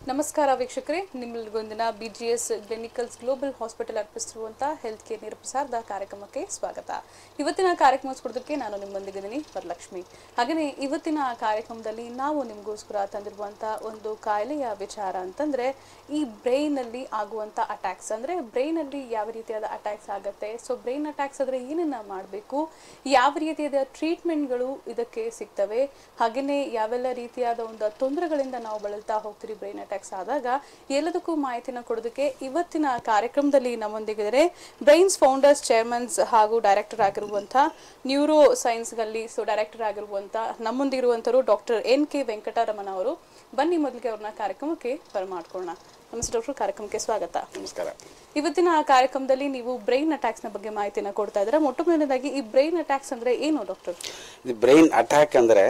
ನಮಸ್ಕಾರ ವೀಕ್ಷಕರೇ ನಿಮ್ಮೆಲ್ಲರಿಗೊಂದಿನ B G S clinicals global hospital ಅರ್ಪಿಸಿರುವಂಥ ಹೆಲ್ತ್ ಕೇರ್ ನೇರಪ್ರಸಾರದ ಕಾರ್ಯಕ್ರಮಕ್ಕೆ ಸ್ವಾಗತ ಇವತ್ತಿನ ಕಾರ್ಯಕ್ರಮ ಕೊಡೋದಕ್ಕೆ ನಾನು ನಿಮ್ಮೊಂದಿಗಿದ್ದೀನಿ ವರಲಕ್ಷ್ಮಿ ಹಾಗೆಯೇ ಇವತ್ತಿನ ಕಾರ್ಯಕ್ರಮದಲ್ಲಿ ನಾವು ನಿಮಗೋಸ್ಕರ ತಂದಿರುವಂಥ ಒಂದು ಕಾಯಿಲೆಯ ವಿಚಾರ ಅಂತಂದರೆ ಈ ಬ್ರೈನಲ್ಲಿ ಆಗುವಂಥ ಅಟ್ಯಾಕ್ಸ್ ಅಂದರೆ ಬ್ರೈನಲ್ಲಿ ಯಾವ ರೀತಿಯಾದ ಅಟ್ಯಾಕ್ಸ್ ಆಗುತ್ತೆ ಸೊ ಬ್ರೈನ್ ಅಟ್ಯಾಕ್ಸ್ ಆದರೆ ಏನನ್ನ ಮಾಡಬೇಕು ಯಾವ ರೀತಿಯಾದ ಟ್ರೀಟ್ಮೆಂಟ್ಗಳು ಇದಕ್ಕೆ ಸಿಗ್ತವೆ ಹಾಗೆಯೇ ಯಾವೆಲ್ಲ ರೀತಿಯಾದ ಒಂದು ತೊಂದರೆಗಳಿಂದ ನಾವು ಬಳಲ್ತಾ ಹೋಗ್ತೀರಿ ಬ್ರೈನ್ ಅಟ್ಯಾಕ್ಸ್ ಆದಾಗ ಎಲ್ಲದಕ್ಕೂ ಮಾಹಿತಿನ ಕೊಡೋದಕ್ಕೆ ಇವತ್ತಿನ ಕಾರ್ಯಕ್ರಮದಲ್ಲಿ ನಮ್ಮೊಂದಿಗಿದ್ದಾರೆ ಬ್ರೈನ್ಸ್ ಫೌಂಡರ್ಸ್ ಚೇರ್ಮನ್ಸ್ ಹಾಗೂ ಡೈರೆಕ್ಟರ್ ಆಗಿರುವಂಥ ನ್ಯೂರೋ ಸೈನ್ಸ್ನಲ್ಲಿ ಸೊ ಡೈರೆಕ್ಟರ್ ಆಗಿರುವಂಥ ನಮ್ಮೊಂದಿರುವಂಥವರು ಡಾಕ್ಟರ್ ಎನ್ ಕೆ ವೆಂಕಟರಮಣ ಅವರು ಬನ್ನಿ ಮೊದಲಿಗೆ ಅವ್ರನ್ನ ಕಾರ್ಯಕ್ರಮಕ್ಕೆ ಬರಮಾಡ್ಕೊಳ್ಳೋಣ ನಮಸ್ತೆ ಡಾಕ್ಟರ್ ಕಾರ್ಯಕ್ರಮಕ್ಕೆ ಸ್ವಾಗತ ನಮಸ್ಕಾರ ಇವತ್ತಿನ ಕಾರ್ಯಕ್ರಮದಲ್ಲಿ ನೀವು ಬ್ರೈನ್ ಅಟ್ಯಾಕ್ಸ್ನ ಬಗ್ಗೆ ಮಾಹಿತಿನ ಕೊಡ್ತಾ ಇದ್ದೀರಾ ಮೊಟ್ಟ ಮೊದಲನೇದಾಗಿ ಈ ಬ್ರೈನ್ ಅಟ್ಯಾಕ್ಸ್ ಅಂದ್ರೆ ಏನು ಡಾಕ್ಟರ್ ಇದು ಬ್ರೈನ್ ಅಟ್ಯಾಕ್ ಅಂದರೆ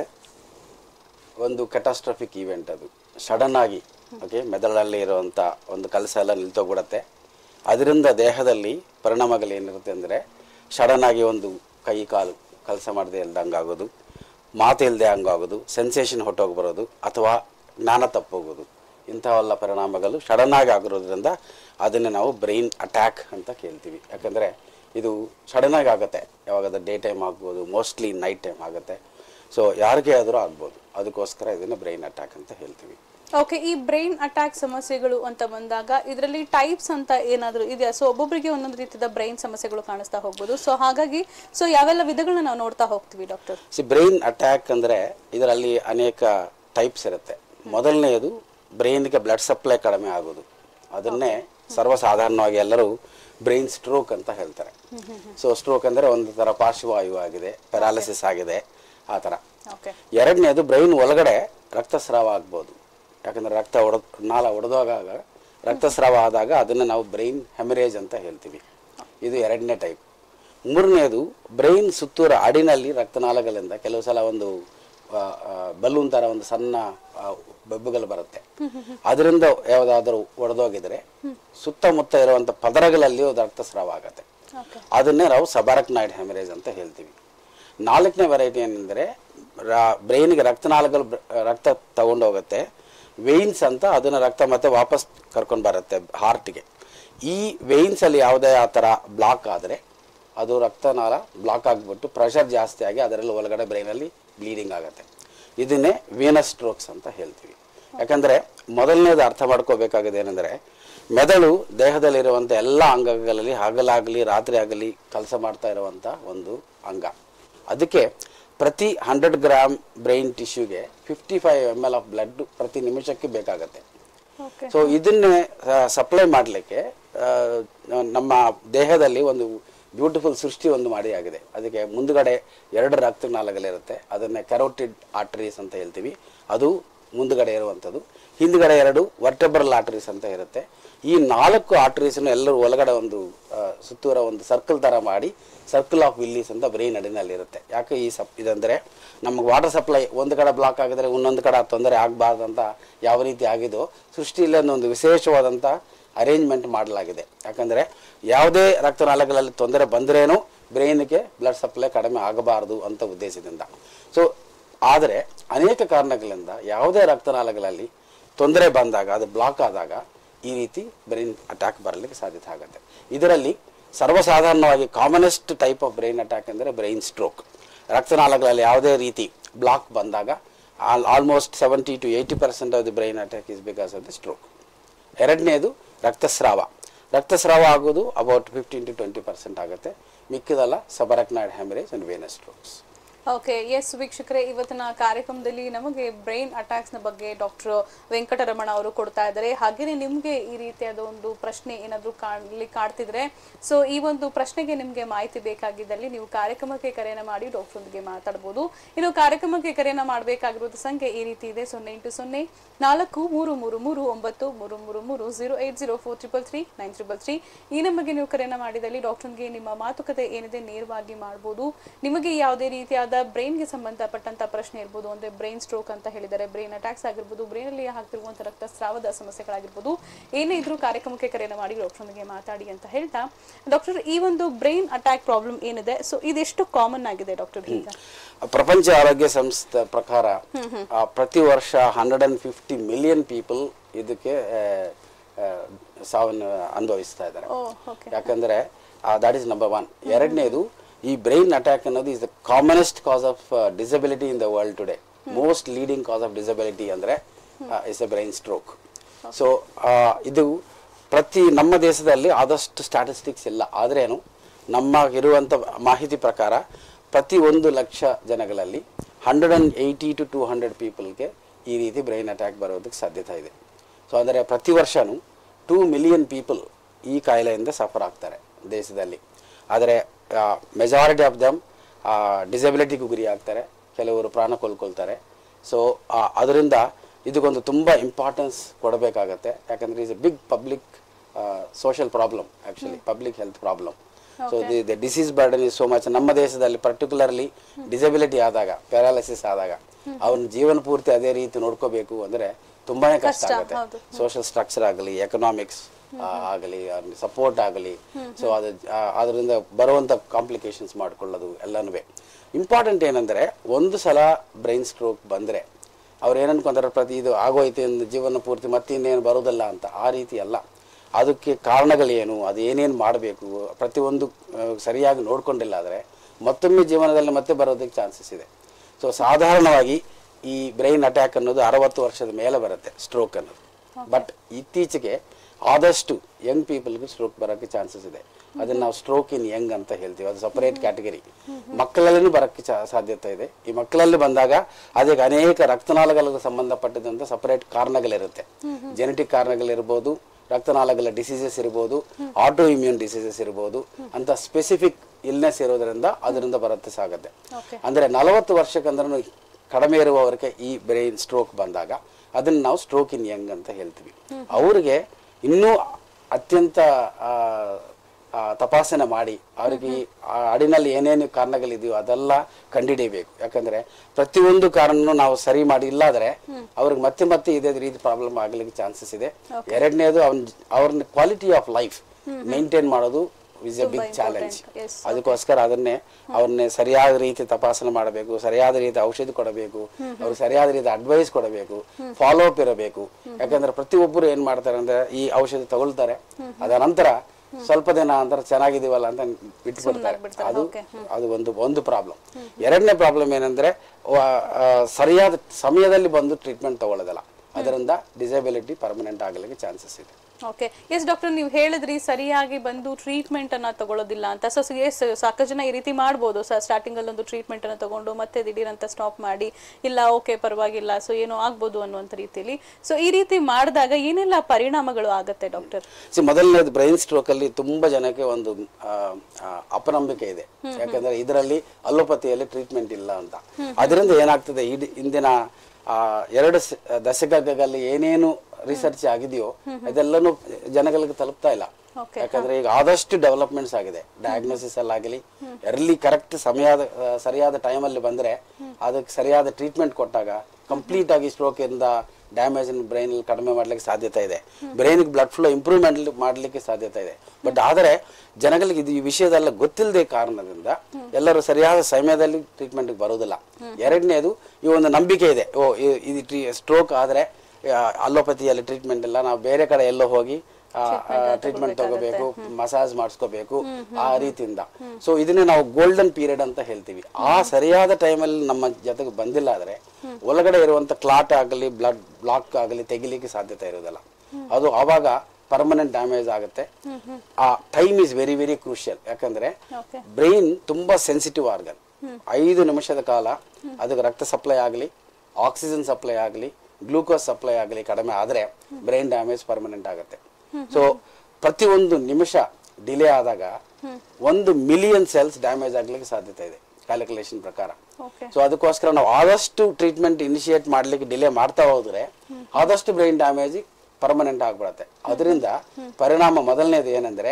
ಒಂದು ಕೆಟಾಸ್ಟ್ರಫಿಕ್ ಈವೆಂಟ್ ಅದು ಸಡನ್ ಆಗಿ ಓಕೆ ಮೆದುಳಲ್ಲಿ ಇರುವಂಥ ಒಂದು ಕೆಲಸ ಎಲ್ಲ ನಿಲ್ತೋಗ್ಬಿಡತ್ತೆ ಅದರಿಂದ ದೇಹದಲ್ಲಿ ಪರಿಣಾಮಗಳೇನಿರುತ್ತೆ ಅಂದರೆ ಸಡನ್ ಆಗಿ ಒಂದು ಕೈ ಕಾಲು ಕೆಲಸ ಮಾಡದೆ ಇಲ್ದಂಗೆ ಆಗೋದು ಮಾತು ಇಲ್ಲದೆ ಹಂಗಾಗೋದು ಸೆನ್ಸೇಷನ್ ಹೊಟ್ಟೋಗಿ ಬರೋದು ಅಥವಾ ಜ್ಞಾನ ತಪ್ಪೋಗೋದು ಇಂಥವೆಲ್ಲ ಪರಿಣಾಮಗಳು ಸಡನ್ ಆಗಿ ಆಗಿರೋದ್ರಿಂದ ಅದನ್ನು ನಾವು ಬ್ರೈನ್ ಅಟ್ಯಾಕ್ ಅಂತ ಕೇಳ್ತೀವಿ ಯಾಕಂದರೆ ಇದು ಸಡನ್ ಆಗಿ ಆಗುತ್ತೆ ಯಾವಾಗ ಡೇ ಟೈಮ್ ಆಗ್ಬೋದು ಮೋಸ್ಟ್ಲಿ ನೈಟ್ ಟೈಮ್ ಆಗುತ್ತೆ ಸೊ ಯಾರಿಗೆ ಆದರೂ ಆಗ್ಬೋದು ಅದಕ್ಕೋಸ್ಕರ ಇದನ್ನು ಬ್ರೈನ್ ಅಟ್ಯಾಕ್ ಅಂತ ಹೇಳ್ತೀವಿ ಓಕೆ ಈ ಬ್ರೈನ್ ಅಟ್ಯಾಕ್ ಸಮಸ್ಯೆಗಳು ಅಂತ ಬಂದಾಗ ಇದರಲ್ಲಿ ಟೈಪ್ಸ್ ಅಂತ ಏನಾದರೂ ಇದೆಯಾ ಸೊ ಒಬ್ಬೊಬ್ಬರಿಗೆ ಒಂದೊಂದು ರೀತಿಯ ಬ್ರೈನ್ ಸಮಸ್ಯೆಗಳು ಕಾಣಿಸ್ತಾ ಹೋಗ್ಬೋದು ಸೊ ಹಾಗಾಗಿ ಸೊ ಯಾವೆಲ್ಲ ವಿಧಗಳನ್ನ ನಾವು ನೋಡ್ತಾ ಹೋಗ್ತೀವಿ ಡಾಕ್ಟರ್ ಸಿ ಬ್ರೈನ್ ಅಟ್ಯಾಕ್ ಅಂದರೆ ಇದರಲ್ಲಿ ಅನೇಕ ಟೈಪ್ಸ್ ಇರುತ್ತೆ ಮೊದಲನೆಯದು ಬ್ರೈನ್ಗೆ ಬ್ಲಡ್ ಸಪ್ಲೈ ಕಡಿಮೆ ಆಗೋದು ಅದನ್ನೇ ಸರ್ವಸಾಧಾರಣವಾಗಿ ಎಲ್ಲರೂ ಬ್ರೈನ್ ಸ್ಟ್ರೋಕ್ ಅಂತ ಹೇಳ್ತಾರೆ ಸೊ ಸ್ಟ್ರೋಕ್ ಅಂದರೆ ಒಂದು ಥರ ಪಾರ್ಶ್ವವಾಯು ಆಗಿದೆ ಪ್ಯಾರಾಲಿಸಿಸ್ ಆಗಿದೆ ಆ ಥರ ಓಕೆ ಎರಡನೇದು ಬ್ರೈನ್ ಒಳಗಡೆ ರಕ್ತಸ್ರಾವ ಆಗ್ಬೋದು ಯಾಕಂದರೆ ರಕ್ತ ಒಡ ನಾಳ ಒಡೆದೋಗಾಗ ರಕ್ತಸ್ರಾವ ಆದಾಗ ಅದನ್ನು ನಾವು ಬ್ರೈನ್ ಹೆಮರೇಜ್ ಅಂತ ಹೇಳ್ತೀವಿ ಇದು ಎರಡನೇ ಟೈಪ್ ಮೂರನೇದು ಬ್ರೈನ್ ಸುತ್ತೂರ ಅಡಿನಲ್ಲಿ ರಕ್ತನಾಳಗಳಿಂದ ಕೆಲವು ಸಲ ಒಂದು ಬಲೂನ್ ಥರ ಒಂದು ಸಣ್ಣ ಆ, ಬೆಬ್ಬುಗಳು ಬರುತ್ತೆ ಅದರಿಂದ ಯಾವುದಾದ್ರೂ ಒಡೆದೋಗಿದ್ರೆ ಸುತ್ತಮುತ್ತ ಇರುವಂಥ ಪದರಗಳಲ್ಲಿ ಅದು ರಕ್ತಸ್ರಾವ ಆಗುತ್ತೆ ಓಕೆ ಅದನ್ನೇ ನಾವು ಸಬಾರಕ್ನಾಯ್ಡ್ ಹೆಮರೇಜ್ ಅಂತ ಹೇಳ್ತೀವಿ ನಾಲ್ಕನೇ ವೆರೈಟಿ ಏನೆಂದರೆ ಬ್ರೈನ್ಗೆ ರಕ್ತನಾಳಗಳು ಬ್ರ- ರಕ್ತ ತಗೊಂಡು ಹೋಗುತ್ತೆ ವೆಯ್ನ್ಸ್ ಅಂತ ಅದನ್ನು ರಕ್ತ ಮತ್ತೆ ವಾಪಸ್ ಕರ್ಕೊಂಡು ಬರುತ್ತೆ ಹಾರ್ಟ್ಗೆ ಈ ವೆಯ್ನ್ಸಲ್ಲಿ ಯಾವುದೇ ಆ ಥರ ಬ್ಲಾಕ್ ಆದರೆ ಅದು ರಕ್ತನಾಳ ಬ್ಲಾಕ್ ಆಗಿಬಿಟ್ಟು ಪ್ರೆಷರ್ ಜಾಸ್ತಿ ಆಗಿ ಅದರಲ್ಲಿ ಒಳಗಡೆ ಬ್ರೈನಲ್ಲಿ ಬ್ಲೀಡಿಂಗ್ ಆಗುತ್ತೆ ಇದನ್ನೇ ವೀನಸ್ ಸ್ಟ್ರೋಕ್ಸ್ ಅಂತ ಹೇಳ್ತೀವಿ ಯಾಕಂದರೆ ಮೊದಲನೇದು ಅರ್ಥ ಮಾಡ್ಕೋಬೇಕಾಗಿದೆ ಏನಂದರೆ ಮೆದುಳು ದೇಹದಲ್ಲಿರುವಂಥ ಎಲ್ಲ ಅಂಗಗಳಲ್ಲಿ ಹಗಲಾಗಲಿ ರಾತ್ರಿ ಆಗಲಿ ಕೆಲಸ ಮಾಡ್ತಾ ಇರುವಂಥ ಒಂದು ಅಂಗ ಅದಕ್ಕೆ ಪ್ರತಿ ಹಂಡ್ರೆಡ್ ಗ್ರಾಮ್ ಬ್ರೈನ್ ಟಿಶ್ಯೂಗೆ fifty five M L of blood ಪ್ರತಿ ನಿಮಿಷಕ್ಕೆ ಬೇಕಾಗತ್ತೆ ಓಕೆ ಸೊ ಇದನ್ನೇ ಸಪ್ಲೈ ಮಾಡಲಿಕ್ಕೆ ನಮ್ಮ ದೇಹದಲ್ಲಿ ಒಂದು ಬ್ಯೂಟಿಫುಲ್ ಸೃಷ್ಟಿ ಒಂದು ಮಾಡಿ ಆಗಿದೆ ಅದಕ್ಕೆ ಮುಂದುಗಡೆ ಎರಡು ರಕ್ತನಾಳಗಳಿರುತ್ತೆ ಅದನ್ನೇ ಕೆರೋಟಿಡ್ ಆರ್ಟರೀಸ್ ಅಂತ ಹೇಳ್ತೀವಿ ಅದು ಮುಂದುಗಡೆ ಇರುವಂಥದ್ದು ಹಿಂದುಗಡೆ ಎರಡು ವರ್ಟೆಬ್ರಲ್ ಆರ್ಟರೀಸ್ ಅಂತ ಇರುತ್ತೆ ಈ ನಾಲ್ಕು ಆರ್ಟರೀಸನ್ನು ಎಲ್ಲರೂ ಒಳಗಡೆ ಒಂದು ಆ, ಸುತ್ತೂರ ಒಂದು ಸರ್ಕಲ್ ಥರ ಮಾಡಿ ಸರ್ಕಲ್ ಆಫ್ ವಿಲ್ಲೀಸ್ ಅಂತ ಬ್ರೈನ್ ಅಡಿನಲ್ಲಿ ಇರುತ್ತೆ ಯಾಕೆ ಈ ಸಪ್ ಇದಂದರೆ ನಮಗೆ ವಾಟರ್ ಸಪ್ಲೈ ಒಂದು ಕಡೆ ಬ್ಲಾಕ್ ಆಗಿದ್ರೆ ಇನ್ನೊಂದು ಕಡೆ ಆ ತೊಂದರೆ ಆಗಬಾರ್ದು ಅಂತ ಯಾವ ರೀತಿ ಆಗಿದೋ ಸೃಷ್ಟಿಯಲ್ಲಿ ಒಂದು ವಿಶೇಷವಾದಂಥ ಅರೇಂಜ್ಮೆಂಟ್ ಮಾಡಲಾಗಿದೆ ಯಾಕಂದರೆ ಯಾವುದೇ ರಕ್ತನಾಳಗಳಲ್ಲಿ ತೊಂದರೆ ಬಂದ್ರೇನು ಬ್ರೈನ್ಗೆ ಬ್ಲಡ್ ಸಪ್ಲೈ ಕಡಿಮೆ ಆಗಬಾರ್ದು ಅಂತ ಉದ್ದೇಶದಿಂದ ಸೊ ಆದರೆ ಅನೇಕ ಕಾರಣಗಳಿಂದ ಯಾವುದೇ ರಕ್ತನಾಳಗಳಲ್ಲಿ ತೊಂದರೆ ಬಂದಾಗ ಅದು ಬ್ಲಾಕ್ ಆದಾಗ ಈ ರೀತಿ ಬ್ರೈನ್ ಅಟ್ಯಾಕ್ ಬರಲಿಕ್ಕೆ ಸಾಧ್ಯತೆ ಆಗುತ್ತೆ ಇದರಲ್ಲಿ ಸರ್ವಸಾಧಾರಣವಾಗಿ commonest type of brain attack ಅಂದರೆ ಬ್ರೈನ್ ಸ್ಟ್ರೋಕ್ ರಕ್ತನಾಳಗಳಲ್ಲಿ ಯಾವುದೇ ರೀತಿ ಬ್ಲಾಕ್ ಬಂದಾಗ almost seventy to eighty percent of the brain attack is because of the stroke ಎರಡನೇದು ರಕ್ತಸ್ರಾವ ರಕ್ತಸ್ರಾವ ಆಗೋದು about fifteen to twenty percent ಆಗುತ್ತೆ ಮಿಕ್ಕಿದಲ್ಲ subarachnoid haemorrhage and venous strokes okay yes ವೀಕ್ಷಕರೇ ಇವತ್ತಿನ ಕಾರ್ಯಕ್ರಮದಲ್ಲಿ ನಮಗೆ ಬ್ರೈನ್ ಅಟ್ಯಾಕ್ಸ್ನ ಬಗ್ಗೆ ಡಾಕ್ಟರ್ ವೆಂಕಟರಮಣ ಅವರು ಕೊಡ್ತಾ ಇದ್ದಾರೆ ಹಾಗೆಯೇ ನಿಮಗೆ ಈ ರೀತಿಯಾದ ಒಂದು ಪ್ರಶ್ನೆ ಏನಾದರೂ ಕಾಣಲಿ ಕಾಡ್ತಿದ್ರೆ ಸೊ ಈ ಒಂದು ಪ್ರಶ್ನೆಗೆ ನಿಮಗೆ ಮಾಹಿತಿ ಬೇಕಾಗಿದ್ದಲ್ಲಿ ನೀವು ಕಾರ್ಯಕ್ರಮಕ್ಕೆ ಕರೆಯನ್ನು ಮಾಡಿ ಡಾಕ್ಟರ್ೊಂದಿಗೆ ಮಾತಾಡ್ಬೋದು ಇನ್ನು ಕಾರ್ಯಕ್ರಮಕ್ಕೆ ಕರೆಯನ್ನು ಮಾಡಬೇಕಾಗಿರೋದು ಸಂಖ್ಯೆ ಈ ರೀತಿ ಇದೆ ಸೊನ್ನೆ ಎಂಟು ಸೊನ್ನೆ ನಾಲ್ಕು ಮೂರು ಮೂರು ಮೂರು ಒಂಬತ್ತು ಮೂರು ಮೂರು ಮೂರು zero eight zero four triple three nine triple three ಈ ನಮಗೆ ನೀವು ಕರೆಯನ್ನು ಮಾಡಿದಲ್ಲಿ ಡಾಕ್ಟರ್ಗೆ ನಿಮ್ಮ ಮಾತುಕತೆ ಏನಿದೆ ನೇರವಾಗಿ ಮಾಡ್ಬೋದು ನಿಮಗೆ ಯಾವುದೇ ರೀತಿಯಾದ ಬ್ರೈನ್ಗೆ ಸಂಬಂಧಪಟ್ಟಂತ ಪ್ರಶ್ನೆ ಇರ್ಬೋದು ಅಂದ್ರೆ ಬ್ರೈನ್ ಸ್ಟ್ರೋಕ್ ಅಂತ ಹೇಳಿದ್ದಾರೆ ಬ್ರೈನ್ ಅಟ್ಯಾಕ್ಸ್ ಆಗಿರ್ಬೋದು ಬ್ರೈನಲ್ಲಿ ಆಗ್ತಿರುವಂಥ ರಕ್ತಸ್ರಾವದ ಸಮಸ್ಯೆಗಳಾಗಿರ್ಬೋದು ಏನೇ ಇದ್ರೂ ಕಾರ್ಯಕ್ರಮಕ್ಕೆ ಕರೆಯನ್ನು ಮಾಡಿ ಡಾಕ್ಟರ್ನೊಂದಿಗೆ ಮಾತಾಡಿ ಅಂತ ಹೇಳ್ತಾ ಡಾಕ್ಟರ್ ಈ ಒಂದು ಬ್ರೈನ್ ಅಟ್ಯಾಕ್ ಪ್ರಾಬ್ಲಮ್ ಏನಿದೆ ಸೊ ಇದೆಷ್ಟು ಕಾಮನ್ ಆಗಿದೆ ಡಾಕ್ಟರ್ ಈಗ ಪ್ರಪಂಚ ಆರೋಗ್ಯ ಸಂಸ್ಥೆ ಪ್ರಕಾರ ಆ, ಪ್ರತಿ ವರ್ಷ hundred and fifty million people ಇದಕ್ಕೆ ಆ, ಆ, ಸಾವನ್ನು ಅನುಭವಿಸ್ತಾ ಇದ್ದಾರೆ ಓ ಓಕೆ ಯಾಕಂದ್ರೆ ದಟ್ ಇಸ್ ನಂಬರ್ ಒನ್ ಎರಡನೇದು ಈ ಬ್ರೈನ್ ಅಟ್ಯಾಕ್ ಅನ್ನೋದು is the commonest cause of disability in the world today most leading cause of disability ಅಂದ್ರೆ is a brain stroke so ಇದು ಪ್ರತಿ ನಮ್ಮ ದೇಶದಲ್ಲಿ ಆದಷ್ಟು ಸ್ಟ್ಯಾಟಿಸ್ಟಿಕ್ಸ್ ಇಲ್ಲ ಆದ್ರೇನು ನಮ್ಮ ಇರುವಂಥ ಮಾಹಿತಿ ಪ್ರಕಾರ ಪ್ರತಿ ಒಂದು ಲಕ್ಷ ಜನಗಳಲ್ಲಿ hundred and eighty to two hundred ಪೀಪಲ್ಗೆ ಈ ರೀತಿ ಬ್ರೈನ್ ಅಟ್ಯಾಕ್ ಬರೋದಕ್ಕೆ ಸಾಧ್ಯತೆ ಇದೆ ಸೊ ಅಂದರೆ ಪ್ರತಿ ವರ್ಷವೂ ಟೂ ಮಿಲಿಯನ್ ಪೀಪಲ್ ಈ ಕಾಯಿಲೆಯಿಂದ ಸಫರ್ ಆಗ್ತಾರೆ ದೇಶದಲ್ಲಿ ಆದರೆ ಮೆಜಾರಿಟಿ ಆಫ್ ದಮ್ ಡಿಸಬಿಲಿಟಿಗೂ ಗುರಿ ಆಗ್ತಾರೆ ಕೆಲವರು ಪ್ರಾಣ ಕೊಲ್ಕೊಳ್ತಾರೆ ಸೊ ಅದರಿಂದ ಇದಕ್ಕೊಂದು ತುಂಬ ಇಂಪಾರ್ಟೆನ್ಸ್ ಕೊಡಬೇಕಾಗತ್ತೆ ಯಾಕಂದರೆ is a big public social problem actually public health problem so the the disease burden is so much ನಮ್ಮ ದೇಶದಲ್ಲಿ ಪರ್ಟಿಕ್ಯುಲರ್ಲಿ ಡಿಸಬಿಲಿಟಿ ಆದಾಗ ಪ್ಯಾರಾಲಿಸಿಸ್ ಆದಾಗ ಅವನ ಜೀವನ ಪೂರ್ತಿ ಅದೇ ರೀತಿ ನೋಡ್ಕೋಬೇಕು ಅಂದರೆ ತುಂಬಾನೇ ಕಷ್ಟ ಆಗುತ್ತೆ ಸೋಷಿಯಲ್ ಸ್ಟ್ರಕ್ಚರ್ ಆಗಲಿ ಎಕನಾಮಿಕ್ಸ್ ಆಗಲಿ ಸಪೋರ್ಟ್ ಆಗಲಿ ಸೊ ಅದು ಆ, ಅದರಿಂದ ಬರುವಂಥ ಕಾಂಪ್ಲಿಕೇಶನ್ಸ್ ಮಾಡ್ಕೊಳ್ಳೋದು ಎಲ್ಲನೂ ಇಂಪಾರ್ಟೆಂಟ್ ಏನಂದರೆ ಒಂದು ಸಲ ಬ್ರೈನ್ ಸ್ಟ್ರೋಕ್ ಬಂದರೆ ಅವ್ರು ಏನು ಅನ್ಕೊಂತಾರೆ ಪ್ರತಿ ಇದು ಆಗೋಯ್ತು ಎಂದು ಜೀವನ ಪೂರ್ತಿ ಮತ್ತೆ ಇನ್ನೇನು ಬರೋದಲ್ಲ ಅಂತ ಆ ರೀತಿ ಅಲ್ಲ ಅದಕ್ಕೆ ಕಾರಣಗಳೇನು ಅದು ಏನೇನು ಮಾಡಬೇಕು ಪ್ರತಿಯೊಂದು ಆ, ಸರಿಯಾಗಿ ನೋಡ್ಕೊಂಡಿಲ್ಲ ಆದರೆ ಮತ್ತೊಮ್ಮೆ ಜೀವನದಲ್ಲಿ ಮತ್ತೆ ಬರೋದಕ್ಕೆ ಚಾನ್ಸಸ್ ಇದೆ ಸೊ ಸಾಧಾರಣವಾಗಿ ಈ ಬ್ರೈನ್ ಅಟ್ಯಾಕ್ ಅನ್ನೋದು ಅರವತ್ತು ವರ್ಷದ ಮೇಲೆ ಬರುತ್ತೆ ಸ್ಟ್ರೋಕ್ ಅನ್ನೋದು ಬಟ್ ಇತ್ತೀಚೆಗೆ ಆದಷ್ಟು ಯಂಗ್ ಪೀಪಲ್ಗೆ ಸ್ಟ್ರೋಕ್ ಬರೋಕ್ಕೆ ಚಾನ್ಸಸ್ ಇದೆ ಅದನ್ನ ನಾವು ಸ್ಟ್ರೋಕ್ ಇನ್ ಯಂಗ್ ಅಂತ ಹೇಳ್ತೀವಿ ಅದು ಸಪರೇಟ್ ಕ್ಯಾಟಗರಿ ಮಕ್ಕಳಲ್ಲೂ ಬರೋಕ್ಕೆ ಚಾ ಸಾಧ್ಯತೆ ಇದೆ ಈ ಮಕ್ಕಳಲ್ಲಿ ಬಂದಾಗ ಅದಕ್ಕೆ ಅನೇಕ ರಕ್ತನಾಳಗಳಿಗೆ ಸಂಬಂಧಪಟ್ಟಿದಂಥ ಸಪರೇಟ್ ಕಾರಣಗಳಿರುತ್ತೆ ಜೆನೆಟಿಕ್ ಕಾರಣಗಳಿರ್ಬೋದು ರಕ್ತನಾಳಗಳ ಡಿಸೀಸಸ್ ಇರ್ಬೋದು ಆಟೋ ಇಮ್ಯೂನ್ ಡಿಸೀಸಸ್ ಇರ್ಬೋದು ಅಂತ ಸ್ಪೆಸಿಫಿಕ್ ಇಲ್ನೆಸ್ ಇರೋದ್ರಿಂದ ಅದರಿಂದ ಬರುತ್ತೆ ಸಾಗುತ್ತೆ Okay. ಅಂದ್ರೆ ನಲವತ್ತು ವರ್ಷಕ್ಕಂದ್ರೂ ಕಡಿಮೆ ಇರುವವರಿಗೆ ಈ ಬ್ರೈನ್ ಸ್ಟ್ರೋಕ್ ಬಂದಾಗ ಅದನ್ನ ನಾವು ಸ್ಟ್ರೋಕ್ ಇನ್ ಯಂಗ್ ಅಂತ ಹೇಳ್ತೀವಿ ಅವ್ರಿಗೆ ಇನ್ನೂ ಅತ್ಯಂತ ಆ, ಆ, ತಪಾಸಣೆ ಮಾಡಿ ಅವ್ರಿಗೆ ಈ ಆ ಅಡಿನಲ್ಲಿ ಏನೇನು ಕಾರಣಗಳಿದೆಯೋ ಅದೆಲ್ಲ ಕಂಡುಹಿಡಿಯಬೇಕು ಯಾಕಂದ್ರೆ ಪ್ರತಿಯೊಂದು ಕಾರಣನೂ ನಾವು ಸರಿ ಮಾಡಿ ಇಲ್ಲಾದ್ರೆ ಅವ್ರಿಗೆ ಮತ್ತೆ ಮತ್ತೆ ಇದೇ ರೀತಿ ಪ್ರಾಬ್ಲಮ್ ಆಗ್ಲಿಕ್ಕೆ ಚಾನ್ಸಸ್ ಇದೆ ಎರಡನೇದು ಅವನ್ ಅವ್ರನ್ನ ಕ್ವಾಲಿಟಿ ಆಫ್ ಲೈಫ್ ಮೇಂಟೈನ್ ಮಾಡೋದು is a big challenge yes. ಅದಕ್ಕೋಸ್ಕರ ಅದನ್ನೇ ಅವ್ರನ್ನೇ ಸರಿಯಾದ ರೀತಿ ತಪಾಸಣೆ ಮಾಡಬೇಕು ಸರಿಯಾದ ರೀತಿ ಔಷಧಿ ಕೊಡಬೇಕು ಅವ್ರಿಗೆ ಸರಿಯಾದ ರೀತಿ ಅಡ್ವೈಸ್ ಕೊಡಬೇಕು ಫಾಲೋ ಅಪ್ ಇರಬೇಕು ಯಾಕಂದ್ರೆ ಪ್ರತಿಯೊಬ್ಬರು ಏನ್ ಮಾಡ್ತಾರೆ ಅಂದ್ರೆ ಈ ಔಷಧಿ ತಗೊಳ್ತಾರೆ ಅದ ನಂತರ ಸ್ವಲ್ಪ ದಿನ ನಂತರ ಚೆನ್ನಾಗಿದೀವಲ್ಲ ಅಂತ ಬಿಟ್ಬಿಡ್ತಾರೆ ಅದು ಅದು ಒಂದು ಒಂದು ಪ್ರಾಬ್ಲಮ್ ಎರಡನೇ ಪ್ರಾಬ್ಲಮ್ ಏನಂದ್ರೆ ವ- ಆ, ಸರಿಯಾದ ಸಮಯದಲ್ಲಿ ಬಂದು ಟ್ರೀಟ್ಮೆಂಟ್ ತಗೊಳ್ಳೋದಲ್ಲ ಅದರಿಂದ ಡಿಸಬಿಲಿಟಿ ಪರ್ಮನೆಂಟ್ ಆಗಲಿಕ್ಕೆ ಚಾನ್ಸಸ್ ಇದೆ ಓಕೆ ಎಸ್ ಡಾಕ್ಟರ್ ನೀವು ಹೇಳಿದ್ರಿ ಸರಿಯಾಗಿ ಬಂದು ಟ್ರೀಟ್ಮೆಂಟ್ ಅನ್ನ ತಗೊಳ್ಳೋದಿಲ್ಲ ಅಂತ ಸೊ ಎಸ್ ಸಾಕಷ್ಟು ಜನ ಈ ರೀತಿ ಮಾಡ್ಬೋದು ಸರ್ ಸ್ಟಾರ್ಟಿಂಗ್ ಅಲ್ಲಿ ಒಂದು ಟ್ರೀಟ್ಮೆಂಟ್ ಅನ್ನ ತಗೊಂಡು ಮತ್ತೆ ದಿಢೀರ್ ಅಂತ ಸ್ಟಾಪ್ ಮಾಡಿ ಇಲ್ಲ ಓಕೆ ಪರವಾಗಿಲ್ಲ ಸೊ ಏನೋ ಆಗ್ಬೋದು ಅನ್ನುವಂಥ ರೀತಿಯಲ್ಲಿ ಸೊ ಈ ರೀತಿ ಮಾಡಿದಾಗ ಏನೆಲ್ಲ ಪರಿಣಾಮಗಳು ಆಗತ್ತೆ ಡಾಕ್ಟರ್ ಸಿ ಮೊದಲನೇದು ಬ್ರೈನ್ ಸ್ಟ್ರೋಕ್ ಅಲ್ಲಿ ತುಂಬಾ ಜನಕ್ಕೆ ಒಂದು ಆ, ಆ, ಅಪನಂಬಿಕೆ ಇದೆ ಯಾಕಂದ್ರೆ ಇದರಲ್ಲಿ ಅಲೋಪತಿಯಲ್ಲಿ ಟ್ರೀಟ್ಮೆಂಟ್ ಇಲ್ಲ ಅಂತ ಅದರಿಂದ ಏನಾಗ್ತದೆ ಇಡೀ ಇಂದಿನ ಆ, ಎರಡು ಸ- ದಶಕಗಳಲ್ಲಿ ಏನೇನು ರಿಸರ್ಚ್ ಆಗಿದೆಯೋ ಅದೆಲ್ಲನೂ ಜನಗಳಿಗೆ ತಲುಪ್ತಾ ಇಲ್ಲ Okay, ಯಾಕಂದ್ರೆ ಈಗ ಆದಷ್ಟು ಡೆವಲಪ್ಮೆಂಟ್ಸ್ ಆಗಿದೆ ಡಯಾಗ್ನೋಸಿಸ್ ಅಲ್ಲಾಗಲಿ ಎರ್ಲಿ ಕರೆಕ್ಟ್ ಸಮಯದ ಆ, ಸರಿಯಾದ ಟೈಮಲ್ಲಿ ಬಂದ್ರೆ ಅದಕ್ಕೆ ಸರಿಯಾದ ಟ್ರೀಟ್ಮೆಂಟ್ ಕೊಟ್ಟಾಗ ಕಂಪ್ಲೀಟ್ ಆಗಿ ಸ್ಟ್ರೋಕ್ ಇಂದ ಡ್ಯಾಮೇಜ್ ಬ್ರೈನ್ ಕಡಿಮೆ ಮಾಡ್ಲಿಕ್ಕೆ ಸಾಧ್ಯತೆ ಇದೆ ಬ್ರೈನ್ ಬ್ಲಡ್ ಫ್ಲೋ ಇಂಪ್ರೂವ್ಮೆಂಟ್ ಮಾಡ್ಲಿಕ್ಕೆ ಸಾಧ್ಯತೆ ಇದೆ ಬಟ್ ಆದರೆ ಜನಗಳಿಗೆ ಇದು ಈ ವಿಷಯದೆಲ್ಲ ಗೊತ್ತಿಲ್ಲದೆ ಕಾರಣದಿಂದ ಎಲ್ಲರೂ ಸರಿಯಾದ ಸಮಯದಲ್ಲಿ ಟ್ರೀಟ್ಮೆಂಟ್ ಬರೋದಿಲ್ಲ ಎರಡನೇದು ಈ ಒಂದು ನಂಬಿಕೆ ಇದೆ ಓ ಇ- ಇದು ಸ್ಟ್ರೋಕ್ ಆದ್ರೆ ಆ, ಅಲೋಪತಿಯಲ್ಲಿ ಟ್ರೀಟ್ಮೆಂಟ್ ಇಲ್ಲ ನಾವು ಬೇರೆ ಕಡೆ ಎಲ್ಲೋ ಹೋಗಿ ಟ್ರೀಟ್ಮೆಂಟ್ ತಗೋಬೇಕು ಮಸಾಜ್ ಮಾಡಿಸ್ಕೋಬೇಕು ಆ ರೀತಿಯಿಂದ ಸೊ ಇದನ್ನೇ ನಾವು ಗೋಲ್ಡನ್ ಪೀರಿಯಡ್ ಅಂತ ಹೇಳ್ತೀವಿ ಆ ಸರಿಯಾದ ಟೈಮಲ್ಲಿ ನಮ್ಮ ಜೊತೆಗೆ ಬಂದಿಲ್ಲ ಆದ್ರೆ ಒಳಗಡೆ ಇರುವಂತ ಕ್ಲಾಟ್ ಆಗಲಿ ಬ್ಲಡ್ ಬ್ಲಾಕ್ ಆಗಲಿ ತೆಗಿಲಿಕ್ಕೆ ಸಾಧ್ಯತೆ ಇರೋದಿಲ್ಲ ಅದು ಆವಾಗ ಪರ್ಮನೆಂಟ್ ಡ್ಯಾಮೇಜ್ ಆಗುತ್ತೆ ಆ time is very very crucial ಯಾಕಂದ್ರೆ ಓಕೆ ಬ್ರೈನ್ ತುಂಬಾ ಸೆನ್ಸಿಟಿವ್ ಆರ್ಗನ್ ಐದು ನಿಮಿಷದ ಕಾಲ ಅದಕ್ಕೆ ರಕ್ತ ಸಪ್ಲೈ ಆಗಲಿ ಆಕ್ಸಿಜನ್ ಸಪ್ಲೈ ಆಗಲಿ ಗ್ಲೂಕೋಸ್ ಸಪ್ಲೈ ಆಗಲಿ ಕಡಿಮೆ ಆದರೆ ಬ್ರೈನ್ ಡ್ಯಾಮೇಜ್ ಪರ್ಮನೆಂಟ್ ಆಗುತ್ತೆ ಸೊ ಪ್ರತಿಯೊಂದು ನಿಮಿಷ ಡಿಲೇ ಆದಾಗ ಒಂದು ಮಿಲಿಯನ್ ಸೆಲ್ಸ್ ಡ್ಯಾಮೇಜ್ ಆಗ್ಲಿಕ್ಕೆ ಸಾಧ್ಯತೆ ಇದೆ ಕ್ಯಾಲ್ಕುಲೇಷನ್ ಪ್ರಕಾರ ಓಕೆ ಸೊ ಅದಕ್ಕೋಸ್ಕರ ನಾವು ಆದಷ್ಟು ಟ್ರೀಟ್ಮೆಂಟ್ ಇನಿಷಿಯೇಟ್ ಮಾಡ್ಲಿಕ್ಕೆ ಡಿಲೇ ಮಾಡ್ತಾ ಹೋದ್ರೆ ಆದಷ್ಟು ಬ್ರೈನ್ ಡ್ಯಾಮೇಜ್ ಪರ್ಮನೆಂಟ್ ಆಗ್ಬಿಡತ್ತೆ ಅದರಿಂದ ಪರಿಣಾಮ ಮೊದಲನೇದು ಏನಂದ್ರೆ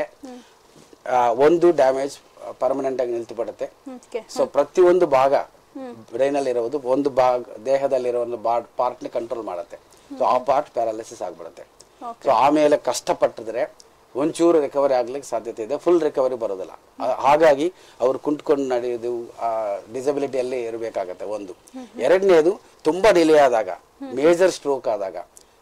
ಆ, ಒಂದು ಡ್ಯಾಮೇಜ್ ಪರ್ಮನೆಂಟ್ ಆಗಿ ನಿಲ್ತುಬಿಡುತ್ತೆ ಓಕೆ ಸೊ ಪ್ರತಿಯೊಂದು ಭಾಗ ಬ್ರೈನ್ ಅಲ್ಲಿ ಇರೋದು ಒಂದು ಭಾಗ ದೇಹದಲ್ಲಿರೋ ಒಂದು ಪಾರ್ಟ್ ನ ಕಂಟ್ರೋಲ್ ಮಾಡುತ್ತೆ ಸೊ ಆ ಪಾರ್ಟ್ ಪ್ಯಾರಾಲಿಸಿಸ್ ಆಗ್ಬಿಡುತ್ತೆ ಸೊ ಆಮೇಲೆ ಕಷ್ಟಪಟ್ಟಿದ್ರೆ ಒಂಚೂರು ರಿಕವರಿ ಆಗ್ಲಿಕ್ಕೆ ಸಾಧ್ಯತೆ ಇದೆ ಫುಲ್ ರಿಕವರಿ ಬರೋದಿಲ್ಲ ಆ- ಹಾಗಾಗಿ ಅವ್ರು ಕುಂತ್ಕೊಂಡು ನಡೆಯೋದು ಡಿಸಬಿಲಿಟಿಯಲ್ಲಿ ಇರಬೇಕಾಗತ್ತೆ ಒಂದು ಎರಡನೇದು ತುಂಬಾ ಡಿಲೇ ಆದಾಗ ಮೇಜರ್ ಸ್ಟ್ರೋಕ್ ಆದಾಗ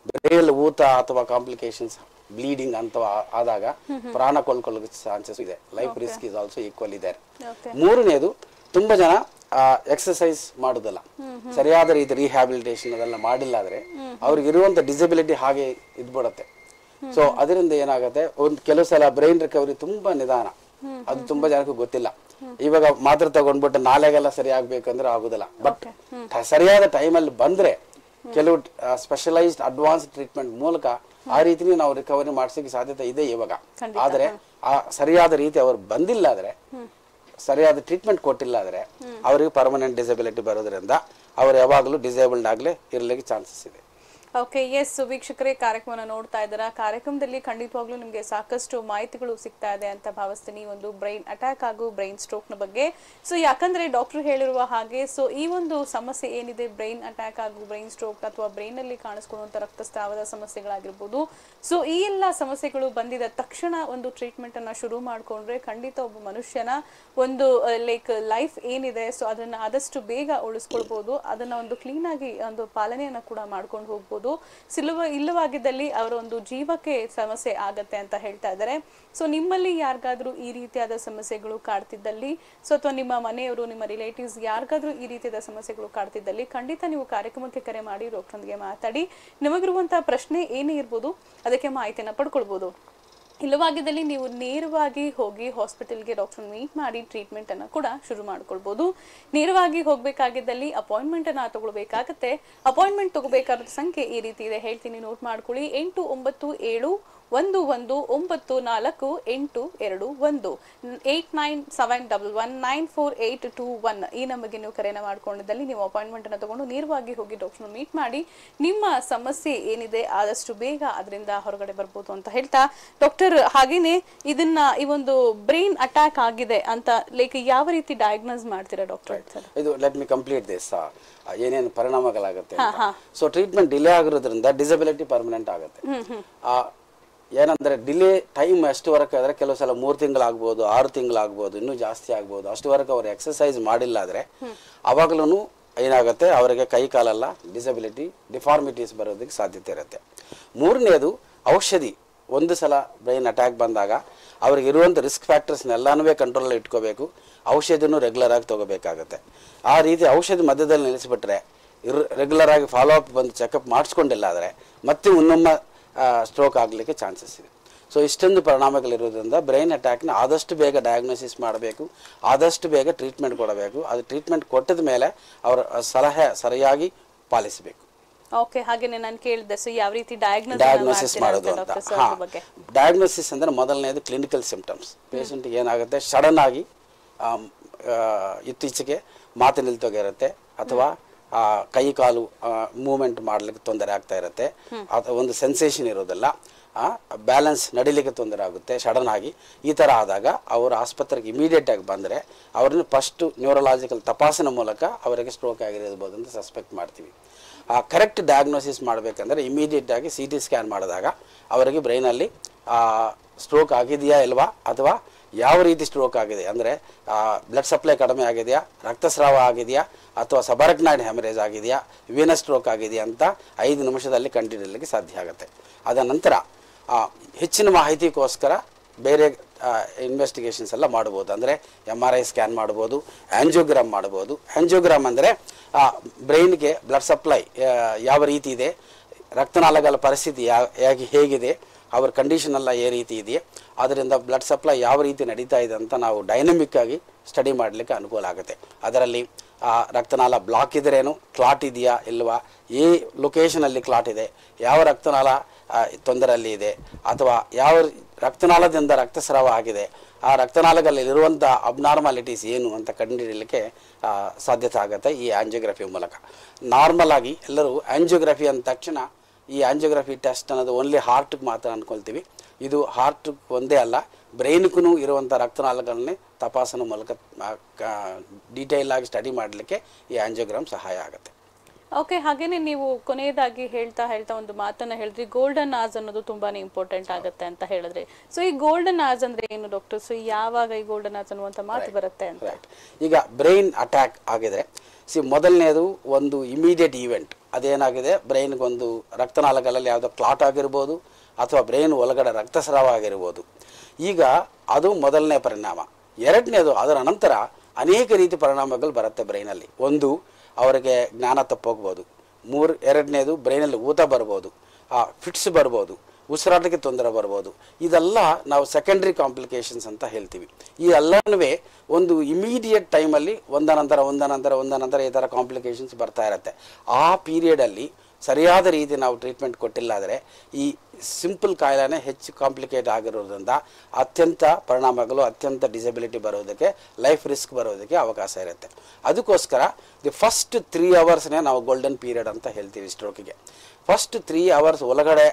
ಬ್ರೈನಲ್ಲಿ ಊತ ಅಥವಾ ಕಾಂಪ್ಲಿಕೇಶನ್ಸ್ ಬ್ಲೀಡಿಂಗ್ ಅಂತ ಆದಾಗ ಪ್ರಾಣ ಕೊಳ್ಳಕೊಳ್ಳೋ ಚಾನ್ಸಸ್ ಇದೆ life risk is also equal ಇದೆ ಓಕೆ ಮೂರನೇದು ತುಂಬಾ ಜನ ಎಕ್ಸಸೈಸ್ ಮಾಡೋದಲ್ಲ ಸರಿಯಾದ ರೀತಿ ರಿಹ್ಯಾಬಿಲಿಟೇಷನ್ ಅದೆಲ್ಲ ಮಾಡಿಲ್ಲ ಆದ್ರೆ ಅವ್ರಿಗೆ ಇರುವಂತ ಡಿಸಬಿಲಿಟಿ ಹಾಗೆ ಇದ್ಬಿಡತ್ತೆ ಸೊ ಅದರಿಂದ ಏನಾಗುತ್ತೆ ಒಂದು ಕೆಲವು ಸಲ ಬ್ರೈನ್ ರಿಕವರಿ ತುಂಬಾ ನಿಧಾನ ಅದು ತುಂಬಾ ಜನಕ್ಕೆ ಗೊತ್ತಿಲ್ಲ ಇವಾಗ ಮಾತ್ರ ತಗೊಂಡ್ಬಿಟ್ಟು ನಾಳೆಗೆಲ್ಲ ಸರಿ ಆಗ್ಬೇಕಂದ್ರೆ ಆಗುದಿಲ್ಲ ಬಟ್ ಸರಿಯಾದ ಟೈಮಲ್ಲಿ ಬಂದ್ರೆ ಕೆಲವು ಸ್ಪೆಷಲೈಸ್ಡ್ ಅಡ್ವಾನ್ಸ್ ಟ್ರೀಟ್ಮೆಂಟ್ ಮೂಲಕ ಆ ರೀತಿ ನಾವು ರಿಕವರಿ ಮಾಡಿಸೋಕೆ ಸಾಧ್ಯತೆ ಇದೆ ಇವಾಗ ಆದ್ರೆ ಆ ಸರಿಯಾದ ರೀತಿ ಅವ್ರು ಬಂದಿಲ್ಲ ಆದ್ರೆ ಸರಿಯಾದ ಟ್ರೀಟ್ಮೆಂಟ್ ಕೊಟ್ಟಿಲ್ಲ ಆದ್ರೆ ಅವರಿಗೆ ಪರ್ಮನೆಂಟ್ ಡಿಸಬಿಲಿಟಿ ಬರೋದ್ರಿಂದ ಅವ್ರು ಯಾವಾಗಲೂ ಡಿಸೇಬಲ್ಡ್ ಆಗ್ಲೇ ಇರ್ಲಿಕ್ಕೆ ಚಾನ್ಸಸ್ ಇದೆ ಓಕೆ ಎಸ್ ವೀಕ್ಷಕರೇ ಕಾರ್ಯಕ್ರಮನ ನೋಡ್ತಾ ಇದ್ದೀರಾ ಕಾರ್ಯಕ್ರಮದಲ್ಲಿ ಖಂಡಿತವಾಗ್ಲೂ ನಿಮಗೆ ಸಾಕಷ್ಟು ಮಾಹಿತಿಗಳು ಸಿಗ್ತಾ ಇದೆ ಅಂತ ಭಾವಿಸ್ತೀನಿ ಒಂದು ಬ್ರೈನ್ ಅಟ್ಯಾಕ್ ಹಾಗೂ ಬ್ರೈನ್ ಸ್ಟ್ರೋಕ್ನ ಬಗ್ಗೆ ಸೊ ಯಾಕಂದ್ರೆ ಡಾಕ್ಟರ್ ಹೇಳಿರುವ ಹಾಗೆ ಸೊ ಈ ಒಂದು ಸಮಸ್ಯೆ ಏನಿದೆ ಬ್ರೈನ್ ಅಟ್ಯಾಕ್ ಹಾಗೂ ಬ್ರೈನ್ ಸ್ಟ್ರೋಕ್ ಅಥವಾ ಬ್ರೈನ್ ಅಲ್ಲಿ ಕಾಣಿಸ್ಕೊಳ್ಳುವಂತ ರಕ್ತಸ್ರಾವದ ಸಮಸ್ಯೆಗಳಾಗಿರ್ಬೋದು ಸೊ ಈ ಎಲ್ಲ ಸಮಸ್ಯೆಗಳು ಬಂದಿದ ತಕ್ಷಣ ಒಂದು ಟ್ರೀಟ್ಮೆಂಟ್ ಅನ್ನ ಶುರು ಮಾಡ್ಕೊಂಡ್ರೆ ಖಂಡಿತ ಒಬ್ಬ ಮನುಷ್ಯನ ಒಂದು ಲೈಕ್ ಲೈಫ್ ಏನಿದೆ ಸೊ ಅದನ್ನ ಆದಷ್ಟು ಬೇಗ ಉಳಿಸ್ಕೊಳ್ಬಹುದು ಅದನ್ನ ಒಂದು ಕ್ಲೀನ್ ಆಗಿ ಒಂದು ಪಾಲನೆಯನ್ನ ಕೂಡ ಮಾಡ್ಕೊಂಡು ಹೋಗ್ಬೋದು ಸಿಲುವ ಇಲ್ಲವಾಗಿದ್ದಲ್ಲಿ ಅವರ ಒಂದು ಜೀವಕ್ಕೆ ಸಮಸ್ಯೆ ಆಗತ್ತೆ ಅಂತ ಹೇಳ್ತಾ ಇದ್ದಾರೆ ಸೊ ನಿಮ್ಮಲ್ಲಿ ಯಾರಿಗಾದ್ರೂ ಈ ರೀತಿಯಾದ ಸಮಸ್ಯೆಗಳು ಕಾಡ್ತಿದ್ದಲ್ಲಿ ಸೊ ಅಥವಾ ನಿಮ್ಮ ಮನೆಯವರು ನಿಮ್ಮ ರಿಲೇಟಿವ್ಸ್ ಯಾರಿಗಾದ್ರೂ ಈ ರೀತಿಯಾದ ಸಮಸ್ಯೆಗಳು ಕಾಡ್ತಿದ್ದಲ್ಲಿ ಖಂಡಿತ ನೀವು ಕಾರ್ಯಕ್ರಮಕ್ಕೆ ಕರೆ ಮಾಡಿ ಡಾಕ್ಟರ್ಗೆ ಮಾತಾಡಿ ನಿಮಗಿರುವಂತಹ ಪ್ರಶ್ನೆ ಏನೇ ಇರ್ಬೋದು ಅದಕ್ಕೆ ಮಾಹಿತಿಯನ್ನ ಪಡ್ಕೊಳ್ಬೋದು ಇಲ್ಲವಾಗಿದ್ದಲ್ಲಿ ನೀವು ನೇರವಾಗಿ ಹೋಗಿ ಹಾಸ್ಪಿಟಲ್ಗೆ ಡಾಕ್ಟರ್ ಮೀಟ್ ಮಾಡಿ ಟ್ರೀಟ್ಮೆಂಟ್ ಅನ್ನ ಕೂಡ ಶುರು ಮಾಡ್ಕೊಳ್ಬಹುದು ನೇರವಾಗಿ ಹೋಗ್ಬೇಕಾಗಿದ್ದಲ್ಲಿ ಅಪಾಯಿಂಟ್ಮೆಂಟ್ ಅನ್ನ ತಗೊಳ್ಬೇಕಾಗತ್ತೆ ಅಪಾಯಿಂಟ್ಮೆಂಟ್ ತಗೋಬೇಕಾದ ಸಂಖ್ಯೆ ಈ ರೀತಿ ಇದೆ ಹೇಳ್ತೀನಿ ನೋಟ್ ಮಾಡ್ಕೊಳ್ಳಿ ಎಂಟು ಒಂಬತ್ತು ಏಳು ಒಂದು ಒಂದು ಒಂಬತ್ತು ನಾಲ್ಕು ಎಂಟು ಎರಡು ಒಂದು eight nine seven double one nine four eight two one ಈ ನಂಬರ್ಗೆ ನೀವು ಕರೆನ ಮಾಡ್ಕೊಂಡಿದ್ದಲ್ಲಿ ನೀವು ಅಪಾಯಿಂಟ್ಮೆಂಟ್ ಅನ್ನು ತಗೊಂಡು ನೇರವಾಗಿ ಹೋಗಿ ಡಾಕ್ಟರ್ ಮೀಟ್ ಮಾಡಿ ನಿಮ್ಮ ಸಮಸ್ಯೆ ಏನಿದೆ ಆದಷ್ಟು ಬೇಗ ಅದರಿಂದ ಹೊರಗಡೆ ಬರ್ಬೋದು ಅಂತ ಹೇಳ್ತಾ ಡಾಕ್ಟರ್ ಹಾಗೇನೆ ಇದನ್ನ ಈ ಒಂದು ಬ್ರೈನ್ ಅಟ್ಯಾಕ್ ಆಗಿದೆ ಅಂತ ಲೈಕ್ ಯಾವ ರೀತಿ ಡಯಾಗ್ನೋಸ್ ಮಾಡ್ತೀರಾ ಡಾಕ್ಟರ್ ಇದು ಲೆಟ್ ಮಿ ಕಂಪ್ಲೀಟ್ ದಿಸ್ ಏನೇನು ಪರಿಣಾಮಗಳಾಗುತ್ತೆ ಸೊ ಟ್ರೀಟ್ಮೆಂಟ್ ಡಿಲೇ ಆಗಿರೋದ್ರಿಂದ ಡಿಸಬಿಲಿಟಿ ಪರ್ಮನೆಂಟ್ ಆಗುತ್ತೆ ಆ, ಏನಂದ್ರೆ ಡಿಲೇ ಟೈಮ್ ಎಷ್ಟುವರೆಗೆ ಆದ್ರೆ ಕೆಲವು ಸಲ ಮೂರು ತಿಂಗಳಾಗ್ಬೋದು ಆರು ತಿಂಗಳಾಗ್ಬೋದು ಇನ್ನೂ ಜಾಸ್ತಿ ಆಗ್ಬೋದು ಅಷ್ಟುವರೆಗೆ ಅವ್ರು ಎಕ್ಸಸೈಸ್ ಮಾಡಿಲ್ಲ ಆದ್ರೆ ಅವಾಗಲೂ ಏನಾಗುತ್ತೆ ಅವರಿಗೆ ಕೈ ಕಾಲೆಲ್ಲ ಡಿಸಬಿಲಿಟಿ ಡಿಫಾರ್ಮಿಟೀಸ್ ಬರೋದಕ್ಕೆ ಸಾಧ್ಯತೆ ಇರುತ್ತೆ ಮೂರನೇದು ಔಷಧಿ ಒಂದು ಸಲ ಬ್ರೈನ್ ಅಟ್ಯಾಕ್ ಬಂದಾಗ ಅವ್ರಿಗೆ ಇರುವಂಥ ರಿಸ್ಕ್ ಫ್ಯಾಕ್ಟರ್ಸ್ನೆಲ್ಲನೂ ಕಂಟ್ರೋಲ್ ಇಟ್ಕೋಬೇಕು ಔಷಧಿನೂ ರೆಗ್ಯುಲರ್ ಆಗಿ ತಗೋಬೇಕಾಗುತ್ತೆ ಆ ರೀತಿ ಔಷಧಿ ಮಧ್ಯದಲ್ಲಿ ನಿಲ್ಲಿಸ್ಬಿಟ್ರೆ ಇರ್ ರೆಗ್ಯುಲರ್ ಆಗಿ ಫಾಲೋ ಅಪ್ ಬಂದು ಚೆಕಪ್ ಮಾಡಿಸ್ಕೊಂಡಿಲ್ಲ ಆದರೆ ಮತ್ತೆ ಇನ್ನೊಮ್ಮೆ ಸ್ಟ್ರೋಕ್ ಆಗಲಿಕ್ಕೆ ಚಾನ್ಸಸ್ ಇದೆ ಸೊ ಇಷ್ಟೊಂದು ಪರಿಣಾಮಗಳಿರೋದ್ರಿಂದ ಬ್ರೈನ್ ಅಟ್ಯಾಕ್ನ ಆದಷ್ಟು ಬೇಗ ಡಯಾಗ್ನೋಸಿಸ್ ಮಾಡಬೇಕು ಆದಷ್ಟು ಬೇಗ ಟ್ರೀಟ್ಮೆಂಟ್ ಕೊಡಬೇಕು ಅದು ಟ್ರೀಟ್ಮೆಂಟ್ ಕೊಟ್ಟಿದ ಮೇಲೆ ಅವರ ಸಲಹೆ ಸರಿಯಾಗಿ ಪಾಲಿಸಬೇಕು ಓಕೆ ಹಾಗೇನೆ ನಾನು ಕೇಳಿದೆ ಸೊ ಯಾವ ರೀತಿ ಡಯಾಗ್ನೋಸ್ ಡಯಾಗ್ನೋಸಿಸ್ ಮಾಡೋದು ಅಂತ ಡಾಕ್ಟರ್ ಹಾ ಸರ್ ಬಗ್ಗೆ ಡಯಾಗ್ನೋಸಿಸ್ ಅಂದ್ರೆ ಮೊದಲನೇದು ಕ್ಲಿನಿಕಲ್ ಸಿಂಪ್ಟಮ್ಸ್ ಪೇಷಂಟ್ಗೆ ಏನಾಗುತ್ತೆ ಸಡನ್ ಆಗಿ ಆಮ್, ಆ, ಇತ್ತೀಚೆಗೆ ಮಾತು ನಿಲ್ತೋಗಿರುತ್ತೆ ಅಥವಾ ಆ, ಕೈ ಕಾಲು ಮೂವ್ಮೆಂಟ್ ಮಾಡ್ಲಿಕ್ಕೆ ತೊಂದರೆ ಆಗ್ತಾ ಇರುತ್ತೆ ಅಥವಾ ಒಂದು ಸೆನ್ಸೇಷನ್ ಇರೋದಿಲ್ಲ ಬ್ಯಾಲೆನ್ಸ್ ನಡಿಲಿಕ್ಕೆ ತೊಂದರೆ ಆಗುತ್ತೆ ಸಡನ್ ಆಗಿ ಈ ಥರ ಆದಾಗ ಅವರು ಆಸ್ಪತ್ರೆಗೆ ಇಮಿಡಿಯೇಟ್ ಆಗಿ ಬಂದರೆ ಅವ್ರನ್ನ ಫಸ್ಟ್ ನ್ಯೂರಲಾಜಿಕಲ್ ತಪಾಸಣೆ ಮೂಲಕ ಅವರಿಗೆ ಸ್ಟ್ರೋಕ್ ಆಗಿರ್ಬೋದು ಅಂತ ಸಸ್ಪೆಕ್ಟ್ ಮಾಡ್ತೀವಿ ಆ ಕರೆಕ್ಟ್ ಡಯಾಗ್ನೋಸಿಸ್ ಮಾಡಬೇಕಂದ್ರೆ ಇಮಿಡಿಯೇಟ್ ಆಗಿ ಸಿ ಟಿ ಸ್ಕ್ಯಾನ್ ಮಾಡಿದಾಗ ಅವರಿಗೆ ಬ್ರೈನಲ್ಲಿ ಸ್ಟ್ರೋಕ್ ಆಗಿದೆಯಾ ಇಲ್ವಾ ಅಥವಾ ಯಾವ ರೀತಿ ಸ್ಟ್ರೋಕ್ ಆಗಿದೆ ಅಂದರೆ ಬ್ಲಡ್ ಸಪ್ಲೈ ಕಡಿಮೆ ಆಗಿದೆಯಾ ರಕ್ತಸ್ರಾವ ಆಗಿದೆಯಾ ಅಥವಾ ಸಬರಕ್ನಾಯ್ಡ್ ಹ್ಯಾಮರೇಜ್ ಆಗಿದೆಯಾ ವೀನಸ್ ಸ್ಟ್ರೋಕ್ ಆಗಿದೆಯಾ ಅಂತ ಐದು ನಿಮಿಷದಲ್ಲಿ ಕಂಡುಹಿಡಿಯಲಿಕ್ಕೆ ಸಾಧ್ಯ ಆಗುತ್ತೆ ಅದ ನಂತರ ಆ, ಹೆಚ್ಚಿನ ಮಾಹಿತಿಗೋಸ್ಕರ ಬೇರೆ ಇನ್ವೆಸ್ಟಿಗೇಷನ್ಸ್ ಎಲ್ಲ ಮಾಡ್ಬೋದು ಅಂದರೆ ಎಮ್ ಆರ್ ಐ ಸ್ಕ್ಯಾನ್ ಮಾಡ್ಬೋದು ಆ್ಯಂಜಿಯೋಗ್ರಾಮ್ ಮಾಡ್ಬೋದು ಆ್ಯಂಜಿಯೋಗ್ರಾಮ್ ಅಂದರೆ ಬ್ರೈನ್ಗೆ ಬ್ಲಡ್ ಸಪ್ಲೈ ಯಾವ ರೀತಿ ಇದೆ ರಕ್ತನಾಳಗಳ ಪರಿಸ್ಥಿತಿ ಯಾ ಹೇಗೆ ಹೇಗಿದೆ ಅವ್ರ ಕಂಡೀಷನ್ ಎಲ್ಲ ಏ ರೀತಿ ಇದೆಯೇ ಅದರಿಂದ ಬ್ಲಡ್ ಸಪ್ಲೈ ಯಾವ ರೀತಿ ನಡೀತಾ ಇದೆ ಅಂತ ನಾವು ಡೈನಮಿಕ್ ಆಗಿ ಸ್ಟಡಿ ಮಾಡಲಿಕ್ಕೆ ಅನುಕೂಲ ಆಗುತ್ತೆ ಅದರಲ್ಲಿ ಆ ರಕ್ತನಾಳ ಬ್ಲಾಕ್ ಇದ್ರೇನು ಕ್ಲಾಟ್ ಇದೆಯಾ ಇಲ್ವಾ ಈ ಲೊಕೇಶನಲ್ಲಿ ಕ್ಲಾಟ್ ಇದೆ ಯಾವ ರಕ್ತನಾಳ ಆ, ತೊಂದರೆಯಲ್ಲಿ ಇದೆ ಅಥವಾ ಯಾವ ರಕ್ತನಾಳದಿಂದ ರಕ್ತಸ್ರಾವ ಆಗಿದೆ ಆ ರಕ್ತನಾಳಗಳಲ್ಲಿರುವಂಥ ಅಬ್ನಾರ್ಮಾಲಿಟೀಸ್ ಏನು ಅಂತ ಕಂಡುಹಿಡಿಯಲಿಕ್ಕೆ ಆ, ಸಾಧ್ಯತೆ ಆಗುತ್ತೆ ಈ ಆಂಜಿಯೋಗ್ರಫಿ ಮೂಲಕ ನಾರ್ಮಲ್ ಆಗಿ ಎಲ್ಲರೂ ಆಂಜಿಯೋಗ್ರಫಿ ಅಂದ ತಕ್ಷಣ ಈ ಆಂಜಿಯೋಗ್ರಫಿ ಟೆಸ್ಟ್ ಅನ್ನೋದು ಓನ್ಲಿ ಹಾರ್ಟ್ಗೆ ಮಾತ್ರ ಅನ್ಕೊಳ್ತೀವಿ ಇದು ಹಾರ್ಟ್ ಒಂದೇ ಅಲ್ಲ ಬ್ರೈನ್ಗೂ ಇರುವಂಥ ರಕ್ತನಾಳಗಳನ್ನೇ ತಪಾಸಣೆ ಮೂಲಕ ಡೀಟೇಲ್ ಆಗಿ ಸ್ಟಡಿ ಮಾಡಲಿಕ್ಕೆ ಈ ಆಂಜಿಯೋಗ್ರಾಮ್ ಸಹಾಯ ಆಗುತ್ತೆ ಓಕೆ ಹಾಗೇನೆ ನೀವು ಕೊನೆಯದಾಗಿ ಹೇಳ್ತಾ ಹೇಳ್ತಾ ಒಂದು ಮಾತನ್ನ ಹೇಳಿದ್ರಿ ಗೋಲ್ಡನ್ ಆಸ್ ಅನ್ನೋದು ತುಂಬಾನೇ ಇಂಪಾರ್ಟೆಂಟ್ ಆಗುತ್ತೆ ಅಂತ ಹೇಳಿದ್ರಿ ಸೊ ಈ ಗೋಲ್ಡನ್ ಆಸ್ ಅಂದ್ರೆ ಏನು ಡಾಕ್ಟರ್ ಸೊ ಯಾವಾಗ ಈ ಗೋಲ್ಡನ್ ಆಸ್ ಅನ್ನುವಂತ ಮಾತು ಬರುತ್ತೆ ಅಂತ ರೈಟ್ ಈಗ ಬ್ರೈನ್ ಅಟ್ಯಾಕ್ ಆಗಿದ್ರೆ ಸಿ ಮೊದಲನೇದು ಒಂದು ಇಮಿಡಿಯೇಟ್ ಈವೆಂಟ್ ಅದೇನಾಗಿದೆ ಬ್ರೈನ್ಗೊಂದು ರಕ್ತನಾಳಗಳಲ್ಲಿ ಯಾವುದೋ ಕ್ಲಾಟ್ ಆಗಿರ್ಬೋದು ಅಥವಾ ಬ್ರೈನ್ ಒಳಗಡೆ ರಕ್ತಸ್ರಾವ ಆಗಿರ್ಬೋದು ಈಗ ಅದು ಮೊದಲನೇ ಪರಿಣಾಮ ಎರಡನೇದು ಅದರ ನಂತರ ಅನೇಕ ರೀತಿ ಪರಿಣಾಮಗಳು ಬರುತ್ತೆ ಬ್ರೈನಲ್ಲಿ ಒಂದು ಅವರಿಗೆ ಜ್ಞಾನ ತಪ್ಪೋಗ್ಬೋದು ಮೂರು ಎರಡನೇದು ಬ್ರೈನಲ್ಲಿ ಊತ ಬರ್ಬೋದು ಫಿಟ್ಸ್ ಬರ್ಬೋದು ಉಸಿರಾಟಕ್ಕೆ ತೊಂದರೆ ಬರ್ಬೋದು ಇದೆಲ್ಲ ನಾವು ಸೆಕೆಂಡ್ರಿ ಕಾಂಪ್ಲಿಕೇಶನ್ಸ್ ಅಂತ ಹೇಳ್ತೀವಿ ಈ ಎಲ್ಲನೂ ಒಂದು ಇಮಿಡಿಯೇಟ್ ಟೈಮಲ್ಲಿ ಒಂದನಂತರ ಒಂದನಂತರ ಒಂದನಂತರ ಈ ಥರ ಕಾಂಪ್ಲಿಕೇಶನ್ಸ್ ಬರ್ತಾ ಇರುತ್ತೆ ಆ ಪೀರಿಯಡಲ್ಲಿ ಸರಿಯಾದ ರೀತಿ ನಾವು ಟ್ರೀಟ್ಮೆಂಟ್ ಕೊಟ್ಟಿಲ್ಲ ಆದರೆ ಈ ಸಿಂಪಲ್ ಕಾಯಿಲೆನೇ ಹೆಚ್ಚು ಕಾಂಪ್ಲಿಕೇಟ್ ಆಗಿರೋದ್ರಿಂದ ಅತ್ಯಂತ ಪರಿಣಾಮಗಳು ಅತ್ಯಂತ ಡಿಸಬಿಲಿಟಿ ಬರೋದಕ್ಕೆ ಲೈಫ್ ರಿಸ್ಕ್ ಬರೋದಕ್ಕೆ ಅವಕಾಶ ಇರುತ್ತೆ ಅದಕ್ಕೋಸ್ಕರ ದಿ ಫಸ್ಟ್ ತ್ರೀ ಅವರ್ಸ್ನೇ ನಾವು ಗೋಲ್ಡನ್ ಪೀರಿಯಡ್ ಅಂತ ಹೇಳ್ತೀವಿ ಸ್ಟ್ರೋಕಿಗೆ ಫಸ್ಟ್ ತ್ರೀ ಅವರ್ಸ್ ಒಳಗಡೆ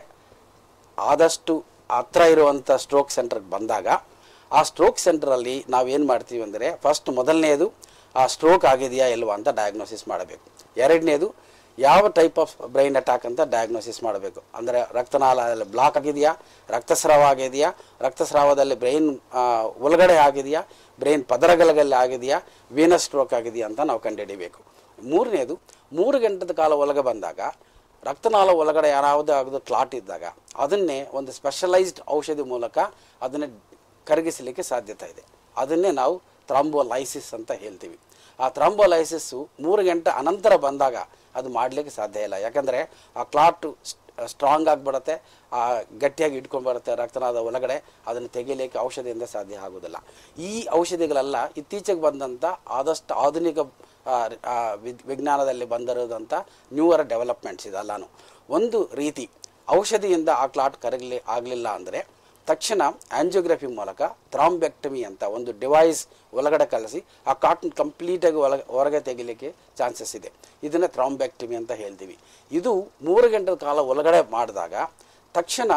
ಆದಷ್ಟು ಹತ್ರ ಇರುವಂಥ ಸ್ಟ್ರೋಕ್ ಸೆಂಟರ್ಗೆ ಬಂದಾಗ ಆ ಸ್ಟ್ರೋಕ್ ಸೆಂಟ್ರಲ್ಲಿ ನಾವೇನು ಮಾಡ್ತೀವಿ ಅಂದರೆ ಫಸ್ಟ್ ಮೊದಲನೇದು ಆ ಸ್ಟ್ರೋಕ್ ಆಗಿದೆಯಾ ಇಲ್ವಾ ಅಂತ ಡಯಾಗ್ನೋಸಿಸ್ ಮಾಡಬೇಕು ಎರಡನೇದು ಯಾವ ಟೈಪ್ ಆಫ್ ಬ್ರೈನ್ ಅಟ್ಯಾಕ್ ಅಂತ ಡಯಾಗ್ನೋಸಿಸ್ ಮಾಡಬೇಕು ಅಂದರೆ ರಕ್ತನಾಳದಲ್ಲಿ ಬ್ಲಾಕ್ ಆಗಿದೆಯಾ ರಕ್ತಸ್ರಾವ ಆಗಿದೆಯಾ ರಕ್ತಸ್ರಾವದಲ್ಲಿ ಬ್ರೈನ್ ಒಳಗಡೆ ಆಗಿದೆಯಾ ಬ್ರೈನ್ ಪದರಗಲಗಲ್ಲಿ ಆಗಿದೆಯಾ ವೀನಸ್ ಸ್ಟ್ರೋಕ್ ಆಗಿದೆಯಾ ಅಂತ ನಾವು ಕಂಡುಹಿಡಿಬೇಕು ಮೂರನೇದು ಮೂರು ಗಂಟೆದ ಕಾಲ ಒಳಗೆ ಬಂದಾಗ ರಕ್ತನಾಳ ಒಳಗಡೆ ಯಾರಾವುದು ಆಗೋದು ಕ್ಲಾಟ್ ಇದ್ದಾಗ ಅದನ್ನೇ ಒಂದು ಸ್ಪೆಷಲೈಸ್ಡ್ ಔಷಧಿ ಮೂಲಕ ಅದನ್ನೇ ಕರಗಿಸಲಿಕ್ಕೆ ಸಾಧ್ಯತೆ ಇದೆ ಅದನ್ನೇ ನಾವು ಥ್ರಾಂಬೋಲೈಸಿಸ್ ಅಂತ ಹೇಳ್ತೀವಿ ಆ ಥ್ರಾಂಬೋಲೈಸಿಸ್ಸು ಮೂರು ಗಂಟೆ ಅನಂತರ ಬಂದಾಗ ಅದು ಮಾಡಲಿಕ್ಕೆ ಸಾಧ್ಯ ಇಲ್ಲ ಯಾಕಂದರೆ ಆ ಕ್ಲಾಟು ಸ್ಟ್ರಾಂಗ್ ಆಗಿಬಿಡುತ್ತೆ ಆ ಗಟ್ಟಿಯಾಗಿ ಇಟ್ಕೊಂಡು ಬರುತ್ತೆ ರಕ್ತನಾಳದ ಒಳಗಡೆ ಅದನ್ನು ತೆಗಿಲಿಕ್ಕೆ ಔಷಧಿಯಿಂದ ಸಾಧ್ಯ ಆಗೋದಿಲ್ಲ ಈ ಔಷಧಿಗಳೆಲ್ಲ ಇತ್ತೀಚೆಗೆ ಬಂದಂಥ ಆದಷ್ಟು ಆಧುನಿಕ ಆ, ಆ, ವಿದ್- ವಿಜ್ಞಾನದಲ್ಲಿ ಬಂದಿರೋದಂಥ ನ್ಯೂವರ್ ಡೆವಲಪ್ಮೆಂಟ್ಸ್ ಇದೆಲ್ಲಾನು ಒಂದು ರೀತಿ ಔಷಧಿಯಿಂದ ಆ ಕ್ಲಾಟ್ ಕರಗಲಿ ಆಗಲಿಲ್ಲ ಅಂದರೆ ತಕ್ಷಣ ಆಂಜಿಯೋಗ್ರಫಿ ಮೂಲಕ ಥ್ರಾಂಬೆಕ್ಟಮಿ ಅಂತ ಒಂದು ಡಿವೈಸ್ ಒಳಗಡೆ ಕಲಿಸಿ ಆ ಕಾಟನ್ ಕಂಪ್ಲೀಟಾಗಿ ಒಳಗೆ ಹೊರಗೆ ತೆಗಿಲಿಕ್ಕೆ ಚಾನ್ಸಸ್ ಇದೆ ಇದನ್ನು ಥ್ರಾಂಬೆಕ್ಟಮಿ ಅಂತ ಹೇಳ್ತೀವಿ ಇದು ಮೂರು ಗಂಟೆ ಕಾಲ ಒಳಗಡೆ ಮಾಡಿದಾಗ ತಕ್ಷಣ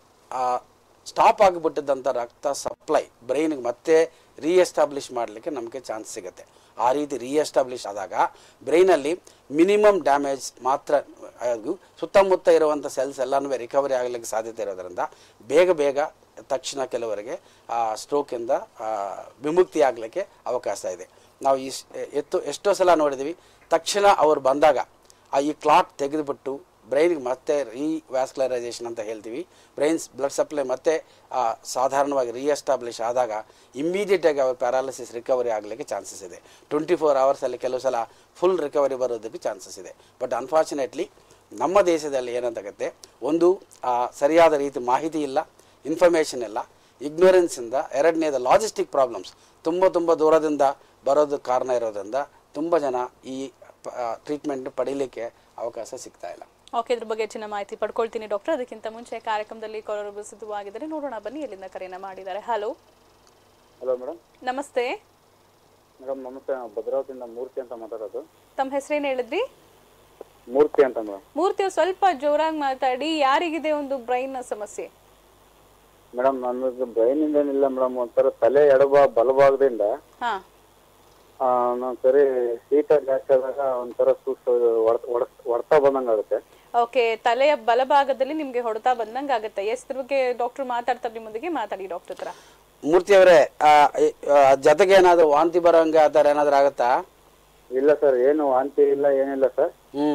ಸ್ಟಾಪ್ ಆಗಿಬಿಟ್ಟಿದ್ದಂಥ ರಕ್ತ ಸಪ್ಲೈ ಬ್ರೈನ್ಗೆ ಮತ್ತೆ ರೀಎಸ್ಟಾಬ್ಲಿಷ್ ಮಾಡಲಿಕ್ಕೆ ನಮಗೆ ಚಾನ್ಸ್ ಸಿಗುತ್ತೆ ಆ ರೀತಿ ರೀಎಸ್ಟಾಬ್ಲಿಷ್ ಆದಾಗ ಬ್ರೈನಲ್ಲಿ ಮಿನಿಮಮ್ ಡ್ಯಾಮೇಜ್ ಮಾತ್ರ ಆಗು ಸುತ್ತಮುತ್ತ ಇರುವಂಥ ಸೆಲ್ಸ್ ಎಲ್ಲನೂ ರಿಕವರಿ ಆಗಲಿಕ್ಕೆ ಸಾಧ್ಯತೆ ಇರೋದರಿಂದ ಬೇಗ ಬೇಗ ತಕ್ಷಣ ಕೆಲವರಿಗೆ ಆ ಸ್ಟ್ರೋಕಿಂದ ವಿಮುಕ್ತಿ ಆಗಲಿಕ್ಕೆ ಅವಕಾಶ ಇದೆ ನಾವು ಈ ಎತ್ತು ಎಷ್ಟೋ ಸಲ ನೋಡಿದ್ದೀವಿ ತಕ್ಷಣ ಅವ್ರು ಬಂದಾಗ ಆ ಈ ಕ್ಲಾಟ್ ತೆಗೆದುಬಿಟ್ಟು ಬ್ರೈನ್ಗೆ ಮತ್ತೆ ರೀವ್ಯಾಸ್ಕಲರೈಸೇಷನ್ ಅಂತ ಹೇಳ್ತೀವಿ ಬ್ರೈನ್ಸ್ ಬ್ಲಡ್ ಸಪ್ಲೈ ಮತ್ತೆ ಆ, ಸಾಧಾರಣವಾಗಿ ರೀಎಸ್ಟಾಬ್ಲಿಷ್ ಆದಾಗ ಇಮ್ಮಿಡಿಯೇಟಾಗಿ ಅವ್ರ ಪ್ಯಾರಾಲಿಸಿಸ್ ರಿಕವರಿ ಆಗಲಿಕ್ಕೆ ಚಾನ್ಸಸ್ ಇದೆ ಟ್ವೆಂಟಿ ಫೋರ್ ಅವರ್ಸಲ್ಲಿ ಕೆಲವು ಸಲ ಫುಲ್ ರಿಕವರಿ ಬರೋದಕ್ಕೆ ಚಾನ್ಸಸ್ ಇದೆ ಬಟ್ ಅನ್ಫಾರ್ಚುನೇಟ್ಲಿ ನಮ್ಮ ದೇಶದಲ್ಲಿ ಏನಂತಾಗುತ್ತೆ ಒಂದು ಆ, ಸರಿಯಾದ ರೀತಿ ಮಾಹಿತಿ ಇಲ್ಲ ಇನ್ಫಾರ್ಮೇಷನ್ ಇಲ್ಲ ಇಗ್ನೋರೆನ್ಸಿಂದ ಎರಡನೇದು ಲಾಜಿಸ್ಟಿಕ್ ಪ್ರಾಬ್ಲಮ್ಸ್ ತುಂಬ ತುಂಬ ದೂರದಿಂದ ಬರೋದು ಕಾರಣ ಇರೋದ್ರಿಂದ ತುಂಬ ಜನ ಈ ಟ್ರೀಟ್ಮೆಂಟ್ ಪಡೀಲಿಕ್ಕೆ ಅವಕಾಶ ಸಿಗ್ತಾ ಇಲ್ಲ ಓಕೆ ಇದ್ರ ಬಗ್ಗೆ ಹೆಚ್ಚಿನ ಮಾಹಿತಿ ಪಡ್ಕೊಳ್ತೀನಿ ಡಾಕ್ಟರ್ ಅದಕ್ಕಿಂತ ಮುಂಚೆ ಕಾರ್ಯಕ್ರಮದಲ್ಲಿ ಕೊರೊರು ಸಿದ್ಧವಾಗಿದ್ದಾರೆ ನೋಡೋಣ ಬನ್ನಿ ಎಲ್ಲಿಂದ ಕರೆಯನ್ನ ಮಾಡಿದ್ದಾರೆ ಹಲೋ ಹಲೋ ಮೇಡಮ್ ನಮಸ್ತೆ ಮೇಡಮ್ ನಮಸ್ತೆ ನಾವು ಭದ್ರಾವತಿಯಿಂದ ಮೂರ್ತಿ ಅಂತ ಮಾತಾಡೋದು ತಮ್ಮ ಹೆಸರೇನು ಹೇಳಿದ್ರಿ ಮೂರ್ತಿ ಅಂತ ಮೇಡಮ್ ಮೂರ್ತಿ ಅವ್ರು ಸ್ವಲ್ಪ ಜೋರಾಗಿ ಮಾತಾಡಿ ಯಾರಿಗಿದೆ ಒಂದು ಬ್ರೈನ್ ಸಮಸ್ಯೆ ಮೇಡಮ್ ನನ್ನದು ಬ್ರೈನಿಂದ ಏನಿಲ್ಲ ಮೇಡಮ್ ಒಂಥರ ತಲೆ ಎಡಭಾ ಬಲಭಾಗದಿಂದ ಹಾ ಆ, ಒಂದೊಂದ್ ಸರಿ ಶೀತ ಜಾಸ್ತಿ ಆದಾಗ ಒಂಥರ ಸುಸ್ತು ಹೊಡ್ತಾ ಬಂದಂಗೆ ಆಗುತ್ತೆ ಓಕೆ ತಲೆಯ ಬಲಭಾಗದಲ್ಲಿ ನಿಮ್ಗೆ ಹೊಡೆತ ಬಂದಂಗೆ ಆಗುತ್ತೆ ಎಸ್ ಇದ್ರ ಬಗ್ಗೆ ಡಾಕ್ಟರ್ ಮಾತಾಡ್ತಾರೆ ನಿಮ್ಮೊಂದಿಗೆ ಮಾತಾಡಿ ಡಾಕ್ಟರ್ ಹತ್ರ ಮೂರ್ತಿಯವರೇ ಆ, ಈ, ಆ, ಜೊತೆಗೆ ಏನಾದರೂ ವಾಂತಿ ಬರೋಂಗೆ ಆ ಥರ ಏನಾದರೂ ಆಗುತ್ತಾ ಇಲ್ಲ ಸರ್ ಏನು ವಾಂತಿ ಇಲ್ಲ ಏನಿಲ್ಲ ಸರ್ ಹ್ಞೂ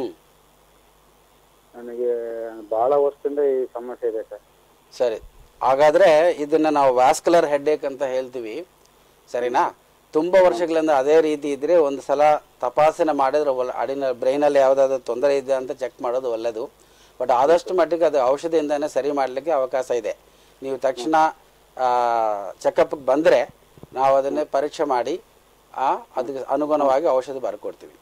ನನಗೆ ಬಹಳ ವರ್ಷದಿಂದ ಈ ಸಮಸ್ಯೆ ಇದೆ ಸರ್ ಸರಿ ಹಾಗಾದರೆ ಇದನ್ನು ನಾವು ವ್ಯಾಸ್ಕುಲರ್ ಹೆಡ್ಡೇಕ್ ಅಂತ ಹೇಳ್ತೀವಿ ಸರಿನಾ ತುಂಬ ವರ್ಷಗಳಿಂದ ಅದೇ ರೀತಿ ಇದ್ದರೆ ಒಂದು ಸಲ ತಪಾಸಣೆ ಮಾಡಿದ್ರೆ ಒಳ್ಳೆ ಅಡಿನ ಬ್ರೈನಲ್ಲಿ ಯಾವುದಾದ್ರು ತೊಂದರೆ ಇದೆ ಅಂತ ಚೆಕ್ ಮಾಡೋದು ಒಳ್ಳೆಯದು ಬಟ್ ಆದಷ್ಟು ಮಟ್ಟಿಗೆ ಅದು ಔಷಧಿಯಿಂದನೇ ಸರಿ ಮಾಡಲಿಕ್ಕೆ ಅವಕಾಶ ಇದೆ ನೀವು ತಕ್ಷಣ ಚೆಕಪ್ಗೆ ಬಂದರೆ ನಾವು ಅದನ್ನೇ ಪರೀಕ್ಷೆ ಮಾಡಿ ಆ, ಅದಕ್ಕೆ ಅನುಗುಣವಾಗಿ ಔಷಧಿ ಬರ್ಕೊಡ್ತೀವಿ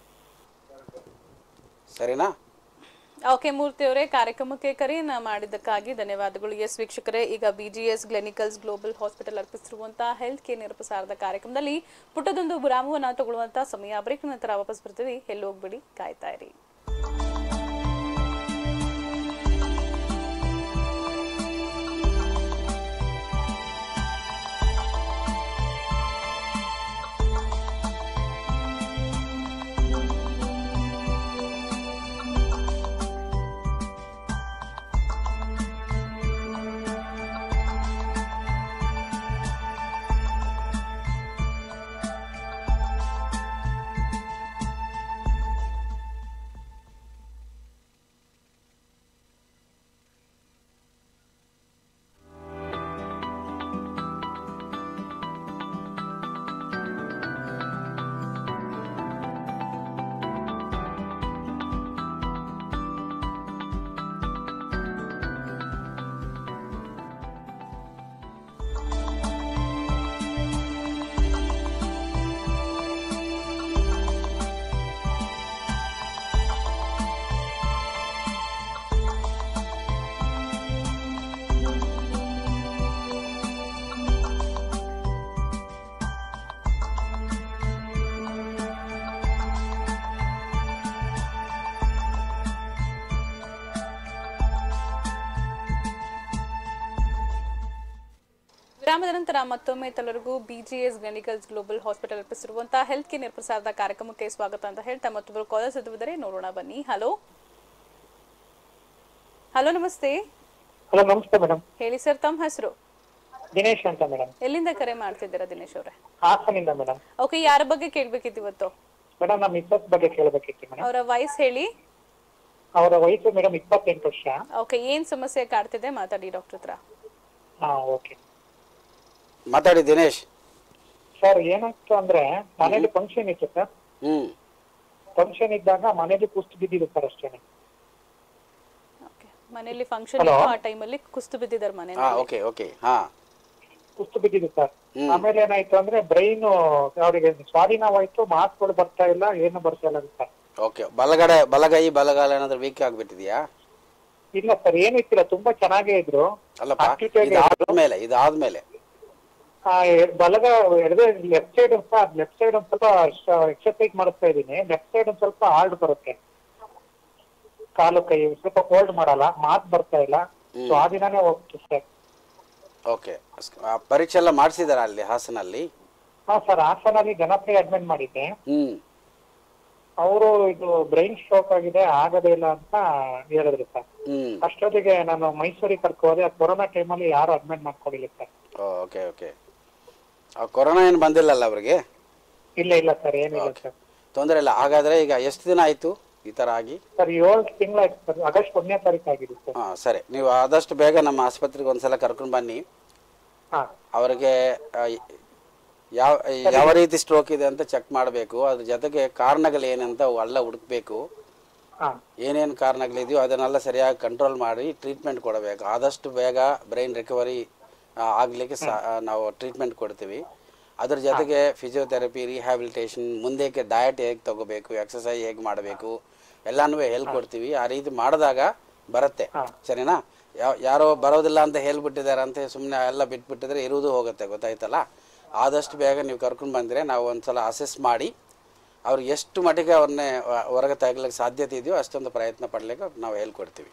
ಸರಿನಾ ಓಕೆ ಮೂರ್ತಿ ಅವರೇ ಕಾರ್ಯಕ್ರಮಕ್ಕೆ ಕರೆಯನ್ನ ಮಾಡಿದ್ದಕ್ಕಾಗಿ ಧನ್ಯವಾದಗಳು ಎಸ್ ವೀಕ್ಷಕರೇ ಈಗ ಬಿಜಿಎಸ್ ಗ್ಲೆನಿಕಲ್ಸ್ ಗ್ಲೋಬಲ್ ಹಾಸ್ಪಿಟಲ್ ಅರ್ಪಿಸಿರುವಂತಹ ಹೆಲ್ತ್ ಕೇರ್ ನಿರಪಸಾರದ ಕಾರ್ಯಕ್ರಮದಲ್ಲಿ ಪುಟ್ಟದೊಂದು ವಿರಾಮವನ್ನ ತಗೊಳ್ಳುವಂತ ಸಮಯ ಬ್ರೇಕ್ ನಂತರ ವಾಪಸ್ ಬರ್ತೀವಿ ಎಲ್ಲೂ ಹೋಗ್ಬಿಡಿ ಕಾಯ್ತಾ ಇರಿ ವಿರಾಮದ ನಂತರ ಮತ್ತೊಮ್ಮೆ ತಲರಿಗೂ ಬಿಜಿಎಸ್ ಗಣಿಕಲ್ಸ್ ಗ್ಲೋಬಲ್ ಹಾಸ್ಪಿಟಲ್ ಅರ್ಪಿಸಿರುವಂತಹ ಹೆಲ್ತ್ ಕೇರ್ ಪ್ರಸಾರದ ಕಾರ್ಯಕ್ರಮಕ್ಕೆ ಸ್ವಾಗತ ಅಂತ ಹೇಳ್ತಾ ಮತ್ತೊಬ್ಬರು ಕಾಲರ್ಸ್ ಇದ್ದಾರೆ ನೋಡೋಣ ಬನ್ನಿ ಹಲೋ ಹಲೋ ನಮಸ್ತೆ ಹಲೋ ನಮಸ್ತೆ ಮೇಡಮ್ ಹೇಳಿ ಸರ್ ತಮ್ಮ ಹೆಸರು ದಿನೇಶ್ ಅಂತ ಮೇಡಮ್ ಎಲ್ಲಿಂದ ಕರೆ ಮಾಡ್ತಿದ್ದೀರಾ ದಿನೇಶ್ ಅವರೇ ಹಾಸನಿಂದ ಮೇಡಮ್ ಓಕೆ ಯಾರ ಬಗ್ಗೆ ಕೇಳ್ಬೇಕಿತ್ತು ಇವತ್ತು ಮೇಡಮ್ ನಮ್ಮ ಮಿಸ್ಸಸ್ ಬಗ್ಗೆ ಕೇಳಬೇಕಿತ್ತು ಮೇಡಮ್ ಅವರ ವಯಸ್ಸು ಹೇಳಿ ಅವರ ವಯಸ್ಸು ಮೇಡಮ್ ಇಪ್ಪತ್ತೆಂಟು ವರ್ಷ ಓಕೆ ಏನ್ ಸಮಸ್ಯೆ ಕಾಡ್ತಿದೆ ಮಾತಾಡಿ ಡಾಕ್ಟರ್ ಹತ್ರ ಹಾ ಓಕೆ ಮಾತಾಡಿ ದಿನೇಶ್ ಸರ್ ಏನಾಯ್ತು ಅಂದ್ರೆ ಮನೇಲಿ ಫಂಕ್ಷನ್ ಇತ್ತು ಸರ್ ಹ್ಞೂ ಫಂಕ್ಷನ್ ಇದ್ದಾಗ ಮನೇಲಿ ಕುಸ್ತು ಬಿದ್ದಿದೆ ಸರ್ ಅಷ್ಟೇ ಓಕೆ ಮನೆಯಲ್ಲಿ ಫಂಕ್ಷನ್ Hello? ಇತ್ತು ಆ ಟೈಮಲ್ಲಿ ಕುಸ್ತು ಬಿದ್ದಿದ್ದಾರೆ ಮನೆ ಹಾಂ ಓಕೆ ಓಕೆ ಹಾಂ ಕುಸ್ತು ಬಿದ್ದಿದೆ ಸರ್ ಹ್ಮ್. ಆಮೇಲೆ ಏನಾಯ್ತು ಅಂದ್ರೆ ಬ್ರೈನ್ ಅವರಿಗೆ ಸ್ವಾಧೀನವಾಯ್ತು ಮಾತುಗಳು ಬರ್ತಾ ಇಲ್ಲ ಏನು ಬರ್ತಾ ಇಲ್ಲ ಸರ್ ಓಕೆ ಬಲಗಡೆ ಬಲಗೈ ಬಲಗಾಲ ಏನಾದರೂ ವೀಕ್ ಆಗಿಬಿಟ್ಟಿದೆಯಾ ಇಲ್ಲ ಸರ್ ಏನು ಇತ್ತಿಲ್ಲ ತುಂಬಾ ಚೆನ್ನಾಗೇ ಇದ್ರು ಅಲ್ಲಪ್ಪ Activity ಆಗಿ ಇದ್ರು. ಇದಾದ್ಮೇಲೆ ಇದಾದ್ಮೇಲೆ ಆ, ಎ- ಬಲಗ ಎಡದೆ left side sir left side ಒಂದ್ ಸ್ವಲ್ಪ ಎಕ್ಸರ್ಸೈಸ್ ಮಾಡಿಸ್ತಾ ಇದ್ದೀನಿ ಲೆಫ್ಟ್ ಸೈಡ್ ಒಂದ್ ಸ್ವಲ್ಪ ಹಾರ್ಡ್ ಬರುತ್ತೆ ಕಾಲು ಕೈ ಸ್ವಲ್ಪ ಹೋಲ್ಡ್ ಮಾಡಲ್ಲ ಮಾತ್ ಬರ್ತಾ ಇಲ್ಲ ಸ್ವಾಧೀನನೇ ಹೋಗ್ತು ಸರ್ ಓಕೆ ಪರೀಕ್ಷೆ ಎಲ್ಲ ಮಾಡಿಸಿದಾರ ಅಲ್ಲಿ ಹಾಸನಲ್ಲಿ ಹಾ ಸರ್ ಹಾಸನಲ್ಲಿ ಜನಪ್ರಿಯ ಅಡ್ಮಿಟ್ ಮಾಡಿದ್ದೆ ಹ್ಞೂ ಅವರು ಇದು ಬ್ರೈನ್ ಸ್ಟ್ರೋಕ್ ಆಗಿದೆ ಆಗದೇ ಇಲ್ಲ ಅಂತ ಹೇಳಿದ್ರು ಸರ್ ಹ್ಞೂ ಅಷ್ಟೊತ್ತಿಗೆ ನಾನು ಮೈಸೂರಿಗೆ ಕರ್ಕೊ ಹೋದೆ ಕೊರೋನಾ ಟೈಮಲ್ಲಿ ಯಾರು ಅಡ್ಮಿಟ್ ಮಾಡ್ಕೊಂಡಿಲ್ಲ ಸರ್ ಓಕೆ ಓಕೆ ಕೊರೋನಾ ಏನು ಬಂದಿಲ್ಲಲ್ಲ ಅವ್ರಿಗೆ ಇಲ್ಲ ಇಲ್ಲ ಸರ್ ಏನಿಲ್ಲ ಸರ್ ತೊಂದರೆ ಇಲ್ಲ ಹಾಗಾದರೆ ಈಗ ಎಷ್ಟು ದಿನ ಆಯಿತು ಈ ಥರ ಆಗಿ ಸರ್ ಏಳು ತಿಂಗಳಾಯ್ತು ಸರ್ ಆಗಸ್ಟ್ ಒಂದನೇ ತಾರೀಕು ಆಗಿದೆ ಸರ್ ಹಾಂ ಸರಿ ನೀವು ಆದಷ್ಟು ಬೇಗ ನಮ್ಮ ಆಸ್ಪತ್ರೆಗೆ ಒಂದ್ಸಲ ಕರ್ಕೊಂಡು ಬನ್ನಿ ಹಾ ಅವರಿಗೆ ಆ, ಯಾವ ಯಾವ ರೀತಿ ಸ್ಟ್ರೋಕ್ ಇದೆ ಅಂತ ಚೆಕ್ ಮಾಡಬೇಕು ಅದ್ರ ಜೊತೆಗೆ ಕಾರಣಗಳು ಏನಂತ ಅವು ಎಲ್ಲ ಹುಡುಕ್ಬೇಕು ಹಾ ಏನೇನು ಕಾರಣಗಳಿದೆಯೋ ಅದನ್ನೆಲ್ಲ ಸರಿಯಾಗಿ ಕಂಟ್ರೋಲ್ ಮಾಡಿ ಟ್ರೀಟ್ಮೆಂಟ್ ಕೊಡಬೇಕು ಆದಷ್ಟು ಬೇಗ ಬ್ರೈನ್ ರಿಕವರಿ ಆಗಲಿಕ್ಕೆ ಸಹ ನಾವು ಟ್ರೀಟ್ಮೆಂಟ್ ಕೊಡ್ತೀವಿ ಅದ್ರ ಜೊತೆಗೆ ಫಿಸಿಯೋಥೆರಪಿ ರಿಹ್ಯಾಬಿಲಿಟೇಷನ್ ಮುಂದಕ್ಕೆ ಡಯಟ್ ಹೇಗೆ ತಗೋಬೇಕು ಎಕ್ಸಸೈಸ್ ಹೇಗೆ ಮಾಡಬೇಕು ಎಲ್ಲನೂ ಹೇಳ್ಕೊಡ್ತೀವಿ ಆ ರೀತಿ ಮಾಡಿದಾಗ ಬರುತ್ತೆ ಸರಿನಾ ಯಾವ ಯಾರೋ ಬರೋದಿಲ್ಲ ಅಂತ ಹೇಳ್ಬಿಟ್ಟಿದ್ದಾರೆ ಅಂತ ಸುಮ್ಮನೆ ಎಲ್ಲ ಬಿಟ್ಬಿಟ್ಟಿದ್ರೆ ಇರುವುದು ಹೋಗುತ್ತೆ ಗೊತ್ತಾಯ್ತಲ್ಲ ಆದಷ್ಟು ಬೇಗ ನೀವು ಕರ್ಕೊಂಡು ಬಂದರೆ ನಾವು ಒಂದ್ಸಲ ಅಸೆಸ್ ಮಾಡಿ ಅವ್ರಿಗೆ ಎಷ್ಟು ಮಟ್ಟಿಗೆ ಅವ್ರನ್ನೇ ಹೊ- ಹೊರಗೆ ತೆಗಲಿಕ್ಕೆ ಸಾಧ್ಯತೆ ಇದೆಯೋ ಅಷ್ಟೊಂದು ಪ್ರಯತ್ನ ಪಡಲಿಕ್ಕೆ ನಾವು ಹೇಳ್ಕೊಡ್ತೀವಿ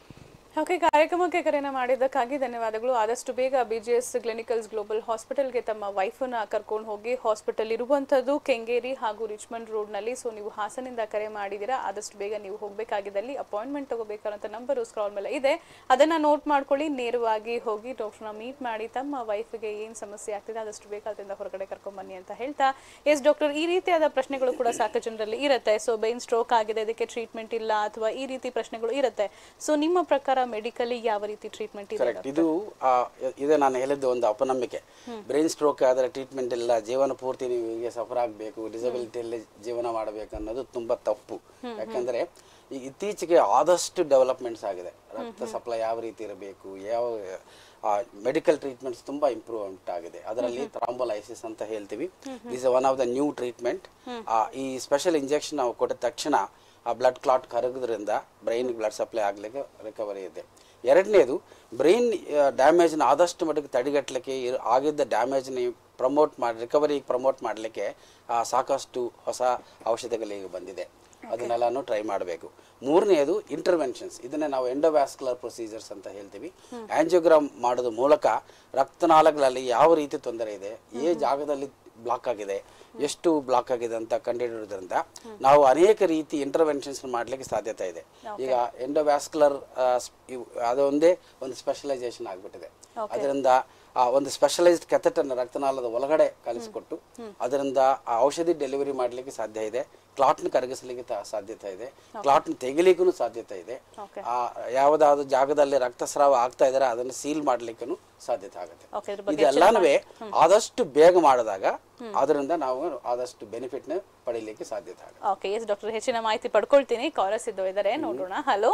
ಓಕೆ ಕಾರ್ಯಕ್ರಮಕ್ಕೆ ಕರೆನ ಮಾಡಿದ್ದಕ್ಕಾಗಿ ಧನ್ಯವಾದಗಳು ಆದಷ್ಟು ಬೇಗ ಬಿಜಿಎಸ್ ಕ್ಲಿನಿಕಲ್ಸ್ ಗ್ಲೋಬಲ್ ಹಾಸ್ಪಿಟಲ್ಗೆ ತಮ್ಮ ವೈಫನ್ನ ಕರ್ಕೊಂಡು ಹೋಗಿ ಹಾಸ್ಪಿಟಲ್ ಇರುವಂಥದ್ದು ಕೆಂಗೇರಿ ಹಾಗೂ ರಿಚ್ಮಂಡ್ ರೋಡ್ನಲ್ಲಿ ಸೊ ನೀವು ಹಾಸನಿಂದ ಕರೆ ಮಾಡಿದ್ದೀರಾ ಆದಷ್ಟು ಬೇಗ ನೀವು ಹೋಗಬೇಕಾಗಿದ್ದಲ್ಲಿ ಅಪಾಯಿಂಟ್ಮೆಂಟ್ ತಗೋಬೇಕಾದಂಥ ನಂಬರು ಸ್ಕ್ರಾಲ್ ಮೇಲೆ ಇದೆ ಅದನ್ನ ನೋಟ್ ಮಾಡ್ಕೊಳ್ಳಿ ನೇರವಾಗಿ ಹೋಗಿ ಡಾಕ್ಟರ್ನ ಮೀಟ್ ಮಾಡಿ ತಮ್ಮ ವೈಫ್ಗೆ ಏನು ಸಮಸ್ಯೆ ಆಗ್ತಿದೆ ಆದಷ್ಟು ಬೇಗ ಅದರಿಂದ ಹೊರಗಡೆ ಕರ್ಕೊಂಬನ್ನಿ ಅಂತ ಹೇಳ್ತಾ ಎಸ್ ಡಾಕ್ಟರ್ ಈ ರೀತಿಯಾದ ಪ್ರಶ್ನೆಗಳು ಕೂಡ ಸಾಕಷ್ಟು ಜನರಲ್ಲಿ ಇರುತ್ತೆ ಸೊ ಬೈನ್ ಸ್ಟ್ರೋಕ್ ಆಗಿದೆ ಇದಕ್ಕೆ ಟ್ರೀಟ್ಮೆಂಟ್ ಇಲ್ಲ ಅಥವಾ ಈ ರೀತಿ ಪ್ರಶ್ನೆಗಳು ಇರುತ್ತೆ ಸೊ ನಿಮ್ಮ ಪ್ರಕಾರ ಮೆಡಿಕಲಿ ಯಾವ ರೀತಿ ಟ್ರೀಟ್ಮೆಂಟ್ ಇದೆ ಕರೆಕ್ಟ್ ಇದು ಆ, ಇದೆ ನಾನು ಹೇಳಿದ್ದು ಒಂದು ಅಪನಂಬಿಕೆ ಬ್ರೈನ್ ಸ್ಟ್ರೋಕ್ ಆದರೆ ಟ್ರೀಟ್ಮೆಂಟ್ ಇಲ್ಲ ಜೀವನ ಪೂರ್ತಿ ನೀವು ಹೀಗೆ ಸಫರ್ ಆಗಬೇಕು ಡಿಸಬಿಲಿಟಿಯಲ್ಲಿ ಜೀವನ ಮಾಡಬೇಕು ಅನ್ನೋದು ತುಂಬ ತಪ್ಪು ಯಾಕಂದರೆ ಈ ಇತ್ತೀಚೆಗೆ ಆದಷ್ಟು ಡೆವಲಪ್ಮೆಂಟ್ಸ್ ಆಗಿದೆ ರಕ್ತ ಸಪ್ಲೈ ಯಾವ ರೀತಿ ಇರಬೇಕು ಯಾವ ಮೆಡಿಕಲ್ ಟ್ರೀಟ್ಮೆಂಟ್ಸ್ ತುಂಬ ಇಂಪ್ರೂವ್ಮೆಂಟ್ ಆಗಿದೆ ಅದರಲ್ಲಿ ಥ್ರಾಂಬೋಲೈಸಿಸ್ ಅಂತ ಹೇಳ್ತೀವಿ is one of the new treatment ಈ ಸ್ಪೆಷಲ್ ಇಂಜೆಕ್ಷನ್ ನಾವು ಕೊಟ್ಟ ತಕ್ಷಣ ಆ ಬ್ಲಡ್ ಕ್ಲಾಟ್ ಕರಗೋದ್ರಿಂದ ಬ್ರೈನ್ಗೆ ಬ್ಲಡ್ ಸಪ್ಲೈ ಆಗಲಿಕ್ಕೆ ರಿಕವರಿ ಇದೆ ಎರಡನೇದು ಬ್ರೈನ್ ಡ್ಯಾಮೇಜ್ನ ಆದಷ್ಟು ಮಟ್ಟಿಗೆ ತಡೆಗಟ್ಟಲಿಕ್ಕೆ ಇರ್- ಆಗಿದ್ದ ಡ್ಯಾಮೇಜ್ನ ಪ್ರಮೋಟ್ ಮಾಡಿ ರಿಕವರಿಗೆ ಪ್ರಮೋಟ್ ಮಾಡಲಿಕ್ಕೆ ಸಾಕಷ್ಟು ಹೊಸ ಔಷಧಿಗಳಿಗೆ ಬಂದಿದೆ ಅದನ್ನೆಲ್ಲನೂ ಟ್ರೈ ಮಾಡಬೇಕು ಮೂರನೆಯದು ಇಂಟರ್ವೆನ್ಷನ್ಸ್ ಇದನ್ನೇ ನಾವು ಎಂಡೋವ್ಯಾಸ್ಕುಲರ್ ಪ್ರೊಸೀಜರ್ಸ್ ಅಂತ ಹೇಳ್ತೀವಿ ಆಂಜಿಯೋಗ್ರಾಮ್ ಮಾಡೋದ್ರ ಮೂಲಕ ರಕ್ತನಾಳಗಳಲ್ಲಿ ಯಾವ ರೀತಿ ತೊಂದರೆ ಇದೆ ఏ ಜಾಗದಲ್ಲಿ ಬ್ಲಾಕ್ ಆಗಿದೆ ಎಷ್ಟು ಬ್ಲಾಕ್ ಆಗಿದೆ ಅಂತ ಕಂಡುಹಿಡಿಯೋದ್ರಿಂದ ನಾವು ಅನೇಕ ರೀತಿ ಇಂಟರ್ವೆನ್ಷನ್ಸ್ ಮಾಡಲಿಕ್ಕೆ ಸಾಧ್ಯತೆ ಇದೆ ಈಗ ಎಂಡೋವ್ಯಾಸ್ಕುಲರ್ ಅದೊಂದೇ ಒಂದು ಸ್ಪೆಷಲೈಸೇಷನ್ ಆಗಿಬಿಟ್ಟಿದೆ ಅದರಿಂದ ಆ ಒಂದು ಸ್ಪೆಷಲೈಸ್ಡ್ ಕೆಥಟನ್ನು ರಕ್ತನಾಳದ ಒಳಗಡೆ ಕಲಿಸಿಕೊಟ್ಟು ಅದರಿಂದ ಆ ಔಷಧಿ ಡೆಲಿವರಿ ಮಾಡಲಿಕ್ಕೆ ಸಾಧ್ಯ ಇದೆ ಕ್ಲಾಟ್ನ ಕರಗಿಸಲಿಕ್ಕೆ ತ- ಸಾಧ್ಯತೆ ಇದೆ ಕ್ಲಾಟ್ನ ತೆಗಿಲಿಕ್ಕೂ ಸಾಧ್ಯತೆ ಇದೆ Okay. ಆ ಯಾವುದಾದ್ರು ಜಾಗದಲ್ಲಿ ರಕ್ತಸ್ರಾವ ಆಗ್ತಾ ಇದ್ದಾರೆ ಅದನ್ನು ಸೀಲ್ ಮಾಡ್ಲಿಕ್ಕೂ ಸಾಧ್ಯತೆ ಆಗುತ್ತೆ ಓಕೆ ಇದ್ರ ಬಗ್ಗೆ ಇದೆಲ್ಲಾನು ಆದಷ್ಟು ಬೇಗ ಮಾಡಿದಾಗ ಅದರಿಂದ ನಾವು ಆದಷ್ಟು ಬೆನಿಫಿಟ್ ನ ಪಡೀಲಿಕ್ಕೆ ಸಾಧ್ಯತೆ ಆಗುತ್ತೆ ಓಕೆ ಎಸ್ ಡಾಕ್ಟರ್ ಹೆಚ್ಚಿನ ಮಾಹಿತಿ ಪಡ್ಕೊಳ್ತೀನಿ ಕಾಲರ್ಸ್ ಇದ್ದು ಇದ್ದಾರೆ ನೋಡೋಣ ಹಲೋ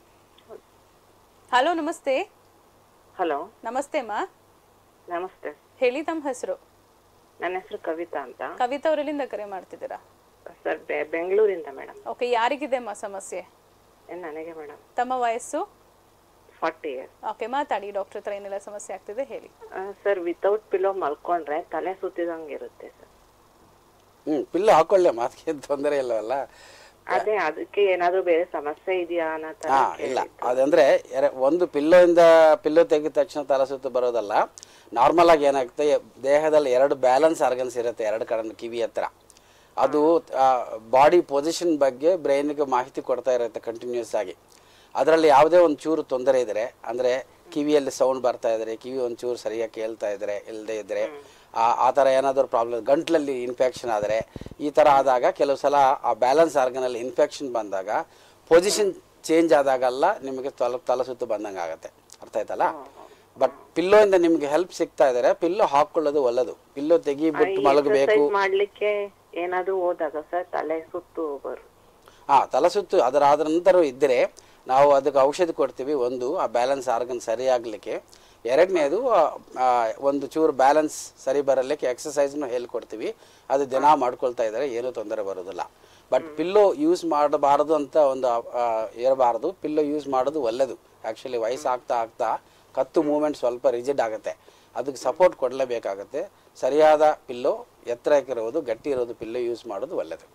ಹಲೋ ನಮಸ್ತೆ ಹಲೋ ನಮಸ್ತೆ ಮಾ ನಮಸ್ತೆ ಹೇಳಿ ತಮ್ಮ ಹೆಸರು ನನ್ನ ಹೆಸರು ಕವಿತಾ ಅಂತ ಕವಿತಾ ಅವರೆಲ್ಲಿಂದ ಕರೆ ಮಾಡ್ತಿದ್ದೀರಾ ಸರ್ ಬೆ- ಬೆಂಗಳೂರಿಂದ ಮೇಡಮ್ ಓಕೆ ಯಾರಿಗಿದೆ ಮಾ ಸಮಸ್ಯೆ ಏನ್ ನನಗೆ ಮೇಡಮ್ ತಮ್ಮ ವಯಸ್ಸು ಫಾರ್ಟಿ ಇಯರ್ಸ್ ಓಕೆ ಮಾತಾಡಿ ಡಾಕ್ಟರ್ ಹತ್ರ ಏನೆಲ್ಲ ಸಮಸ್ಯೆ ಆಗ್ತಿದೆ ಹೇಳಿ ಸರ್ ವಿತೌಟ್ ಪಿಲೋ ಮಲ್ಕೊಂಡ್ರೆ ತಲೆ ಸುತ್ತಿದಂಗೆ ಇರುತ್ತೆ ಸರ್ ಹ್ಮ್ ಪಿಲ್ಲು ಹಾಕೊಳ್ಳೆ ಮಾತಿಗೆ ತೊಂದರೆ ಇಲ್ಲವಲ್ಲ ಅದೇ ಅದಕ್ಕೆ ಏನಾದ್ರು ಬೇರೆ ಸಮಸ್ಯೆ ಇದೆಯಾ ಅನ್ನೋ ತರ ಹಾ ಇಲ್ಲ ಅದಂದ್ರೆ ಎರ- ಒಂದು ಪಿಲ್ಲೋ ಇಂದ ಪಿಲ್ಲೋ ತೆಗೆದ ತಕ್ಷಣ ತಲೆ ಸುತ್ತು ಬರೋದಲ್ಲ ನಾರ್ಮಲ್ ಆಗಿ ಏನಾಗುತ್ತೆ ದೇಹದಲ್ಲಿ ಎರಡು ಬ್ಯಾಲೆನ್ಸ್ ಆರ್ಗನ್ಸ್ ಇರುತ್ತೆ ಎರಡು ಕಡೆ ಕಿವಿ ಹತ್ರ ಅದು ಬಾಡಿ ಪೊಸಿಷನ್ ಬಗ್ಗೆ ಬ್ರೈನ್ಗೆ ಮಾಹಿತಿ ಕೊಡ್ತಾ ಇರುತ್ತೆ ಕಂಟಿನ್ಯೂಸ್ ಆಗಿ ಅದರಲ್ಲಿ ಯಾವುದೇ ಒಂದು ಚೂರು ತೊಂದರೆ ಇದ್ರೆ ಅಂದ್ರೆ ಕಿವಿಯಲ್ಲಿ ಸೌಂಡ್ ಬರ್ತಾ ಇದ್ರೆ ಕಿವಿ ಒಂದು ಚೂರು ಸರಿಯಾಗಿ ಕೇಳ್ತಾ ಇದ್ರೆ ಇಲ್ಲದೆ ಇದ್ರೆ ಆ ಆ ಥರ ಏನಾದರೂ ಪ್ರಾಬ್ಲಮ್ ಗಂಟ್ಲಲ್ಲಿ ಇನ್ಫೆಕ್ಷನ್ ಆದರೆ ಈ ಥರ ಆದಾಗ ಕೆಲವು ಸಲ ಆ ಬ್ಯಾಲೆನ್ಸ್ ಆರ್ಗನಲ್ಲಿ ಇನ್ಫೆಕ್ಷನ್ ಬಂದಾಗ ಪೊಸಿಷನ್ ಚೇಂಜ್ ಆದಾಗೆಲ್ಲ ನಿಮಗೆ ತಲೆ ತಲೆ ಸುತ್ತು ಬಂದಂಗೆ ಆಗುತ್ತೆ ಅರ್ಥ ಆಯ್ತಲ್ಲ ಬಟ್ ಪಿಲ್ಲೋ ಇಂದ ನಿಮ್ಗೆ ಹೆಲ್ಪ್ ಸಿಗ್ತಾ ಇದ್ದಾರೆ ಪಿಲ್ಲೋ ಹಾಕೊಳ್ಳೋದು ಒಳ್ಳೇದು ಪಿಲ್ಲೋ ತೆಗಿಬಿಟ್ಟು ಮಲಗಬೇಕು ಎಕ್ಸರ್ಸೈಸ್ ಮಾಡ್ಲಿಕ್ಕೆ ಏನಾದ್ರು ಹೋದಾಗ ಸರ್ ತಲೆ ಸುತ್ತು ಬರು ಹಾ ತಲೆ ಸುತ್ತು ಅದರ ಆದ ನಂತರ ಇದ್ದರೆ ನಾವು ಅದಕ್ಕೆ ಔಷಧಿ ಕೊಡ್ತೀವಿ ಒಂದು ಆ ಬ್ಯಾಲೆನ್ಸ್ ಆರ್ಗನ್ ಸರಿಯಾಗಲಿಕ್ಕೆ ಎರಡನೇದು ಒಂದು ಚೂರು ಬ್ಯಾಲೆನ್ಸ್ ಸರಿ ಬರಲಿಕ್ಕೆ ಎಕ್ಸಸೈಸ್ನು ಹೇಳ್ಕೊಡ್ತೀವಿ ಅದು ದಿನ ಮಾಡ್ಕೊಳ್ತಾ ಇದ್ದಾರೆ ಏನೂ ತೊಂದರೆ ಬರೋದಿಲ್ಲ ಬಟ್ ಪಿಲ್ಲೋ ಯೂಸ್ ಮಾಡಬಾರದು ಅಂತ ಒಂದು ಆ, ಇರಬಾರದು ಪಿಲ್ಲೋ ಯೂಸ್ ಮಾಡೋದು ಒಳ್ಳೆಯದು ಆ್ಯಕ್ಚುಲಿ ವಯಸ್ಸಾಗ್ತಾ ಆಗ್ತಾ ಕತ್ತು ಮೂಮೆಂಟ್ ಸ್ವಲ್ಪ ರಿಜಿಡ್ ಆಗುತ್ತೆ ಅದಕ್ಕೆ ಸಪೋರ್ಟ್ ಕೊಡಲೇಬೇಕಾಗತ್ತೆ ಸರಿಯಾದ ಪಿಲ್ಲೋ ಎತ್ತರಕ್ಕಿರೋದು ಗಟ್ಟಿ ಇರೋದು ಪಿಲ್ಲೋ ಯೂಸ್ ಮಾಡೋದು ಒಳ್ಳೆಯದು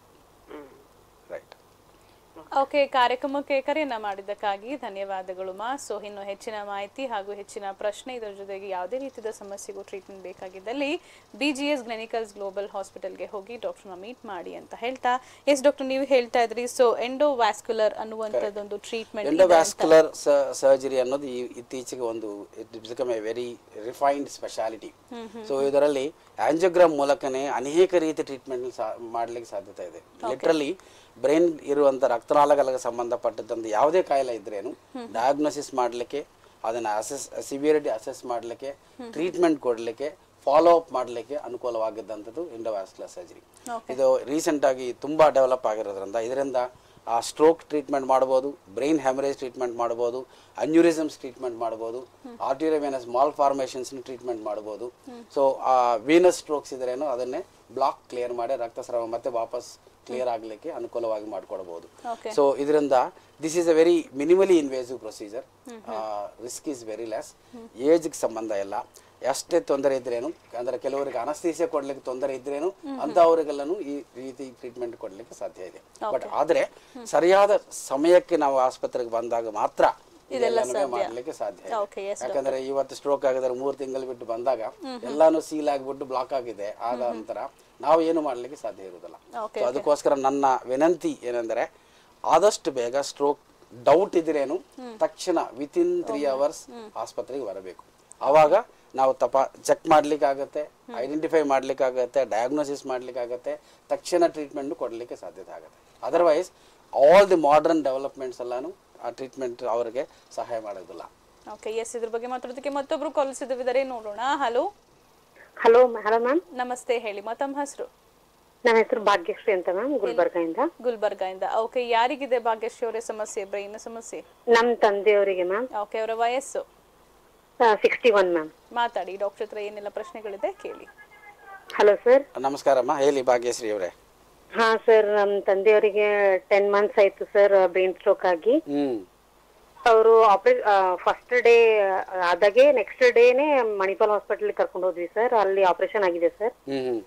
ರೈಟ್ ಓಕೆ ಕಾರ್ಯಕ್ರಮಕ್ಕೆ ಕರೆಯನ್ನ ಮಾಡಿದ್ದಕ್ಕಾಗಿ ಧನ್ಯವಾದಗಳು ಮಾ ಸೊ ಇನ್ನು ಹೆಚ್ಚಿನ ಮಾಹಿತಿ ಹಾಗೂ ಹೆಚ್ಚಿನ ಪ್ರಶ್ನೆ ಇದರ ಜೊತೆಗೆ ಯಾವುದೇ ರೀತಿಯ ಸಮಸ್ಯೆಗೂ ಟ್ರೀಟ್ಮೆಂಟ್ ಬೇಕಾಗಿದ್ದಲ್ಲಿ B G S clinicals global ಹಾಸ್ಪಿಟಲ್ಗೆ ಹೋಗಿ ಡಾಕ್ಟರ್ನ ಮೀಟ್ ಮಾಡಿ ಅಂತ ಹೇಳ್ತಾ ಎಸ್ ಡಾಕ್ಟರ್ ನೀವು ಹೇಳ್ತಾ ಇದ್ರಿ ಸೊ ಎಂಡೋವ್ಯಾಸ್ಕ್ಯುಲರ್ ಅನ್ನುವಂಥದ್ದೊಂದು ಟ್ರೀಟ್ಮೆಂಟ್ ಎಂಡೋವ್ಯಾಸ್ಕ್ಯುಲರ್ ಸರ್ಜರಿ ಅನ್ನೋದು ಈ ಇತ್ತೀಚೆಗೆ ಒಂದು it become a very refined speciality so ಇದರಲ್ಲಿ ಆಂಜಿಯೋಗ್ರಾಮ್ ಮೂಲಕನೇ ಅನೇಕ ರೀತಿ ಟ್ರೀಟ್ಮೆಂಟ್ ಮಾಡ್ಲಿಕ್ಕೆ ಸಾಧ್ಯತೆ ಇದೆ ಲಿಟ್ರಲಿ ಬ್ರೈನ್ ಇರುವಂತ ರಕ್ತನಾಳಗಳಿಗೆ ಸಂಬಂಧಪಟ್ಟಂತ ಯಾವುದೇ ಕಾಯಿಲೆ ಇದ್ರೇನು ಡಯಾಗ್ನೋಸಿಸ್ ಮಾಡಲಿಕ್ಕೆ ಅದನ್ನ ಅಸೆಸ್ ಸಿವಿಯರಿಟಿ ಅಸೆಸ್ ಮಾಡಲಿಕ್ಕೆ ಟ್ರೀಟ್ಮೆಂಟ್ ಕೊಡಲಿಕ್ಕೆ ಫಾಲೋ ಅಪ್ ಮಾಡಲಿಕ್ಕೆ ಅನುಕೂಲವಾಗಿದ್ದಂಥದ್ದು ಎಂಡೋವ್ಯಾಸ್ಕ್ಯುಲರ್ ಸರ್ಜರಿ ಇದು ರೀಸೆಂಟ್ ಆಗಿ ತುಂಬಾ ಡೆವಲಪ್ ಆಗಿರೋದ್ರಿಂದ ಇದರಿಂದ ಆ ಸ್ಟ್ರೋಕ್ ಟ್ರೀಟ್ಮೆಂಟ್ ಮಾಡ್ಬೋದು ಬ್ರೈನ್ ಹ್ಯಾಮರೇಜ್ ಟ್ರೀಟ್ಮೆಂಟ್ ಮಾಡ್ಬೋದು ಅನ್ಯೂರಿಸಮ್ಸ್ ಟ್ರೀಟ್ಮೆಂಟ್ ಮಾಡ್ಬೋದು ಆರ್ಟಿರಿಯವೆನಸ್ ಮಾಲ್ ಫಾರ್ಮೇಷನ್ಸ್ ಟ್ರೀಟ್ಮೆಂಟ್ ಮಾಡ್ಬೋದು ಸೊ ಆ ವೀನಸ್ ಸ್ಟ್ರೋಕ್ಸ್ ಇದ್ರೇನು ಅದನ್ನೇ ಬ್ಲಾಕ್ ಕ್ಲಿಯರ್ ಮಾಡಿ ರಕ್ತಸ್ರಾವ ಮತ್ತೆ ವಾಪಸ್ ಕ್ಲಿಯರ್ ಆಗಲಿಕ್ಕೆ ಅನುಕೂಲವಾಗಿ ಮಾಡ್ಕೊಡ್ಬೋದು Okay. ಸೊ ಇದರಿಂದ this is a very minimally invasive procedure risk is very less ಏಜ್ಗೆ ಸಂಬಂಧ ಇಲ್ಲ ಎಷ್ಟೇ ತೊಂದರೆ ಇದ್ರೇನು ಅಂದ್ರೆ ಕೆಲವರಿಗೆ ಅನಸ್ತೇಸಿಯ ಕೊಡ್ಲಿಕ್ಕೆ ತೊಂದರೆ ಇದ್ರೇನು ಅಂತವರಿಗೆಲ್ಲನೂ ಈ ರೀತಿ ಟ್ರೀಟ್ಮೆಂಟ್ ಕೊಡ್ಲಿಕ್ಕೆ ಸಾಧ್ಯ ಇದೆ ಬಟ್ ಆದ್ರೆ ಸರಿಯಾದ ಸಮಯಕ್ಕೆ ನಾವು ಆಸ್ಪತ್ರೆಗೆ ಬಂದಾಗ ಮಾತ್ರ ಇದೆಲ್ಲನೂ ಮಾಡ್ಲಿಕ್ಕೆ ಸಾಧ್ಯ ಇದೆ. Okay, yes, ಯಾಕಂದ್ರೆ ಇವತ್ತು ಸ್ಟ್ರೋಕ್ ಆಗಿದ್ರೆ ಮೂರು ತಿಂಗಳು ಬಿಟ್ಟು ಬಂದಾಗ ಎಲ್ಲಾನು ಸೀಲ್ ಆಗಿಬಿಟ್ಟು ಬ್ಲಾಕ್ ಆಗಿದೆ ಆದ ನಂತರ ನಾವು ಏನು ಮಾಡ್ಲಿಕ್ಕೆ ಸಾಧ್ಯ ಇರುವುದಿಲ್ಲ Okay, So ಅದಕ್ಕೋಸ್ಕರ ನನ್ನ ವಿನಂತಿ ಏನೆಂದರೆ ಆದಷ್ಟು ಬೇಗ ಸ್ಟ್ರೋಕ್ ಡೌಟ್ ಇದ್ರೇನು ತಕ್ಷಣ ವಿತಿನ್ ತ್ರೀ ಅವರ್ಸ್ ಆಸ್ಪತ್ರೆಗೆ ಬರಬೇಕು ಆವಾಗ ನಾವು ತಪ ಚೆಕ್ ಮಾಡ್ಲಿಕ್ಕಾಗತ್ತೆ ಐಡೆಂಟಿಫೈ ಮಾಡ್ಲಿಕ್ಕಾಗತ್ತೆ ಡಯಾಗ್ನೋಸಿಸ್ ಮಾಡ್ಲಿಕ್ಕಾಗತ್ತೆ ತಕ್ಷಣ ಟ್ರೀಟ್ಮೆಂಟ್ ಕೊಡಲಿಕ್ಕೆ ಸಾಧ್ಯತೆ ಆಗುತ್ತೆ otherwise all the modern developments ಎಲ್ಲಾನು ಆ ಟ್ರೀಟ್ಮೆಂಟ್ ಅವರಿಗೆ ಸಹಾಯ ಮಾಡೋದಿಲ್ಲ ಓಕೆ ಎಸ್ ಇದ್ರ ಬಗ್ಗೆ ಮಾತಾಡೋದಕ್ಕೆ ಮತ್ತೊಬ್ರು ಕಾಲ್ ಸಿದ್ಧವಿದ್ದಾರೆ ನೋಡೋಣ ಹಲೋ ಹಲೋ ಹಲೋ ಮ್ಯಾಮ್ ನಮಸ್ತೆ ಹೇಳಿ ಮ ತಮ್ಮ ಹೆಸರು ನನ್ನ ಹೆಸರು ಭಾಗ್ಯಶ್ರೀ ಅಂತ ಮ್ಯಾಮ್ ಗುಲ್ಬರ್ಗಾಯಿಂದ ಗುಲ್ಬರ್ಗಾಯಿಂದ ಓಕೆ ಯಾರಿಗಿದೆ ಭಾಗ್ಯಶ್ರೀ ಅವರ ಸಮಸ್ಯೆ ಬ್ರೈನ್ ಸಮಸ್ಯೆ ನಮ್ಮ ತಂದೆಯವರಿಗೆ ಮ್ಯಾಮ್ ಓಕೆ ಅವರ ವಯಸ್ಸು ಸಿಕ್ಸ್ಟಿ ಒನ್ ಮ್ಯಾಮ್ ಮಾತಾಡಿ ಡಾಕ್ಟರ್ ಹತ್ರ ಏನೆಲ್ಲ ಪ್ರಶ್ನೆಗಳಿದೆ ಕೇಳಿ ಹಲೋ ಸರ್ ನಮಸ್ಕಾರಮ್ಮ ಹೇಳಿ ಭಾಗ್ಯಶ್ರೀ ಅವರೇ ಹಾ ಸರ್ ನಮ್ಮ ತಂದೆಯವರಿಗೆ ಟೆನ್ ಮಂತ್ಸ್ ಆಯ್ತು ಸರ್ ಬ್ರೈನ್ ಸ್ಟ್ರೋಕ್ ಆಗಿ ಹ್ಮ್ ಅವರು ಆಪರೇ ಫಸ್ಟ್ ಡೇ ಆದಾಗೆ ನೆಕ್ಸ್ಟ್ ಡೇನೆ ಮಣಿಪಾಲ್ ಹಾಸ್ಪಿಟಲ್ ಕರ್ಕೊಂಡು ಹೋದ್ವಿ ಸರ್ ಅಲ್ಲಿ ಆಪರೇಷನ್ ಆಗಿದೆ ಸರ್ ಹ್ಮ್ ಹ್ಮ್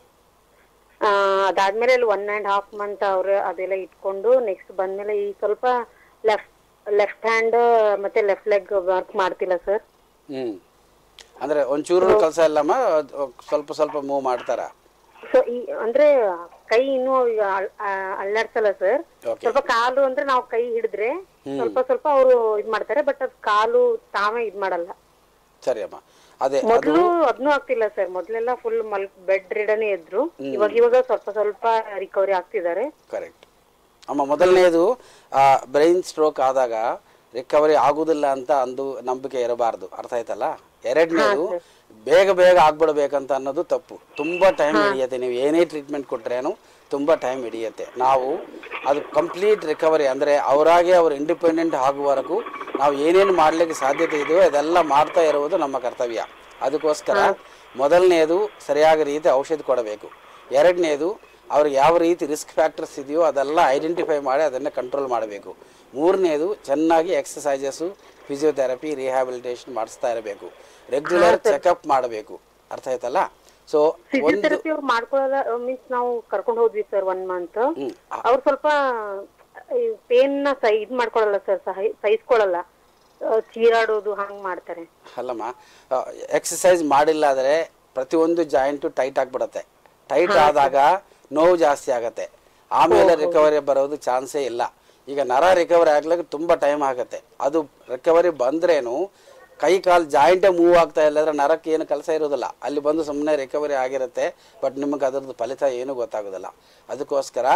ಅದಾದ್ಮೇಲೆ ಅಲ್ಲಿ ಒನ್ ಅಂಡ್ ಹಾಫ್ ಮಂತ್ ಅವ್ರು ಅದೆಲ್ಲ ಇಟ್ಕೊಂಡು ನೆಕ್ಸ್ಟ್ ಬಂದ್ಮೇಲೆ ಈ ಸ್ವಲ್ಪ ಲೆಫ್ಟ್ ಲೆಫ್ಟ್ ಹ್ಯಾಂಡ್ ಮತ್ತೆ ಲೆಫ್ಟ್ ಲೆಗ್ ವರ್ಕ್ ಮಾಡ್ತಿಲ್ಲ ಸರ್ ಹ್ಮ್ ಅಂದ್ರೆ ಒಂಚೂರು ಕೆಲಸ ಇಲ್ಲಮ್ಮ ಅದ್- ಸ್ವಲ್ಪ ಸ್ವಲ್ಪ ಮೂವ್ ಮಾಡ್ತಾರ ಸೊ ಈ ಅಂದ್ರೆ ಕೈ ಇನ್ನೂ ಅಳ್- ಆ- ಅಳ್ಳಾಡ್ಸಲ್ಲ ಸರ್ Okay. ಸ್ವಲ್ಪ ಕಾಲು ಅಂದ್ರೆ ನಾವು ಕೈ ಹಿಡಿದ್ರೆ ಸ್ವಲ್ಪ ಸ್ವಲ್ಪ ಅವರು ಇದ್ ಮಾಡ್ತಾರೆ ಬಟ್ ಅದ್ ಕಾಲು ತಾವೇ ಇದ್ ಮಾಡಲ್ಲ ಸರಿ ಅಮ್ಮ ಅದೇ ಅದು ಮೊದ್ಲು ಅದ್ನೂ ಆಗ್ತಿಲ್ಲ ಸರ್ ಮೊದ್ಲೆಲ್ಲ ಫುಲ್ ಮಲ್ ಬೆಡ್ ರಿಡನೇ ಇದ್ರು ಇವಾಗ ಇವಾಗ ಸ್ವಲ್ಪ ಸ್ವಲ್ಪ ರಿಕವರಿ ಆಗ್ತಿದ್ದಾರೆ ಕರೆಕ್ಟ್ ಅಮ್ಮ ಮೊದಲನೇದು ಬ್ರೈನ್ ಸ್ಟ್ರೋಕ್ ಆದಾಗ ರಿಕವರಿ ಆಗುದಿಲ್ಲ ಅಂತ ಅಂದು ನಂಬಿಕೆ ಇರಬಾರ್ದು ಅರ್ಥ ಆಯ್ತಲ್ಲ ಎರಡನೇದು ಬೇಗ ಬೇಗ ಆಗ್ಬಿಡ್ಬೇಕಂತ ಅನ್ನೋದು ತಪ್ಪು ತುಂಬಾ ಟೈಮ್ ಹಿಡಿಯುತ್ತೆ ನೀವು ಏನೇ ಟ್ರೀಟ್ಮೆಂಟ್ ಕೊಟ್ರೇನು ತುಂಬಾ ಟೈಮ್ ಹಿಡಿಯುತ್ತೆ ನಾವು ಅದು ಕಂಪ್ಲೀಟ್ ರಿಕವರಿ ಅಂದ್ರೆ ಅವರಾಗೆ ಅವ್ರು ಇಂಡಿಪೆಂಡೆಂಟ್ ಆಗುವವರೆಗೂ ನಾವು ಏನೇನು ಮಾಡ್ಲಿಕ್ಕೆ ಸಾಧ್ಯತೆ ಇದೆಯೋ ಅದೆಲ್ಲ ಮಾಡ್ತಾ ಇರುವುದು ನಮ್ಮ ಕರ್ತವ್ಯ ಅದಕ್ಕೋಸ್ಕರ ಮೊದಲನೇದು ಸರಿಯಾದ ರೀತಿ ಔಷಧಿ ಕೊಡಬೇಕು ಎರಡನೇದು ಅವ್ರಿಗೆ ಯಾವ ರೀತಿ ರಿಸ್ಕ್ ಫ್ಯಾಕ್ಟರ್ಸ್ ಇದೆಯೋ ಅದೆಲ್ಲ ಐಡೆಂಟಿಫೈ ಮಾಡಿ ಅದನ್ನು ಕಂಟ್ರೋಲ್ ಮಾಡಬೇಕು ಮೂರನೇದು ಚೆನ್ನಾಗಿ ಎಕ್ಸಸೈಸಸ್ಸು ಫಿಸಿಯೋಥೆರಪಿ ರಿಹ್ಯಾಬಿಲಿಟೇಷನ್ ಮಾಡಿಸ್ತಾ ಇರಬೇಕು ರೆಗ್ಯುಲರ್ ಚೆಕಪ್ ಮಾಡಬೇಕು ಅರ್ಥ ಆಯ್ತಲ್ಲ ಸೊ ಒಂದು ಫಿಸಿಯೋಥೆರಪಿ ಅವ್ರು ಮಾಡ್ಕೊಳ್ಳಲ್ಲ ಮೀನ್ಸ್ ನಾವು ಕರ್ಕೊಂಡು ಹೋದ್ವಿ ಸರ್ ಒನ್ ಮಂತ್ ಹ್ಮ್. ಅವ್ರು ಸ್ವಲ್ಪ ಪೇನ್ ನ ಸೈ ಇದ್ ಮಾಡ್ಕೊಳಲ್ಲ ಸರ್ ಸಹಿಸ್ಕೊಳಲ್ಲ ಆ, ಚೀರಾಡೋದು ಹಂಗ್ ಮಾಡ್ತಾರೆ ಅಲ್ಲಮ್ಮ ಎಕ್ಸಸೈಸ್ ಮಾಡಿಲ್ಲ ಆದರೆ ಪ್ರತಿಯೊಂದು ಜಾಯಿಂಟು ಟೈಟ್ ಆಗಿಬಿಡುತ್ತೆ ಟೈಟ್ ಆದಾಗ ನೋವು ಜಾಸ್ತಿ ಆಗತ್ತೆ ಆಮೇಲೆ ರಿಕವರಿ ಬರೋದು ಚಾನ್ಸೇ ಇಲ್ಲ ಈಗ ನರ ರಿಕವರಿ ಆಗ್ಲಿಕ್ಕೆ ತುಂಬ ಟೈಮ್ ಆಗುತ್ತೆ ಅದು ರಿಕವರಿ ಬಂದ್ರೇನು ಕೈ ಕಾಲು ಜಾಯಿಂಟೇ ಮೂವ್ ಆಗ್ತಾ ಇಲ್ಲ ಅಂದ್ರೆ ನರಕ್ಕೆ ಏನು ಕೆಲಸ ಇರೋದಿಲ್ಲ ಅಲ್ಲಿ ಬಂದು ಸುಮ್ಮನೆ ರಿಕವರಿ ಆಗಿರುತ್ತೆ ಬಟ್ ನಿಮಗೆ ಅದರದ್ದು ಫಲಿತ ಏನೂ ಗೊತ್ತಾಗೋದಿಲ್ಲ ಅದಕ್ಕೋಸ್ಕರ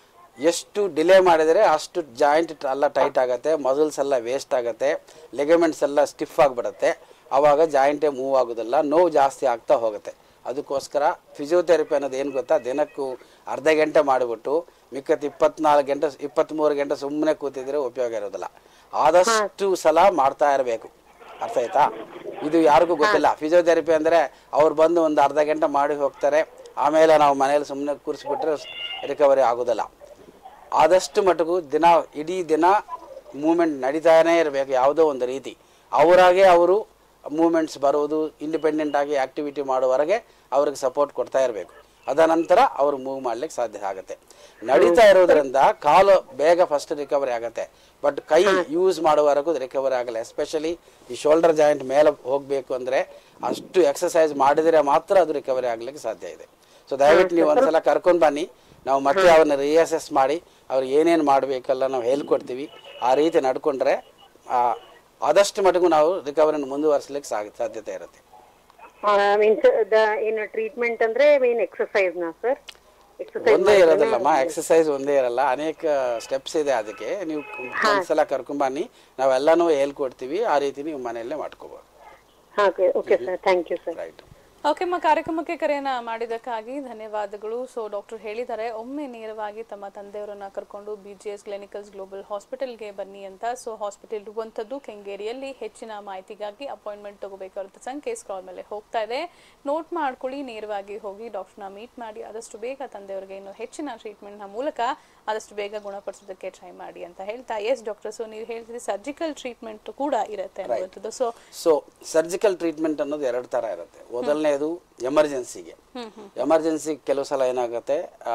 ಎಷ್ಟು ಡಿಲೇ ಮಾಡಿದರೆ ಅಷ್ಟು ಜಾಯಿಂಟ್ ಎಲ್ಲ ಟೈಟ್ ಆಗುತ್ತೆ ಮಸಲ್ಸ್ ಎಲ್ಲ ವೇಸ್ಟ್ ಆಗುತ್ತೆ ಲೆಗಮೆಂಟ್ಸ್ ಎಲ್ಲ ಸ್ಟಿಫ್ ಆಗಿಬಿಡುತ್ತೆ ಆವಾಗ ಜಾಯಿಂಟೇ ಮೂವ್ ಆಗೋದಿಲ್ಲ ನೋವು ಜಾಸ್ತಿ ಆಗ್ತಾ ಹೋಗುತ್ತೆ ಅದಕ್ಕೋಸ್ಕರ ಫಿಸಿಯೋಥೆರಪಿ ಅನ್ನೋದು ಏನು ಗೊತ್ತಾ ದಿನಕ್ಕೂ ಅರ್ಧ ಗಂಟೆ ಮಾಡಿಬಿಟ್ಟು ಮಿಕ್ಕತ್ತು ಇಪ್ಪತ್ನಾಲ್ಕು ಗಂಟೆ ಇಪ್ಪತ್ತ್ಮೂರು ಗಂಟೆ ಸುಮ್ಮನೆ ಕೂತಿದ್ರೆ ಉಪಯೋಗ ಇರೋದಿಲ್ಲ ಆದಷ್ಟು ಸಲ ಮಾಡ್ತಾ ಇರಬೇಕು ಅರ್ಥ ಆಯ್ತಾ ಇದು ಯಾರಿಗೂ ಗೊತ್ತಿಲ್ಲ ಫಿಸಿಯೋಥೆರಪಿ ಅಂದರೆ ಅವ್ರು ಬಂದು ಒಂದು ಅರ್ಧ ಗಂಟೆ ಮಾಡಿ ಹೋಗ್ತಾರೆ ಆಮೇಲೆ ನಾವು ಮನೇಲಿ ಸುಮ್ಮನೆ ಕೂರಿಸ್ಬಿಟ್ರೆ ರಿಕವರಿ ಆಗೋದಿಲ್ಲ ಆದಷ್ಟು ಮಟ್ಟಿಗೂ ದಿನ ಇಡೀ ದಿನ ಮೂಮೆಂಟ್ ನಡೀತಾನೇ ಇರಬೇಕು ಯಾವುದೋ ಒಂದು ರೀತಿ ಅವರಾಗೆ ಅವರು ಮೂಮೆಂಟ್ಸ್ ಬರೋದು ಇಂಡಿಪೆಂಡೆಂಟ್ ಆಗಿ ಆಕ್ಟಿವಿಟಿ ಮಾಡುವವರೆಗೆ ಅವ್ರಿಗೆ ಸಪೋರ್ಟ್ ಕೊಡ್ತಾ ಇರಬೇಕು ಅದ ನಂತರ ಅವರು ಮೂವ್ ಮಾಡ್ಲಿಕ್ಕೆ ಸಾಧ್ಯ ಆಗುತ್ತೆ ನಡೀತಾ ಇರೋದ್ರಿಂದ ಕಾಲು ಬೇಗ ಫಸ್ಟ್ ರಿಕವರಿ ಆಗುತ್ತೆ ಬಟ್ ಕೈ ಯೂಸ್ ಮಾಡುವವರೆಗೂ ರಿಕವರಿ ಆಗಲ್ಲ ಎಸ್ಪೆಷಲಿ ಈ ಶೋಲ್ಡರ್ ಜಾಯಿಂಟ್ ಮೇಲೆ ಹೋಗಬೇಕು ಅಂದರೆ ಅಷ್ಟು ಎಕ್ಸಸೈಸ್ ಮಾಡಿದರೆ ಮಾತ್ರ ಅದು ರಿಕವರಿ ಆಗ್ಲಿಕ್ಕೆ ಸಾಧ್ಯ ಇದೆ ಸೊ ದಯವಿಟ್ಟು ನೀವು ಒಂದ್ಸಲ ಕರ್ಕೊಂಡು ಬನ್ನಿ ನಾವು ಮತ್ತೆ ಅವ್ರನ್ನ ರಿಅಸೆಸ್ ಮಾಡಿ ಅವ್ರು ಏನೇನು ಮಾಡಬೇಕಲ್ಲ ನಾವು ಹೇಳ್ಕೊಡ್ತೀವಿ ಆ ರೀತಿ ನಡ್ಕೊಂಡ್ರೆ ಆ, ಆದಷ್ಟು ಮಟ್ಟಿಗೂ ನಾವು ರಿಕವರಿನ ಮುಂದುವರಿಸಲಿಕ್ಕೆ ಸಾಗ ಸಾಧ್ಯತೆ ಇರುತ್ತೆ ಮೀನ್ಸ್ ಏನು ಟ್ರೀಟ್ಮೆಂಟ್ ಅಂದ್ರೆ ಮೇನ್ ಎಕ್ಸರ್ಸೈಸ್ ನಾ ಸರ್ ಎಕ್ಸರ್ಸೈಸ್ ಒಂದೇ ಇರೋದಿಲ್ಲಮ್ಮ ಎಕ್ಸಸೈಸ್ ಒಂದೇ ಇರಲ್ಲ ಅನೇಕ ಸ್ಟೆಪ್ಸ್ ಇದೆ ಅದಕ್ಕೆ ನೀವು ಒಂದ್ಸಲ ಕರ್ಕೊಂಬನ್ನಿ ನಾವೆಲ್ಲನೂ ಹೇಳ್ಕೊಡ್ತೀವಿ ಆ ರೀತಿ ನೀವು ಮನೆಯಲ್ಲೇ ಮಾಡ್ಕೋಬೋದು okay okay sir thank you sir right okay ಅಮ್ಮ ಕಾರ್ಯಕ್ರಮಕ್ಕೆ ಕರೆಯನ್ನ ಮಾಡಿದ್ದಕ್ಕಾಗಿ ಧನ್ಯವಾದಗಳು ಸೊ ಡಾಕ್ಟರ್ ಹೇಳಿದ್ದಾರೆ ಒಮ್ಮೆ ನೇರವಾಗಿ ತಮ್ಮ ತಂದೆಯವರನ್ನ ಕರ್ಕೊಂಡು B G S clinicals global ಹಾಸ್ಪಿಟಲ್ಗೆ ಬನ್ನಿ ಅಂತ ಸೊ ಹಾಸ್ಪಿಟಲ್ ಇರುವಂಥದ್ದು ಕೆಂಗೇರಿಯಲ್ಲಿ ಹೆಚ್ಚಿನ ಮಾಹಿತಿಗಾಗಿ ಅಪಾಯಿಂಟ್ಮೆಂಟ್ ತಗೋಬೇಕಾದಂಥ ಸಂಖ್ಯೆ ಸ್ಕ್ರಾಲ್ ಮೇಲೆ ಹೋಗ್ತಾ ಇದೆ ನೋಟ್ ಮಾಡ್ಕೊಳ್ಳಿ ನೇರವಾಗಿ ಹೋಗಿ ಡಾಕ್ಟರ್ನ ಮೀಟ್ ಮಾಡಿ ಆದಷ್ಟು ಬೇಗ ತಂದೆಯವರಿಗೆ ಇನ್ನು ಹೆಚ್ಚಿನ ಟ್ರೀಟ್ಮೆಂಟ್ನ ಮೂಲಕ ಆದಷ್ಟು ಬೇಗ ಗುಣಪಡಿಸೋದಕ್ಕೆ ಟ್ರೈ ಮಾಡಿ ಅಂತ ಹೇಳ್ತಾ ಎಸ್ ಡಾಕ್ಟರ್ ಸೊ ನೀವು ಹೇಳ್ತಿದ್ರೆ ಸರ್ಜಿಕಲ್ ಟ್ರೀಟ್ಮೆಂಟ್ ಕೂಡ ಇರುತ್ತೆ ಅನ್ನುವಂಥದ್ದು ಸೊ ಸೊ ಸರ್ಜಿಕಲ್ ಟ್ರೀಟ್ಮೆಂಟ್ ಅನ್ನೋದು ಎರಡು ಥರ ಇರುತ್ತೆ ಮೊದಲನೇದು ಎಮರ್ಜೆನ್ಸಿಗೆ ಎಮರ್ಜೆನ್ಸಿ ಕೆಲವು ಸಲ ಏನಾಗುತ್ತೆ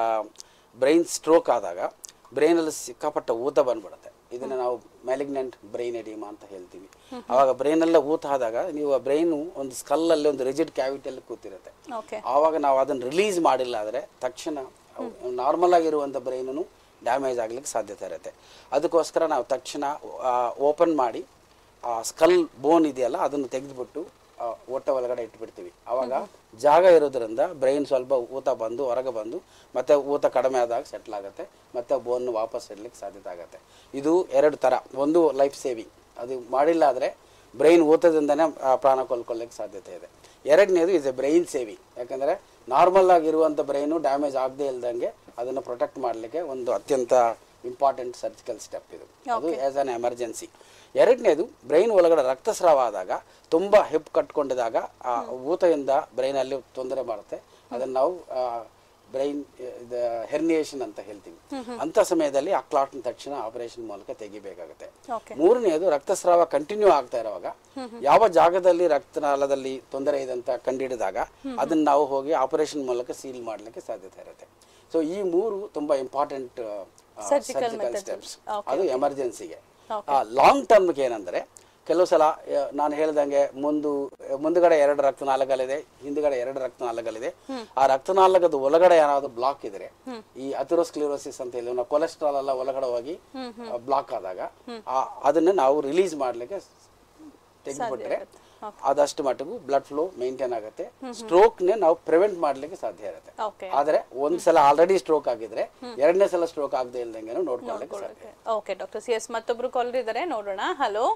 ಬ್ರೈನ್ ಸ್ಟ್ರೋಕ್ ಆದಾಗ ಬ್ರೈನಲ್ಲಿ ಸಿಕ್ಕಾಪಟ್ಟ ಊತ ಬಂದ್ಬಿಡುತ್ತೆ ಇದನ್ನ ನಾವು ಮ್ಯಾಲಿಗ್ನೆಂಟ್ ಬ್ರೈನ್ ಎಡಿಮಾ ಅಂತ ಹೇಳ್ತೀವಿ ಅವಾಗ ಬ್ರೈನಲ್ಲೇ ಊತ ಆದಾಗ ನೀವು ಆ ಬ್ರೈನು ಒಂದು ಸ್ಕಲ್ಲಲ್ಲಿ ಒಂದು ರಿಜಿಡ್ ಕ್ಯಾವಿಟಿಯಲ್ಲಿ ಕೂತಿರುತ್ತೆ ಓಕೆ ಆವಾಗ ನಾವು ಅದನ್ನು ರಿಲೀಸ್ ಮಾಡಿಲ್ಲ ಆದರೆ ತಕ್ಷಣ ನಾರ್ಮಲ್ ಆಗಿರುವಂಥ ಬ್ರೈನನು ಡ್ಯಾಮೇಜ್ ಆಗ್ಲಿಕ್ಕೆ ಸಾಧ್ಯತೆ ಇರುತ್ತೆ ಅದಕ್ಕೋಸ್ಕರ ನಾವು ತಕ್ಷಣ ಓಪನ್ ಮಾಡಿ ಆ ಸ್ಕಲ್ ಬೋನ್ ಇದೆಯಲ್ಲ ಅದನ್ನು ತೆಗೆದುಬಿಟ್ಟು ಹೊಟ್ಟೆ ಒಳಗಡೆ ಇಟ್ಬಿಡ್ತೀವಿ ಆವಾಗ ಜಾಗ ಇರೋದ್ರಿಂದ ಬ್ರೈನ್ ಸ್ವಲ್ಪ ಊತ ಬಂದು ಹೊರಗೆ ಬಂದು ಮತ್ತೆ ಊತ ಕಡಿಮೆ ಆದಾಗ ಸೆಟ್ಲ್ ಆಗುತ್ತೆ ಮತ್ತೆ ಬೋನ್ ವಾಪಸ್ ಇಡ್ಲಿಕ್ಕೆ ಸಾಧ್ಯತೆ ಆಗುತ್ತೆ ಇದು ಎರಡು ಥರ ಒಂದು ಲೈಫ್ ಸೇವಿಂಗ್ ಅದು ಮಾಡಿಲ್ಲ ಆದರೆ ಬ್ರೈನ್ ಊತದಿಂದನೇ ಆ, ಪ್ರಾಣ ಕೊಲ್ಕೊಳ್ಳಿಕ್ಕೆ ಸಾಧ್ಯತೆ ಇದೆ ಎರಡನೇದು ಇಸ್ ಎ ಬ್ರೈನ್ ಸೇವಿಂಗ್ ಯಾಕಂದರೆ ನಾರ್ಮಲ್ ಆಗಿರುವಂಥ ಬ್ರೈನು ಡ್ಯಾಮೇಜ್ ಆಗದೆ ಇಲ್ದಂಗೆ ಅದನ್ನು ಪ್ರೊಟೆಕ್ಟ್ ಮಾಡಲಿಕ್ಕೆ ಒಂದು ಅತ್ಯಂತ ಇಂಪಾರ್ಟೆಂಟ್ ಸರ್ಜಿಕಲ್ ಸ್ಟೆಪ್ ಇದು ಅದು ಆಸ್ ಅನ್ ಎಮರ್ಜೆನ್ಸಿ ಎರಡನೇದು ಬ್ರೈನ್ ಒಳಗಡೆ ರಕ್ತಸ್ರಾವ ಆದಾಗ ತುಂಬ ಹೆಪ್ ಕಟ್ಕೊಂಡಿದಾಗ ಆ ಊತದಿಂದ ಬ್ರೈನಲ್ಲಿ ತೊಂದರೆ ಮಾಡುತ್ತೆ ಅದನ್ನು ನಾವು ಬ್ರೈನ್ ಹೆರ್ನಿಯೇಷನ್ ಅಂತ ಹೇಳ್ತೀವಿ ಅಂತ ಸಮಯದಲ್ಲಿ ಆ ಕ್ಲಾಟ್ನ ತಕ್ಷಣ ಆಪರೇಷನ್ ಮೂಲಕ ತೆಗಿಬೇಕಾಗುತ್ತೆ ಓಕೆ ಮೂರನೆಯದು ರಕ್ತಸ್ರಾವ ಕಂಟಿನ್ಯೂ ಆಗ್ತಾ ಇರುವಾಗ ಯಾವ ಜಾಗದಲ್ಲಿ ರಕ್ತನಾಳದಲ್ಲಿ ತೊಂದರೆ ಇದೆ ಅಂತ ಕಂಡುಹಿಡಿದಾಗ ಅದನ್ನ ನಾವು ಹೋಗಿ ಆಪರೇಷನ್ ಮೂಲಕ ಸೀಲ್ ಮಾಡಲಿಕ್ಕೆ ಸಾಧ್ಯತೆ ಇರುತ್ತೆ ಸೊ ಈ ಮೂರು ತುಂಬಾ ಇಂಪಾರ್ಟೆಂಟ್ ಸರ್ಜಿಕಲ್ ಸ್ಟೆಪ್ಸ್ ಅದು ಎಮರ್ಜೆನ್ಸಿಗೆ ಲಾಂಗ್ ಟರ್ಮ್ಗೆ ಏನಂದ್ರೆ ಕೆಲವು ಸಲ ಆ, ನಾನು ಹೇಳ್ದಂಗೆ ಮುಂದು ಮುಂದುಗಡೆ ಎರಡು ರಕ್ತನಾಳಗಳಿದೆ ಹಿಂದುಗಡೆ ಎರಡು ರಕ್ತನಾಳಗಳಿದೆ ಆ ರಕ್ತನಾಳಗದ ಒಳಗಡೆ ಏನಾದ್ರು ಬ್ಲಾಕ್ ಇದ್ರೆ ಈ ಅಥಿರೋಸ್ಕ್ಲಿರೋಸಿಸ್ ಅಂತ ಹೇಳಿ ನಾವು ಕೊಲೆಸ್ಟ್ರಾಲ್ ಎಲ್ಲ ಒಳಗಡೆ ಹೋಗಿ ಬ್ಲಾಕ್ ಆದಾಗ ಆ- ಅದನ್ನ ನಾವು ರಿಲೀಸ್ ಮಾಡ್ಲಿಕ್ಕೆ ತೆಗೆದುಬಿಟ್ರೆ ಆದಷ್ಟು ಮಟ್ಟಿಗೂ ಬ್ಲಡ್ ಫ್ಲೋ ಮೇಂಟೈನ್ ಆಗುತ್ತೆ ಸ್ಟ್ರೋಕ್ನೇ ನಾವು ಪ್ರಿವೆಂಟ್ ಮಾಡ್ಲಿಕ್ಕೆ ಸಾಧ್ಯ ಇರುತ್ತೆ ಓಕೆ ಆದ್ರೆ ಒಂದ್ ಸಲ ಆಲ್ರೆಡಿ ಸ್ಟ್ರೋಕ್ ಆಗಿದ್ರೆ ಎರಡನೇ ಸಲ ಸ್ಟ್ರೋಕ್ ಆಗದೆ ಇಲ್ದಂಗೆ ನೋಡ್ಕೊಳ್ಳಿಕ್ಕೆ ಸಾಧ್ಯ ಓಕೆ ಡಾಕ್ಟರ್ ಎಸ್ ಮತ್ತೊಬ್ರು ಕಾಲರ್ ಇದ್ದಾರೆ ನೋಡೋಣ ಹಲೋ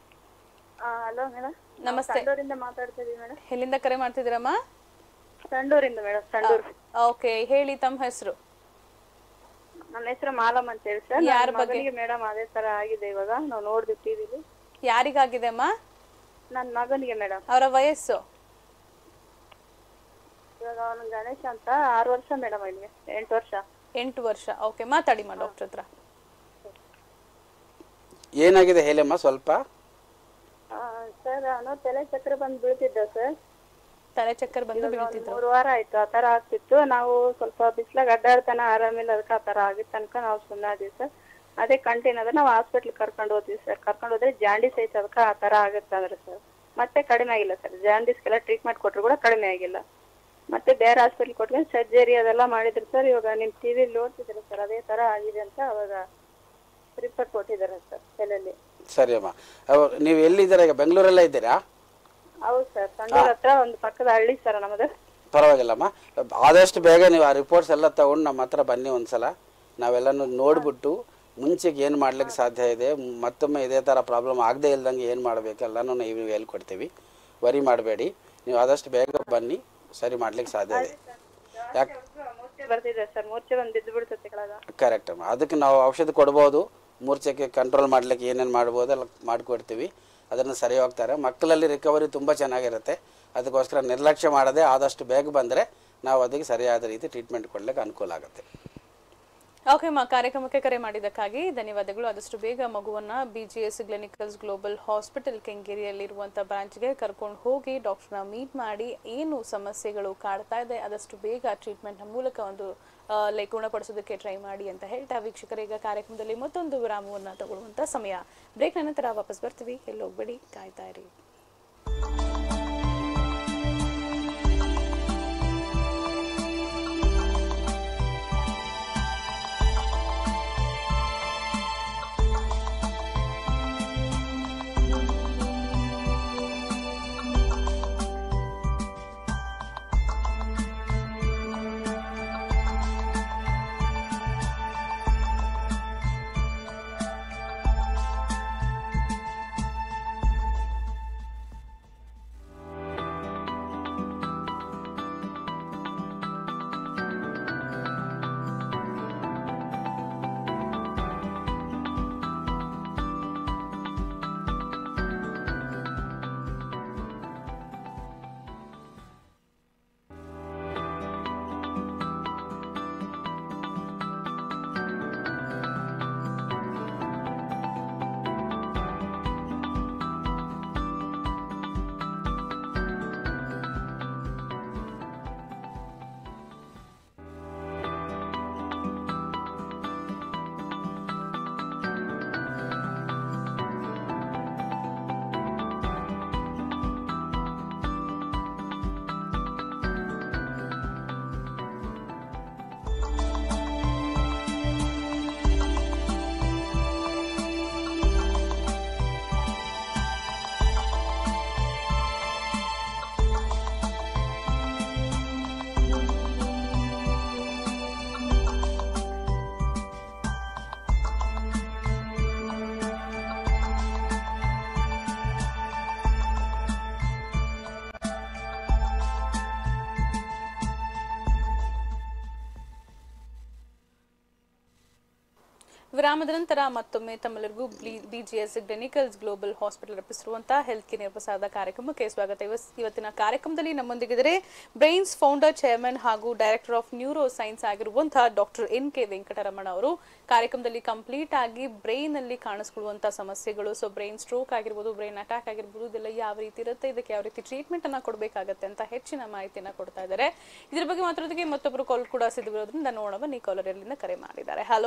ಹಲೋ ಮೇಡಮ್ ನಮಸ್ತೆ ಸಂಡೂರಿಂದ ಮಾತಾಡ್ತಾ ಇದೀವಿ ಮೇಡಮ್ ಎಲ್ಲಿಂದ ಕರೆ ಮಾಡ್ತಿದ್ದೀರಮ್ಮ ಸಂಡೂರಿಂದ ಮೇಡಮ್ ಸಂಡೂರ್ ಓಕೆ ಹೇಳಿ ತಮ್ಮ ಹೆಸರು ನನ್ನ ಹೆಸರು ಮಾಲಮ್ ಅಂತ ಹೇಳಿ ಸರ್ ಯಾರ್ ನನ್ನ ಮಗನಿಗೆ ಮೇಡಮ್ ಅದೇ ತರ ಆಗಿದೆ ಇವಾಗ ನಾವು ನೋಡಿದ್ವಿ ಟಿವಿಲಿ ಯಾರಿಗಾಗಿದೆ ಅಮ್ಮ ನನ್ನ ಮಗನಿಗೆ ಮೇಡಮ್ ಅವರ ವಯಸ್ಸು ಇವಾಗ ಅವನು ಗಣೇಶ್ ಅಂತ ಆರು ವರ್ಷ ಮೇಡಮ್ ಅವನಿಗೆ ಎಂಟು ವರ್ಷ ಎಂಟು ವರ್ಷ ಓಕೆ ಮಾತಾಡಿ ಮಾ ಡಾಕ್ಟರ್ ಹತ್ರ ಏನಾಗಿದೆ ಹೇಳಮ್ಮ ಸ್ವಲ್ಪ ಸರ್ ಅವನು ತಲೆ ಚಕ್ರ ಬಂದು ಬೀಳ್ತಿದ್ದ ಸರ್ ತಲೆ ಚಕ್ಕರ್ ಬಂದು ಒಂದ್ ಬೀಳ್ತಿದ್ರು ಮೂರು ವಾರ ಆಯ್ತು ಆ ತರ ಆಗ್ತಿತ್ತು ನಾವು ಸ್ವಲ್ಪ ಬಿಸ್ಲಾಗ ಅಡ್ಡಾಡ್ತಾನ ಆರಾಮಿಲ್ಲ ಅದಕ್ಕೆ ಆ ತರ ಆಗಿತ್ತು ತನಕ ನಾವು ಸುಮ್ಮನಾದ್ವಿ ಸರ್ ಅದೇ ಕಂಟಿನ್ಯೂ ಅದ ನಾವು ಹಾಸ್ಪಿಟ್ಲ್ ಕರ್ಕೊಂಡು ಹೋದ್ವಿ ಸರ್ ಕರ್ಕೊಂಡು ಹೋದ್ರೆ ಜಾಂಡೀಸ್ ಐತೆ ಅದಕ್ಕೆ ಆ ಥರ ಆಗುತ್ತೆ ಅಂದ್ರೆ ಸರ್ ಮತ್ತೆ ಕಡಿಮೆ ಆಗಿಲ್ಲ ಸರ್ ಜಾಂಡೀಸ್ಗೆಲ್ಲ ಟ್ರೀಟ್ಮೆಂಟ್ ಕೊಟ್ಟರು ಕೂಡ ಕಡಿಮೆ ಆಗಿಲ್ಲ ಮತ್ತೆ ಬೇರೆ ಹಾಸ್ಪಿಟ್ಲ್ ಕೊಟ್ಕೊಂಡು ಸರ್ಜರಿ ಅದೆಲ್ಲ ಮಾಡಿದ್ರು ಸರ್ ಇವಾಗ ನಿಮ್ಮ ಟಿ ವಿಲಿ ನೋಡ್ತಿದ್ದಾರೆ ಸರ್ ಅದೇ ಥರ ಆಗಿದೆ ಅಂತ ಅವಾಗ ರಿಪೋರ್ಟ್ ಕೊಟ್ಟಿದ್ದಾರೆ ಸರ್ ತಲೆಯಲ್ಲಿ ಸರಿ ಅಮ್ಮ ಅವ್- ನೀವು ಎಲ್ಲಿದ್ದೀರಾ ಈಗ ಬೆಂಗಳೂರಲ್ಲೇ ಇದ್ದೀರಾ ಹೌದು ಸರ್ ಸಂಡೂರ್ ಹತ್ರ ಒಂದು ಪಕ್ಕದ ಹಳ್ಳಿ ಸರ್ ನಮ್ಮದು ಪರವಾಗಿಲ್ಲಮ್ಮ ಆದಷ್ಟು ಬೇಗ ನೀವು ಆ ರಿಪೋರ್ಟ್ಸ್ ಎಲ್ಲ ತಗೊಂಡು ನಮ್ಮ ಹತ್ರ ಬನ್ನಿ ಒಂದ್ಸಲ ನಾವೆಲ್ಲನೂ ನೋಡ್ಬಿಟ್ಟು ಮುಂಚೆಗೆ ಏನು ಮಾಡ್ಲಿಕ್ಕೆ ಸಾಧ್ಯ ಇದೆ ಮತ್ತೊಮ್ಮೆ ಇದೇ ಥರ ಪ್ರಾಬ್ಲಮ್ ಆಗದೆ ಇಲ್ದಂಗೆ ಏನು ಮಾಡಬೇಕು ಎಲ್ಲನೂ ನೀವು ಹೇಳ್ಕೊಡ್ತೀವಿ ವರಿ ಮಾಡಬೇಡಿ ನೀವು ಆದಷ್ಟು ಬೇಗ ಬನ್ನಿ ಸರಿ ಮಾಡ್ಲಿಕ್ಕೆ ಸಾಧ್ಯ ಇದೆ ಯಾಕೆ ಮೂರ್ಛೆ ಬರ್ತಿದೆ ಸರ್ ಮೂರ್ಛೆ ಬಂದು ಬಿದ್ದು ಬಿಡ್ತೈತೆ ಕೆಳಗ ಕರೆಕ್ಟ್ ಅಮ್ಮ ಅದಕ್ಕೆ ನಾವು ಔಷಧ ಕೊಡ್ಬೋದು ಮೂರ್ಛೆಗೆ ಕಂಟ್ರೋಲ್ ಮಾಡ್ಲಿಕ್ಕೆ ಏನೇನು ಮಾಡ್ಬೋದು ಎಲ್ಲ ಮಾಡಿಕೊಡ್ತೀವಿ ಅದನ್ನು ಸರಿ ಹೋಗ್ತಾರೆ ಮಕ್ಕಳಲ್ಲಿ ರಿಕವರಿ ತುಂಬ ಚೆನ್ನಾಗಿರುತ್ತೆ ಅದಕ್ಕೋಸ್ಕರ ನಿರ್ಲಕ್ಷ್ಯ ಮಾಡದೆ ಆದಷ್ಟು ಬೇಗ ಬಂದರೆ ನಾವು ಅದಕ್ಕೆ ಸರಿಯಾದ ರೀತಿ ಟ್ರೀಟ್ಮೆಂಟ್ ಕೊಡ್ಲಿಕ್ಕೆ ಅನುಕೂಲ ಆಗುತ್ತೆ ಓಕೆ ಮಾ ಕಾರ್ಯಕ್ರಮಕ್ಕೆ ಕರೆ ಮಾಡಿದ್ದಕ್ಕಾಗಿ ಧನ್ಯವಾದಗಳು ಆದಷ್ಟು ಬೇಗ ಮಗುವನ್ನ ಬಿಜಿಎಸ್ ಕ್ಲಿನಿಕಲ್ಸ್ ಗ್ಲೋಬಲ್ ಹಾಸ್ಪಿಟಲ್ ಕೆಂಗೇರಿಯಲ್ಲಿರುವಂಥ ಬ್ರಾಂಚ್ಗೆ ಕರ್ಕೊಂಡು ಹೋಗಿ ಡಾಕ್ಟರ್ನ ಮೀಟ್ ಮಾಡಿ ಏನು ಸಮಸ್ಯೆಗಳು ಕಾಡ್ತಾ ಇದೆ ಆದಷ್ಟು ಬೇಗ ಟ್ರೀಟ್ಮೆಂಟ್ನ ಮೂಲಕ ಒಂದು ಲೈಕ್ ಗುಣಪಡಿಸೋದಕ್ಕೆ ಟ್ರೈ ಮಾಡಿ ಅಂತ ಹೇಳ್ತಾ ವೀಕ್ಷಕರೀಗ ಕಾರ್ಯಕ್ರಮದಲ್ಲಿ ಮತ್ತೊಂದು ವಿರಾಮವನ್ನು ತಗೊಳ್ಳುವಂಥ ಸಮಯ ಬ್ರೇಕ್ ನಂತರ ವಾಪಸ್ ಬರ್ತೀವಿ ಎಲ್ಲಿ ಹೋಗ್ಬೇಡಿ ಕಾಯ್ತಾ ಇರಿ ವಿರಾಮದ ನಂತರ ಮತ್ತೊಮ್ಮೆ ತಮ್ಮೆಲ್ಲರಿಗೂ ಬಿಜಿಎಸ್ ಕ್ಲಿನಿಕಲ್ಸ್ ಗ್ಲೋಬಲ್ ಹಾಸ್ಪಿಟಲ್ ರಚಿಸಿರುವಂತಹ ಹೆಲ್ತ್ ಕೇರ್ ಪ್ರಸಾದ ಕಾರ್ಯಕ್ರಮಕ್ಕೆ ಸ್ವಾಗತ ಇವಸ್- ಇವತ್ತಿನ ಕಾರ್ಯಕ್ರಮದಲ್ಲಿ ನಮ್ಮೊಂದಿಗಿದ್ದಾರೆ ಬ್ರೈನ್ಸ್ ಫೌಂಡರ್ ಚೇರ್ಮನ್ ಹಾಗೂ ಡೈರೆಕ್ಟರ್ ಆಫ್ ನ್ಯೂರೋ ಸೈನ್ಸ್ ಆಗಿರುವಂತಹ ಡಾಕ್ಟರ್ ಎನ್ ಕೆ ವೆಂಕಟರಮಣ ಅವರು ಕಾರ್ಯಕ್ರಮದಲ್ಲಿ ಕಂಪ್ಲೀಟ್ ಆಗಿ ಬ್ರೈನ್ ಅಲ್ಲಿ ಕಾಣಿಸ್ಕೊಳ್ಳುವಂತಹ ಸಮಸ್ಯೆಗಳು ಸೊ ಬ್ರೈನ್ ಸ್ಟ್ರೋಕ್ ಆಗಿರ್ಬೋದು ಬ್ರೈನ್ ಅಟ್ಯಾಕ್ ಆಗಿರ್ಬೋದು ಇದೆಲ್ಲ ಯಾವ ರೀತಿ ಇರುತ್ತೆ ಇದಕ್ಕೆ ಯಾವ ರೀತಿ ಟ್ರೀಟ್ಮೆಂಟ್ ಅನ್ನ ಕೊಡಬೇಕಾಗತ್ತೆ ಅಂತ ಹೆಚ್ಚಿನ ಮಾಹಿತಿಯನ್ನ ಕೊಡ್ತಾ ಇದ್ದಾರೆ ಇದ್ರ ಬಗ್ಗೆ ಮಾತಾಡೋದಕ್ಕೆ ಮತ್ತೊಬ್ಬರು ಕಾಲ್ ಕೂಡ ಸಿದ್ಧವಿರೋದ್ರಿಂದ ನೋಡೋಣ ಬನ್ನಿ ಕಾಲರ್ ಎಲ್ಲಿಂದ ಕರೆ ಮಾಡಿದ್ದಾರೆ ಹಲೋ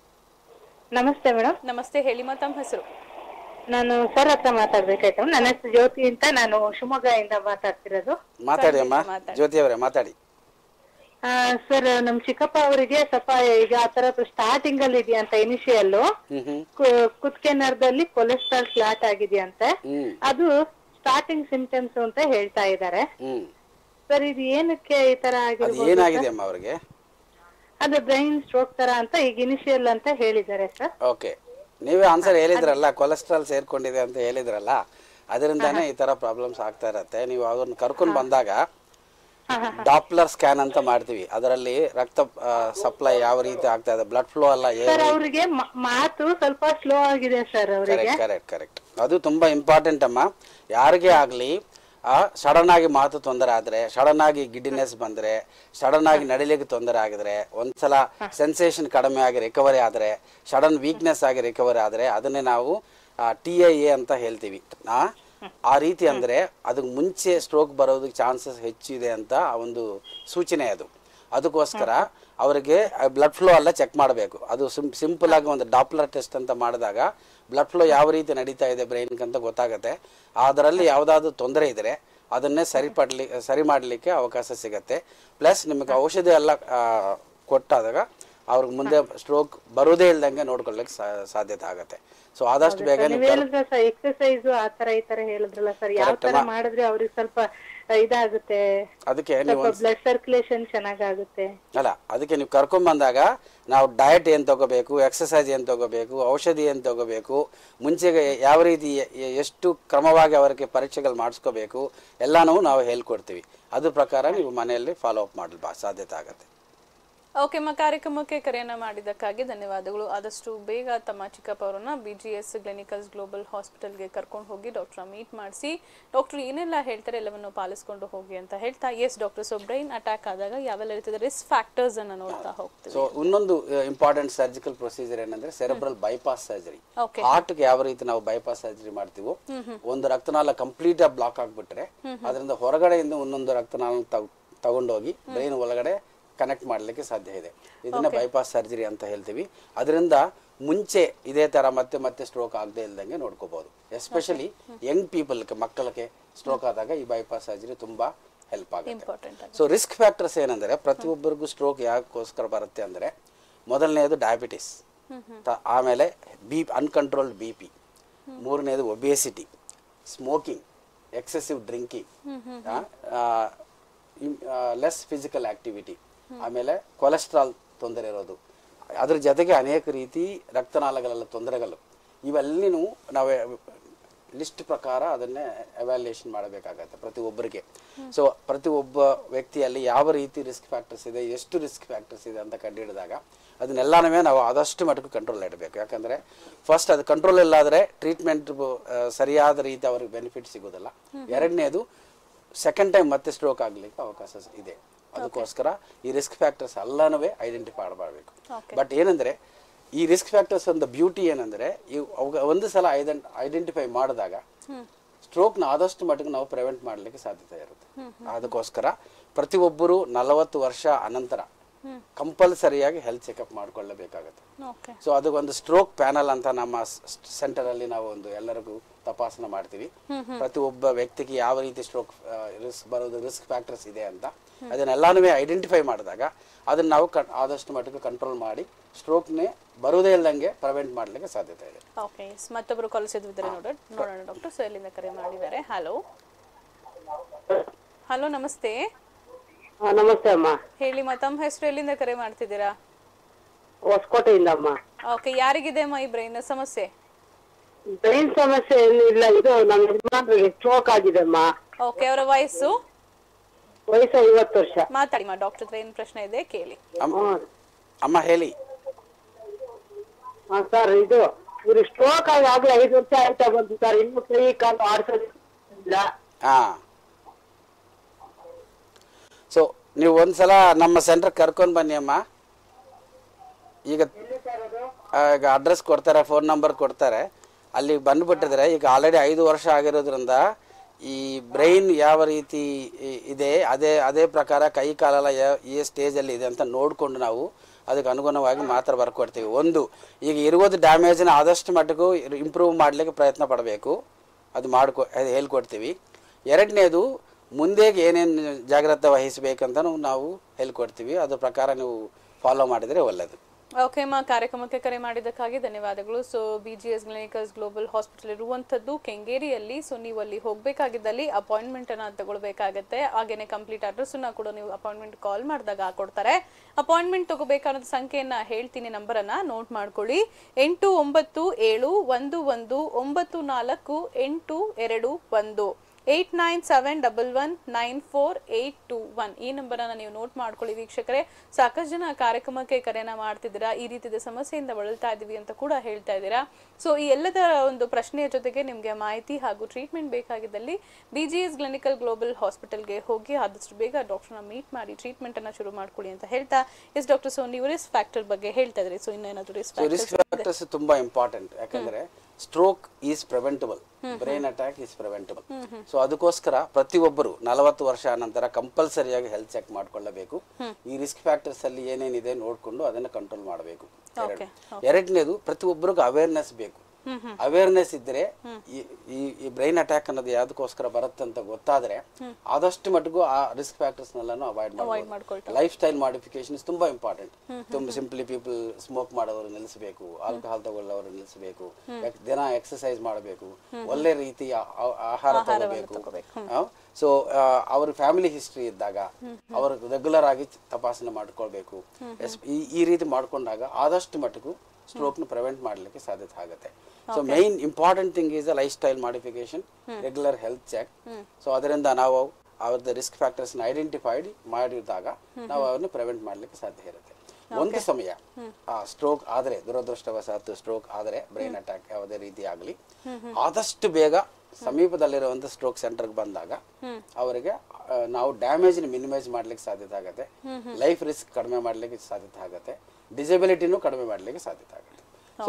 ನಮಸ್ತೆ ಮೇಡಮ್ ನಮಸ್ತೆ ಹೇಳಿ ಮಾ ತಮ್ಮ ಹೆಸರು ನಾನು ಸರ್ ಹತ್ರ ಮಾತಾಡ್ಬೇಕಾಯ್ತು ನನ್ನ ಹೆಸರು ಜ್ಯೋತಿ ಅಂತ ನಾನು ಶಿವಮೊಗ್ಗದಿಂದ ಮಾತಾಡ್ತಿರೋದು ಮಾತಾಡಿ ಅಮ್ಮ ಮಾತಾಡಿ. ಜ್ಯೋತಿ ಅವರೇ ಮಾತಾಡಿ ಆ, ಸರ್ ನಮ್ ಚಿಕ್ಕಪ್ಪ ಅವರಿಗೆ ಸ್ವಲ್ಪ ಈಗ ಆ ತರದ್ದು ಸ್ಟಾರ್ಟಿಂಗ್ ಅಲ್ಲಿ ಇದೆಯಂತ ಇನಿಷಿಯಲ್ ಹ್ಮ್ ಹ್ಮ್ ಕುತ್ತಿಗೆ ನರದಲ್ಲಿ ಕೊಲೆಸ್ಟ್ರಾಲ್ ಫ್ಲಾಟ್ ಆಗಿದೆಯಂತೆ ಹ್ಮ್ ಅದು ಸ್ಟಾರ್ಟಿಂಗ್ ಸಿಂಪ್ಟಮ್ಸ್ ಅಂತ ಹೇಳ್ತಾ ಇದ್ದಾರೆ ಹ್ಮ್ ಸರ್ ಇದು ಏನಕ್ಕೆ ಈ ತರ ಅದು ಆಗಿರ್ಬೋದು ಏನಾಗಿದೆ ಅಮ್ಮ ಅವ್ರಿಗೆ ಅದು ಬ್ರೈನ್ ಸ್ಟ್ರೋಕ್ ತರ ಅಂತ ಈಗ ಇನಿಷಿಯಲ್ ಅಂತ ಹೇಳಿದ್ದಾರೆ ಸರ್ ಓಕೆ ನೀವೇ ಆನ್ಸರ್ ಹೇಳಿದ್ರಲ್ಲ ಕೊಲೆಸ್ಟ್ರಾಲ್ ಸೇರ್ಕೊಂಡಿದೆ ಅಂತ ಹೇಳಿದ್ರಲ್ಲ ಅದರಿಂದಾನೇ ಈ ತರ ಪ್ರಾಬ್ಲಮ್ಸ್ ಆಗ್ತಾ ಇರತ್ತೆ ನೀವು ಅವ್ರನ್ನ ಕರ್ಕೊಂಡು ಬಂದಾಗ ಡಾಪ್ಲರ್ ಸ್ಕ್ಯಾನ್ ಅಂತ ಮಾಡ್ತೀವಿ ಅದರಲ್ಲಿ ರಕ್ತ ಸಪ್ಲೈ ಯಾವ ರೀತಿ ಆಗ್ತಾ ಇದೆ ಬ್ಲಡ್ ಫ್ಲೋ ಎಲ್ಲ ಸರ್ ಅವ್ರಿಗೆ ಮ- ಮಾತು ಸ್ವಲ್ಪ ಸ್ಲೋ ಆಗಿದೆ ಸರ್ ಅವರಿಗೆ ಕರೆಕ್ಟ್ ಕರೆಕ್ಟ್ ಕರೆಕ್ಟ್ ಅದು ತುಂಬಾ ಇಂಪಾರ್ಟೆಂಟ್ ಅಮ್ಮ ಯಾರಿಗೇ ಆಗಲಿ ಸಡನ್ ಆಗಿ ಮಾತು ತೊಂದರೆ ಆದ್ರೆ ಸಡನ್ ಆಗಿ ಗಿಡ್ಡಿನೆಸ್ ಬಂದ್ರೆ ಸಡನ್ ಆಗಿ ನಡಿಲಿಕ್ಕೆ ತೊಂದರೆ ಆಗಿದ್ರೆ ಒಂದ್ಸಲ ಸೆನ್ಸೇಷನ್ ಕಡಿಮೆ ಆಗಿ ರಿಕವರಿ ಆದ್ರೆ ಸಡನ್ ವೀಕ್ನೆಸ್ ಆಗಿ ರಿಕವರಿ ಆದ್ರೆ ಅದನ್ನೇ ನಾವು ಟಿ ಐ ಎ ಅಂತ ಹೇಳ್ತೀವಿ ಆ ಆ ರೀತಿ ಅಂದ್ರೆ ಅದಕ್ಕೆ ಮುಂಚೆ ಸ್ಟ್ರೋಕ್ ಬರೋದಕ್ಕೆ ಚಾನ್ಸಸ್ ಹೆಚ್ಚಿದೆ ಅಂತ ಒಂದು ಸೂಚನೆ ಅದು ಅದಕ್ಕೋಸ್ಕರ ಅವರಿಗೆ ಬ್ಲಡ್ ಫ್ಲೋ ಎಲ್ಲ ಚೆಕ್ ಮಾಡಬೇಕು ಅದು ಸಿಂ ಸಿಂಪಲ್ ಆಗಿ ಒಂದು ಡಾಪ್ಲರ್ ಟೆಸ್ಟ್ ಅಂತ ಮಾಡಿದಾಗ ಬ್ಲಡ್ ಫ್ಲೋ ಯಾವ ರೀತಿ ನಡೀತಾ ಇದೆ ಬ್ರೈನ್ಗೆ ಅಂತ ಗೊತ್ತಾಗುತ್ತೆ ಅದರಲ್ಲಿ ಯಾವುದಾದ್ರು ತೊಂದರೆ ಇದ್ರೆ ಅದನ್ನೇ ಸರಿಪಡ್ಲಿ ಸರಿ ಮಾಡಲಿಕ್ಕೆ ಅವಕಾಶ ಸಿಗತ್ತೆ ಪ್ಲಸ್ ನಿಮಗೆ ಔಷಧಿ ಎಲ್ಲ ಆ, ಕೊಟ್ಟಾದಾಗ ಅವ್ರಿಗೆ ಮುಂದೆ ಸ್ಟ್ರೋಕ್ ಬರೋದೇ ಇಲ್ದಂಗೆ ನೋಡ್ಕೊಳ್ಳಿಕ್ಕೆ ಸಾ- ಸಾಧ್ಯತೆ ಆಗುತ್ತೆ ಸೊ ಆದಷ್ಟು ಬೇಗ ನೀವ್ ನೀವು ಕರ್- ಹೇಳಿದ್ರ ಸರ್ ಎಕ್ಸರ್ಸೈಸ್ ಆ ತರ ಈ ತರ ಹೇಳಿದ್ರಲ್ಲ ಸರ್ ಯಾವ Correct ತರ ಅಮ್ಮ. ಮಾಡಿದ್ರೆ ಅವ್ರಿಗೆ ಸ್ವಲ್ಪ ಆ, ಇದಾಗುತ್ತೆ ಅದಕ್ಕೆ ನೀವು ಸ್ವಲ್ಪ ಬ್ಲಡ್ ಸರ್ಕ್ಯುಲೇಷನ್ ಚೆನ್ನಾಗಾಗುತ್ತೆ ಅಲ್ಲ ಅದಕ್ಕೆ ನೀವು ಕರ್ಕೊಂಬಂದಾಗ ನಾವು ಡಯಟ್ ಏನು ತಗೋಬೇಕು ಎಕ್ಸಸೈಸ್ ಏನು ತಗೋಬೇಕು ಔಷಧಿ ಏನು ತಗೋಬೇಕು ಮುಂಚೆಗೆ ಯಾವ ರೀತಿ ಎ- ಎ- ಎಷ್ಟು ಕ್ರಮವಾಗಿ ಅವರಿಗೆ ಪರೀಕ್ಷೆಗಳು ಮಾಡಿಸ್ಕೋಬೇಕು ಎಲ್ಲನೂ ನಾವು ಹೇಳ್ಕೊಡ್ತೀವಿ ಅದ್ರ ಪ್ರಕಾರ ನೀವು ಮನೆಯಲ್ಲಿ ಫಾಲೋ ಅಪ್ ಮಾಡಲು ಸಾಧ್ಯತೆ ಆಗುತ್ತೆ ಓಕೆ ಅಮ್ಮ ಕಾರ್ಯಕ್ರಮಕ್ಕೆ ಕರೆಯನ್ನ ಮಾಡಿದ್ದಕ್ಕಾಗಿ ಧನ್ಯವಾದಗಳು ಆದಷ್ಟು ಬೇಗ ತಮ್ಮ ಚಿಕ್ಕಪ್ಪ ಅವರನ್ನ B G S clinicals global ಹಾಸ್ಪಿಟಲ್ಗೆ ಕರ್ಕೊಂಡು ಹೋಗಿ ಡಾಕ್ಟರ್ ಮೀಟ್ ಮಾಡಿಸಿ ಡಾಕ್ಟರ್ ಏನೆಲ್ಲ ಹೇಳ್ತಾರೆ ಎಲ್ಲವನ್ನು ಪಾಲಿಸ್ಕೊಂಡು ಹೋಗಿ ಅಂತ ಹೇಳ್ತಾ yes doctor so brain attack ಆದಾಗ ಯಾವೆಲ್ಲ ರೀತಿಯ ರಿಸ್ಕ್ ಫ್ಯಾಕ್ಟರ್ಸ್ ಅನ್ನ ನೋಡ್ತಾ ಹೋಗ್ತೀವಿ ಸೊ ಇನ್ನೊಂದು ಇಂಪಾರ್ಟೆಂಟ್ ಸರ್ಜಿಕಲ್ ಪ್ರೊಸೀಜರ್ ಏನಂದ್ರೆ ಸೆರೆಬ್ರಲ್ ಬೈಪಾಸ್ ಸರ್ಜರಿ Okay. ಹಾರ್ಟ್ಗೆ ಯಾವ ರೀತಿ ನಾವು ಬೈಪಾಸ್ ಸರ್ಜರಿ ಮಾಡ್ತೀವೋ ಒಂದು ರಕ್ತನಾಳ ಕಂಪ್ಲೀಟ್ ಆಗಿ ಬ್ಲಾಕ್ ಆಗ್ಬಿಟ್ರೆ ಅದರಿಂದ ಹೊರಗಡೆಯಿಂದ ಒಂದೊಂದು ರಕ್ತನಾಳ ತಗೊಂಡೋಗಿ ಬ್ರೈನ್ ಒಳಗಡೆ ಕನೆಕ್ಟ್ ಮಾಡಲಿಕ್ಕೆ ಸಾಧ್ಯ ಇದೆ ಇದನ್ನ ಬೈಪಾಸ್ ಸರ್ಜರಿ ಅಂತ ಹೇಳ್ತೀವಿ ಅದರಿಂದ ಮುಂಚೆ ಇದೇ ತರ ಮತ್ತೆ ಮತ್ತೆ ಸ್ಟ್ರೋಕ್ ಆಗದೆ ಇಲ್ದಂಗೆ ನೋಡ್ಕೋಬಹುದು ಎಸ್ಪೆಷಲಿ ಯಂಗ್ ಪೀಪಲ್ ಮಕ್ಕಳಿಗೆ ಸ್ಟ್ರೋಕ್ ಆದಾಗ ಈ ಬೈಪಾಸ್ ಸರ್ಜರಿ ತುಂಬಾ ಹೆಲ್ಪ್ ಆಗುತ್ತೆ ಇಂಪಾರ್ಟೆಂಟ್ ಸೊ ರಿಸ್ಕ್ ಫ್ಯಾಕ್ಟರ್ಸ್ ಏನಂದ್ರೆ ಪ್ರತಿಯೊಬ್ಬರಿಗೂ ಸ್ಟ್ರೋಕ್ ಯಾಕೋಸ್ಕರ ಬರುತ್ತೆ ಅಂದ್ರೆ ಮೊದಲನೇದು ಡಯಾಬಿಟಿಸ್ ಆಮೇಲೆ ಬಿ ಅನ್ಕಂಟ್ರೋಲ್ಡ್ ಬಿ ಪಿ ಮೂರನೇದು obesity smoking excessive drinking less physical activity ಆಮೇಲೆ ಕೊಲೆಸ್ಟ್ರಾಲ್ ತೊಂದರೆ ಇರೋದು ಅದ್ರ ಜೊತೆಗೆ ಅನೇಕ ರೀತಿ ರಕ್ತನಾಳಗಳೆಲ್ಲ ತೊಂದರೆಗಳು ಇವೆಲ್ಲನೂ ನಾವು ಲಿಸ್ಟ್ ಪ್ರಕಾರ ಅದನ್ನೇ ಎವ್ಯಾಲ್ಯೂಯೇಷನ್ ಮಾಡಬೇಕಾಗತ್ತೆ ಪ್ರತಿ ಒಬ್ಬರಿಗೆ ಸೊ ಪ್ರತಿ ಒಬ್ಬ ವ್ಯಕ್ತಿಯಲ್ಲಿ ಯಾವ ರೀತಿ ರಿಸ್ಕ್ ಫ್ಯಾಕ್ಟರ್ಸ್ ಇದೆ ಎಷ್ಟು ರಿಸ್ಕ್ ಫ್ಯಾಕ್ಟರ್ಸ್ ಇದೆ ಅಂತ ಕಂಡುಹಿಡಿದಾಗ ಅದನ್ನೆಲ್ಲನೂ ನಾವು ಆದಷ್ಟು ಮಟ್ಟಿಗೆ ಕಂಟ್ರೋಲ್ ಇಡಬೇಕು ಯಾಕಂದ್ರೆ ಫಸ್ಟ್ ಅದು ಕಂಟ್ರೋಲ್ ಇಲ್ಲಾದರೆ ಟ್ರೀಟ್ಮೆಂಟ್ ಸರಿಯಾದ ರೀತಿ ಅವ್ರಿಗೆ ಬೆನಿಫಿಟ್ ಸಿಗೋದಿಲ್ಲ ಎರಡನೇದು ಸೆಕೆಂಡ್ ಟೈಮ್ ಮತ್ತೆ ಸ್ಟ್ರೋಕ್ ಆಗ್ಲಿಕ್ಕೆ ಅವಕಾಶ ಇದೆ ಅದಕ್ಕೋಸ್ಕರ ಈ ರಿಸ್ಕ್ ಫ್ಯಾಕ್ಟರ್ಸ್ ಎಲ್ಲನೂ ಐಡೆಂಟಿಫೈ ಮಾಡಬೇಕು ಬಟ್ ಏನಂದ್ರೆ ಈ ರಿಸ್ಕ್ ಫ್ಯಾಕ್ಟರ್ಸ್ ಒಂದು ಬ್ಯೂಟಿ ಏನಂದ್ರೆ ಇವು ಅವಾಗ ಒಂದು ಸಲ ಐಡೆಂಟಿಫೈ ಮಾಡಿದಾಗ ಸ್ಟ್ರೋಕ್ನ ಆದಷ್ಟು ಮಟ್ಟಿಗೆ ನಾವು ಪ್ರಿವೆಂಟ್ ಮಾಡಲಿಕ್ಕೆ ಸಾಧ್ಯತೆ ಇರುತ್ತೆ ಅದಕ್ಕೋಸ್ಕರ ಪ್ರತಿಯೊಬ್ಬರು ನಲವತ್ತು ವರ್ಷ ಅನಂತರ ಕಂಪಲ್ಸರಿಯಾಗಿ ಹೆಲ್ತ್ ಚೆಕಪ್ ಮಾಡ್ಕೊಳ್ಳಬೇಕಾಗತ್ತೆ ಓಕೆ ಸೊ ಅದಕ್ಕೊಂದು ಸ್ಟ್ರೋಕ್ ಪ್ಯಾನಲ್ ಅಂತ ನಮ್ಮ ಸೆಂಟರ್ ಅಲ್ಲಿ ನಾವು ಒಂದು ಎಲ್ಲರಿಗೂ ತಪಾಸಣೆ ಮಾಡ್ತೀವಿ ಪ್ರತಿ ಒಬ್ಬ ವ್ಯಕ್ತಿಗೆ ಯಾವ ರೀತಿ ಸ್ಟ್ರೋಕ್ ರಿಸ್ಕ್ ಬರೋದು ರಿಸ್ಕ್ ಫ್ಯಾಕ್ಟರ್ಸ್ ಇದೆ ಅಂತ ಅದನ್ನೆಲ್ಲಾನು ಐಡೆಂಟಿಫೈ ಮಾಡಿದಾಗ ಅದನ್ನ ನಾವು ಕನ್- ಆದಷ್ಟು ಮಟ್ಟಿಗೆ ಕಂಟ್ರೋಲ್ ಮಾಡಿ ಸ್ಟ್ರೋಕ್ನೇ ಬರುವುದೇ ಇಲ್ದಂಗೆ ಪ್ರಿವೆಂಟ್ ಮಾಡಲಿಕ್ಕೆ ಸಾಧ್ಯತೆ ಇದೆ ಓಕೆ ಮತ್ತೊಬ್ರು ಕಲಿಸಿದ್ರೆ ನೋಡೋಣ ನೋಡೋಣ ಡಾಕ್ಟರ್ ಸೊ ಎಲ್ಲಿಂದ ಕರೆ ಮಾಡಿದ್ದಾರೆ ಹಲೋ ಹಲೋ ನಮಸ್ತೆ ನಮಸ್ತೆ ಅಮ್ಮ ಹೇಳಿ ಮಾ ತಮ್ಮ ಹೆಸರು ಎಲ್ಲಿಂದ ಕರೆ ಮಾಡ್ತಿದ್ದೀರಾ ಹೊಸಕೋಟೆಯಿಂದ ಅಮ್ಮ ಓಕೆ ಯಾರಿಗಿದೆ ಅಮ್ಮ ಈ ಬ್ರೈನ್ ಸಮಸ್ಯೆ ಬ್ರೈನ್ ಸಮಸ್ಯೆ ಏನು ಇಲ್ಲ ಇದು ನಮ್ಮ ಯಜಮಾನ್ರಿಗೆ ಸ್ಟ್ರೋಕ್ ಆಗಿದೆ ಅಮ್ಮ ಓಕೆ ಅವರ ವಯಸ್ಸು ವಯಸ್ಸು ಐವತ್ತು ವರ್ಷ ಮಾತಾಡಿ ಮಾ ಡಾಕ್ಟರ್ ಹತ್ರ ಏನು ಪ್ರಶ್ನೆ ಇದೆ ಕೇಳಿ ಅಮ್ಮ ಹ್ಮ್. ಅಮ್ಮ ಹೇಳಿ ಹಾ ಸರ್ ಇದು ಇವ್ರು ಸ್ಟ್ರೋಕ್ ಆಗಿ ಆಗ್ಲೇ ಐದು ವರ್ಷ ಆಯ್ತಾ ಬಂತು ಸರ್ ಇನ್ನು ಕೈ ಕಾಲು ಆಡ್ಸೋದಿಲ್ಲ ಹಾ ಸೊ ನೀವು ಒಂದ್ಸಲ ನಮ್ಮ ಸೆಂಟರ್ ಕರ್ಕೊಂಡು ಬನ್ನಿ ಅಮ್ಮ ಈಗ ಆ, ಈಗ ಅಡ್ರೆಸ್ ಕೊಡ್ತಾರೆ ಫೋನ್ ನಂಬರ್ ಕೊಡ್ತಾರೆ ಅಲ್ಲಿಗೆ ಬಂದ್ಬಿಟ್ಟಿದ್ರೆ ಈಗ ಆಲ್ರೆಡಿ ಐದು ವರ್ಷ ಆಗಿರೋದ್ರಿಂದ ಈ ಬ್ರೈನ್ ಯಾವ ರೀತಿ ಇ- ಇದೆ ಅದೇ ಅದೇ ಪ್ರಕಾರ ಕೈ ಕಾಲೆಲ್ಲ ಯಾವ ಈ ಸ್ಟೇಜಲ್ಲಿ ಇದೆ ಅಂತ ನೋಡಿಕೊಂಡು ನಾವು ಅದಕ್ಕೆ ಅನುಗುಣವಾಗಿ ಮಾತ್ರ ಬರ್ಕೊಡ್ತೀವಿ ಒಂದು ಈಗ ಇರುವುದು ಡ್ಯಾಮೇಜನ್ನ ಆದಷ್ಟು ಮಟ್ಟಿಗೂ ಇಂಪ್ರೂವ್ ಮಾಡಲಿಕ್ಕೆ ಪ್ರಯತ್ನ ಪಡಬೇಕು ಅದು ಮಾಡ್ಕೊ ಅದು ಹೇಳ್ಕೊಡ್ತೀವಿ ಎರಡನೇದು ಮುಂದೆಗೆ ಏನೇನು ಜಾಗ್ರತೆ ವಹಿಸಬೇಕಂತ ನಾವು ಹೇಳ್ಕೊಡ್ತೀವಿ ಅದ್ರ ಪ್ರಕಾರ ನೀವು ಫಾಲೋ ಮಾಡಿದರೆ ಒಳ್ಳೆಯದು ಓಕೆ ಮಾ ಕಾರ್ಯಕ್ರಮಕ್ಕೆ ಕರೆ ಮಾಡಿದ್ದಕ್ಕಾಗಿ ಧನ್ಯವಾದಗಳು so B G S clinicals global hospital ಇರುವಂಥದ್ದು ಕೆಂಗೇರಿಯಲ್ಲಿ ಸೊ ನೀವು ಅಲ್ಲಿ ಹೋಗಬೇಕಾಗಿದ್ದಲ್ಲಿ ಅಪಾಯಿಂಟ್ಮೆಂಟ್ ಅನ್ನ ತಗೊಳ್ಬೇಕಾಗತ್ತೆ ಹಾಗೇನೆ ಕಂಪ್ಲೀಟ್ ಅಡ್ರೆಸ್ ಅನ್ನ ಕೂಡ ನೀವು ಅಪಾಯಿಂಟ್ಮೆಂಟ್ ಕಾಲ್ ಮಾಡಿದಾಗ ಕೊಡ್ತಾರೆ ಅಪಾಯಿಂಟ್ಮೆಂಟ್ ತಗೋಬೇಕಾದ ಸಂಖ್ಯೆಯನ್ನ ಹೇಳ್ತೀನಿ ನಂಬರನ್ನ ನೋಟ್ ಮಾಡ್ಕೊಳ್ಳಿ ಎಂಟು ಒಂಬತ್ತು ಏಳು ಒಂದು ಒಂದು ಒಂಬತ್ತು ನಾಲ್ಕು ಎಂಟು ಎರಡು ಒಂದು eight nine seven double one nine four eight two one ಈ ನಂಬರನ್ನ ನೀವು ನೋಟ್ ಮಾಡ್ಕೊಳ್ಳಿ ವೀಕ್ಷಕರೇ ಸಾಕಷ್ಟು ಜನ ಕಾರ್ಯಕ್ರಮಕ್ಕೆ ಕರೆನ ಮಾಡ್ತಿದ್ದೀರಾ ಈ ರೀತಿಯ ಸಮಸ್ಯೆಯಿಂದ ಬಳಲ್ತಾ ಇದ್ದೀವಿ ಅಂತ ಕೂಡ ಹೇಳ್ತಾ ಇದ್ದೀರಾ ಸೊ ಈ ಎಲ್ಲದ ಒಂದು ಪ್ರಶ್ನೆಯ ಜೊತೆಗೆ ನಿಮಗೆ ಮಾಹಿತಿ ಹಾಗೂ ಟ್ರೀಟ್ಮೆಂಟ್ ಬೇಕಾಗಿದ್ದಲ್ಲಿ B G S Gleneagles global ಹಾಸ್ಪಿಟಲ್ಗೆ ಹೋಗಿ ಆದಷ್ಟು ಬೇಗ ಡಾಕ್ಟರ್ನ ಮೀಟ್ ಮಾಡಿ ಟ್ರೀಟ್ಮೆಂಟ್ ಅನ್ನ ಶುರು ಮಾಡ್ಕೊಳ್ಳಿ ಅಂತ ಹೇಳ್ತಾ ಎಸ್ ಡಾಕ್ಟರ್ ಸೊ ನೀವು ರಿಸ್ಕ್ ಫ್ಯಾಕ್ಟರ್ ಬಗ್ಗೆ ಹೇಳ್ತಾ ಇದ್ರಿ ಸೊ ಇನ್ನೇನಾದ್ರು ರಿಸ್ಕ್ ಸೊ ರಿಸ್ಕ್ ಫ್ಯಾಕ್ಟರ್ಸ್ ತುಂಬಾ ಇಂಪಾರ್ಟೆಂಟ್ ಯಾಕಂದ್ರೆ stroke is preventable brain attack is preventable so ಅದಕ್ಕೋಸ್ಕರ ಪ್ರತಿಯೊಬ್ಬರು ನಲವತ್ತು ವರ್ಷ ನಂತರ ಕಂಪಲ್ಸರಿಯಾಗಿ ಹೆಲ್ತ್ ಚೆಕ್ ಮಾಡ್ಕೊಳ್ಳಬೇಕು ಈ ರಿಸ್ಕ್ ಫ್ಯಾಕ್ಟರ್ಸ್ ಅಲ್ಲಿ ಏನೇನಿದೆ ನೋಡ್ಕೊಂಡು ಅದನ್ನ ಕಂಟ್ರೋಲ್ ಮಾಡಬೇಕು ಎರಡು ಎರಡನೇದು ಪ್ರತಿಯೊಬ್ಬರಿಗೂ ಅವೇರ್ನೆಸ್ ಬೇಕು ಅವೇರ್ನೆಸ್ ಇದ್ರೆ ಈ- ಈ ಈ ಬ್ರೈನ್ ಅಟ್ಯಾಕ್ ಅನ್ನೋದು ಯಾವ್ದಕ್ಕೋಸ್ಕರ ಬರುತ್ತೆ ಅಂತ ಗೊತ್ತಾದ್ರೆ ಆದಷ್ಟು ಮಟ್ಟಿಗೂ ಆ ರಿಸ್ಕ್ ಫ್ಯಾಕ್ಟರ್ಸ್ ನೆಲ್ಲಾನು ಅವಾಯ್ಡ್ ಮಾಡಬಹುದು ಲೈಫ್ ಸ್ಟೈಲ್ ಮಾಡಿಫಿಕೇಶನ್ ತುಂಬಾ ಇಂಪಾರ್ಟೆಂಟ್ ತುಂಬ ಸಿಂಪ್ಲಿ ಪೀಪಲ್ ಸ್ಮೋಕ್ ಮಾಡೋರು ನಿಲ್ಲಿಸಬೇಕು ಆಲ್ಕೋಹಾಲ್ ತಗೊಳ್ಳೋರು ನಿಲ್ಲಿಸಬೇಕು ದಿನ ಎಕ್ಸರ್ಸೈಸ್ ಮಾಡಬೇಕು ಒಳ್ಳೆ ರೀತಿಯ ಆ- ಆಹಾರ ತಗೋಬೇಕು ಸೊ ಅವ್ರ ಫ್ಯಾಮಿಲಿ ಹಿಸ್ಟ್ರಿ ಇದ್ದಾಗ ಅವರು ರೆಗ್ಯುಲರ್ ಆಗಿ ತಪಾಸಣೆ ಮಾಡ್ಕೊಳ್ಬೇಕು ಎಸ್- ಈ ಈ ರೀತಿ ಮಾಡ್ಕೊಂಡಾಗ ಆದಷ್ಟು ಮಟ್ಟಿಗೂ ಸ್ಟ್ರೋಕ್ ನ ಪ್ರಿವೆಂಟ್ ಮಾಡ್ಲಿಕ್ಕೆ ಸಾಧ್ಯತೆ ಆಗುತ್ತೆ so main important thing is lifestyle modification regular health check so ಅದರಿಂದ ನಾವು ಅವ್ರದ್ದು ರಿಸ್ಕ್ ಫ್ಯಾಕ್ಟರ್ಸ್ ಐಡೆಂಟಿಫೈಡ್ ಮಾಡಿದಾಗ ನಾವು ಅವನ್ನ ಪ್ರಿವೆಂಟ್ ಮಾಡ್ಲಿಕ್ಕೆ ಸಾಧ್ಯ ಇರುತ್ತೆ ಒಂದು ಸಮಯ ಆ ಸ್ಟ್ರೋಕ್ ಆದ್ರೆ ದುರದೃಷ್ಟವಶಾತ್ ಸ್ಟ್ರೋಕ್ ಆದ್ರೆ ಬ್ರೈನ್ ಅಟ್ಯಾಕ್ ಯಾವುದೇ ರೀತಿ ಆಗಲಿ ಆದಷ್ಟು ಬೇಗ ಸಮೀಪದಲ್ಲಿರುವಂತ ಸ್ಟ್ರೋಕ್ ಸೆಂಟರ್ಗೆ ಬಂದಾಗ ಅವರಿಗೆ ಆ, ನಾವು ಡ್ಯಾಮೇಜ್ ಮಿನಿಮೈಸ್ ಮಾಡ್ಲಿಕ್ಕೆ ಸಾಧ್ಯತೆ ಆಗುತ್ತೆ ಲೈಫ್ ರಿಸ್ಕ್ ಕಡಿಮೆ ಮಾಡ್ಲಿಕ್ಕೆ ಸಾಧ್ಯತೆ ಆಗುತ್ತೆ ಡಿಸಬಿಲಿಟಿನೂ ಕಡಿಮೆ ಮಾಡ್ಲಿಕ್ಕೆ ಸಾಧ್ಯತೆ ಆಗುತ್ತೆ ಸೊ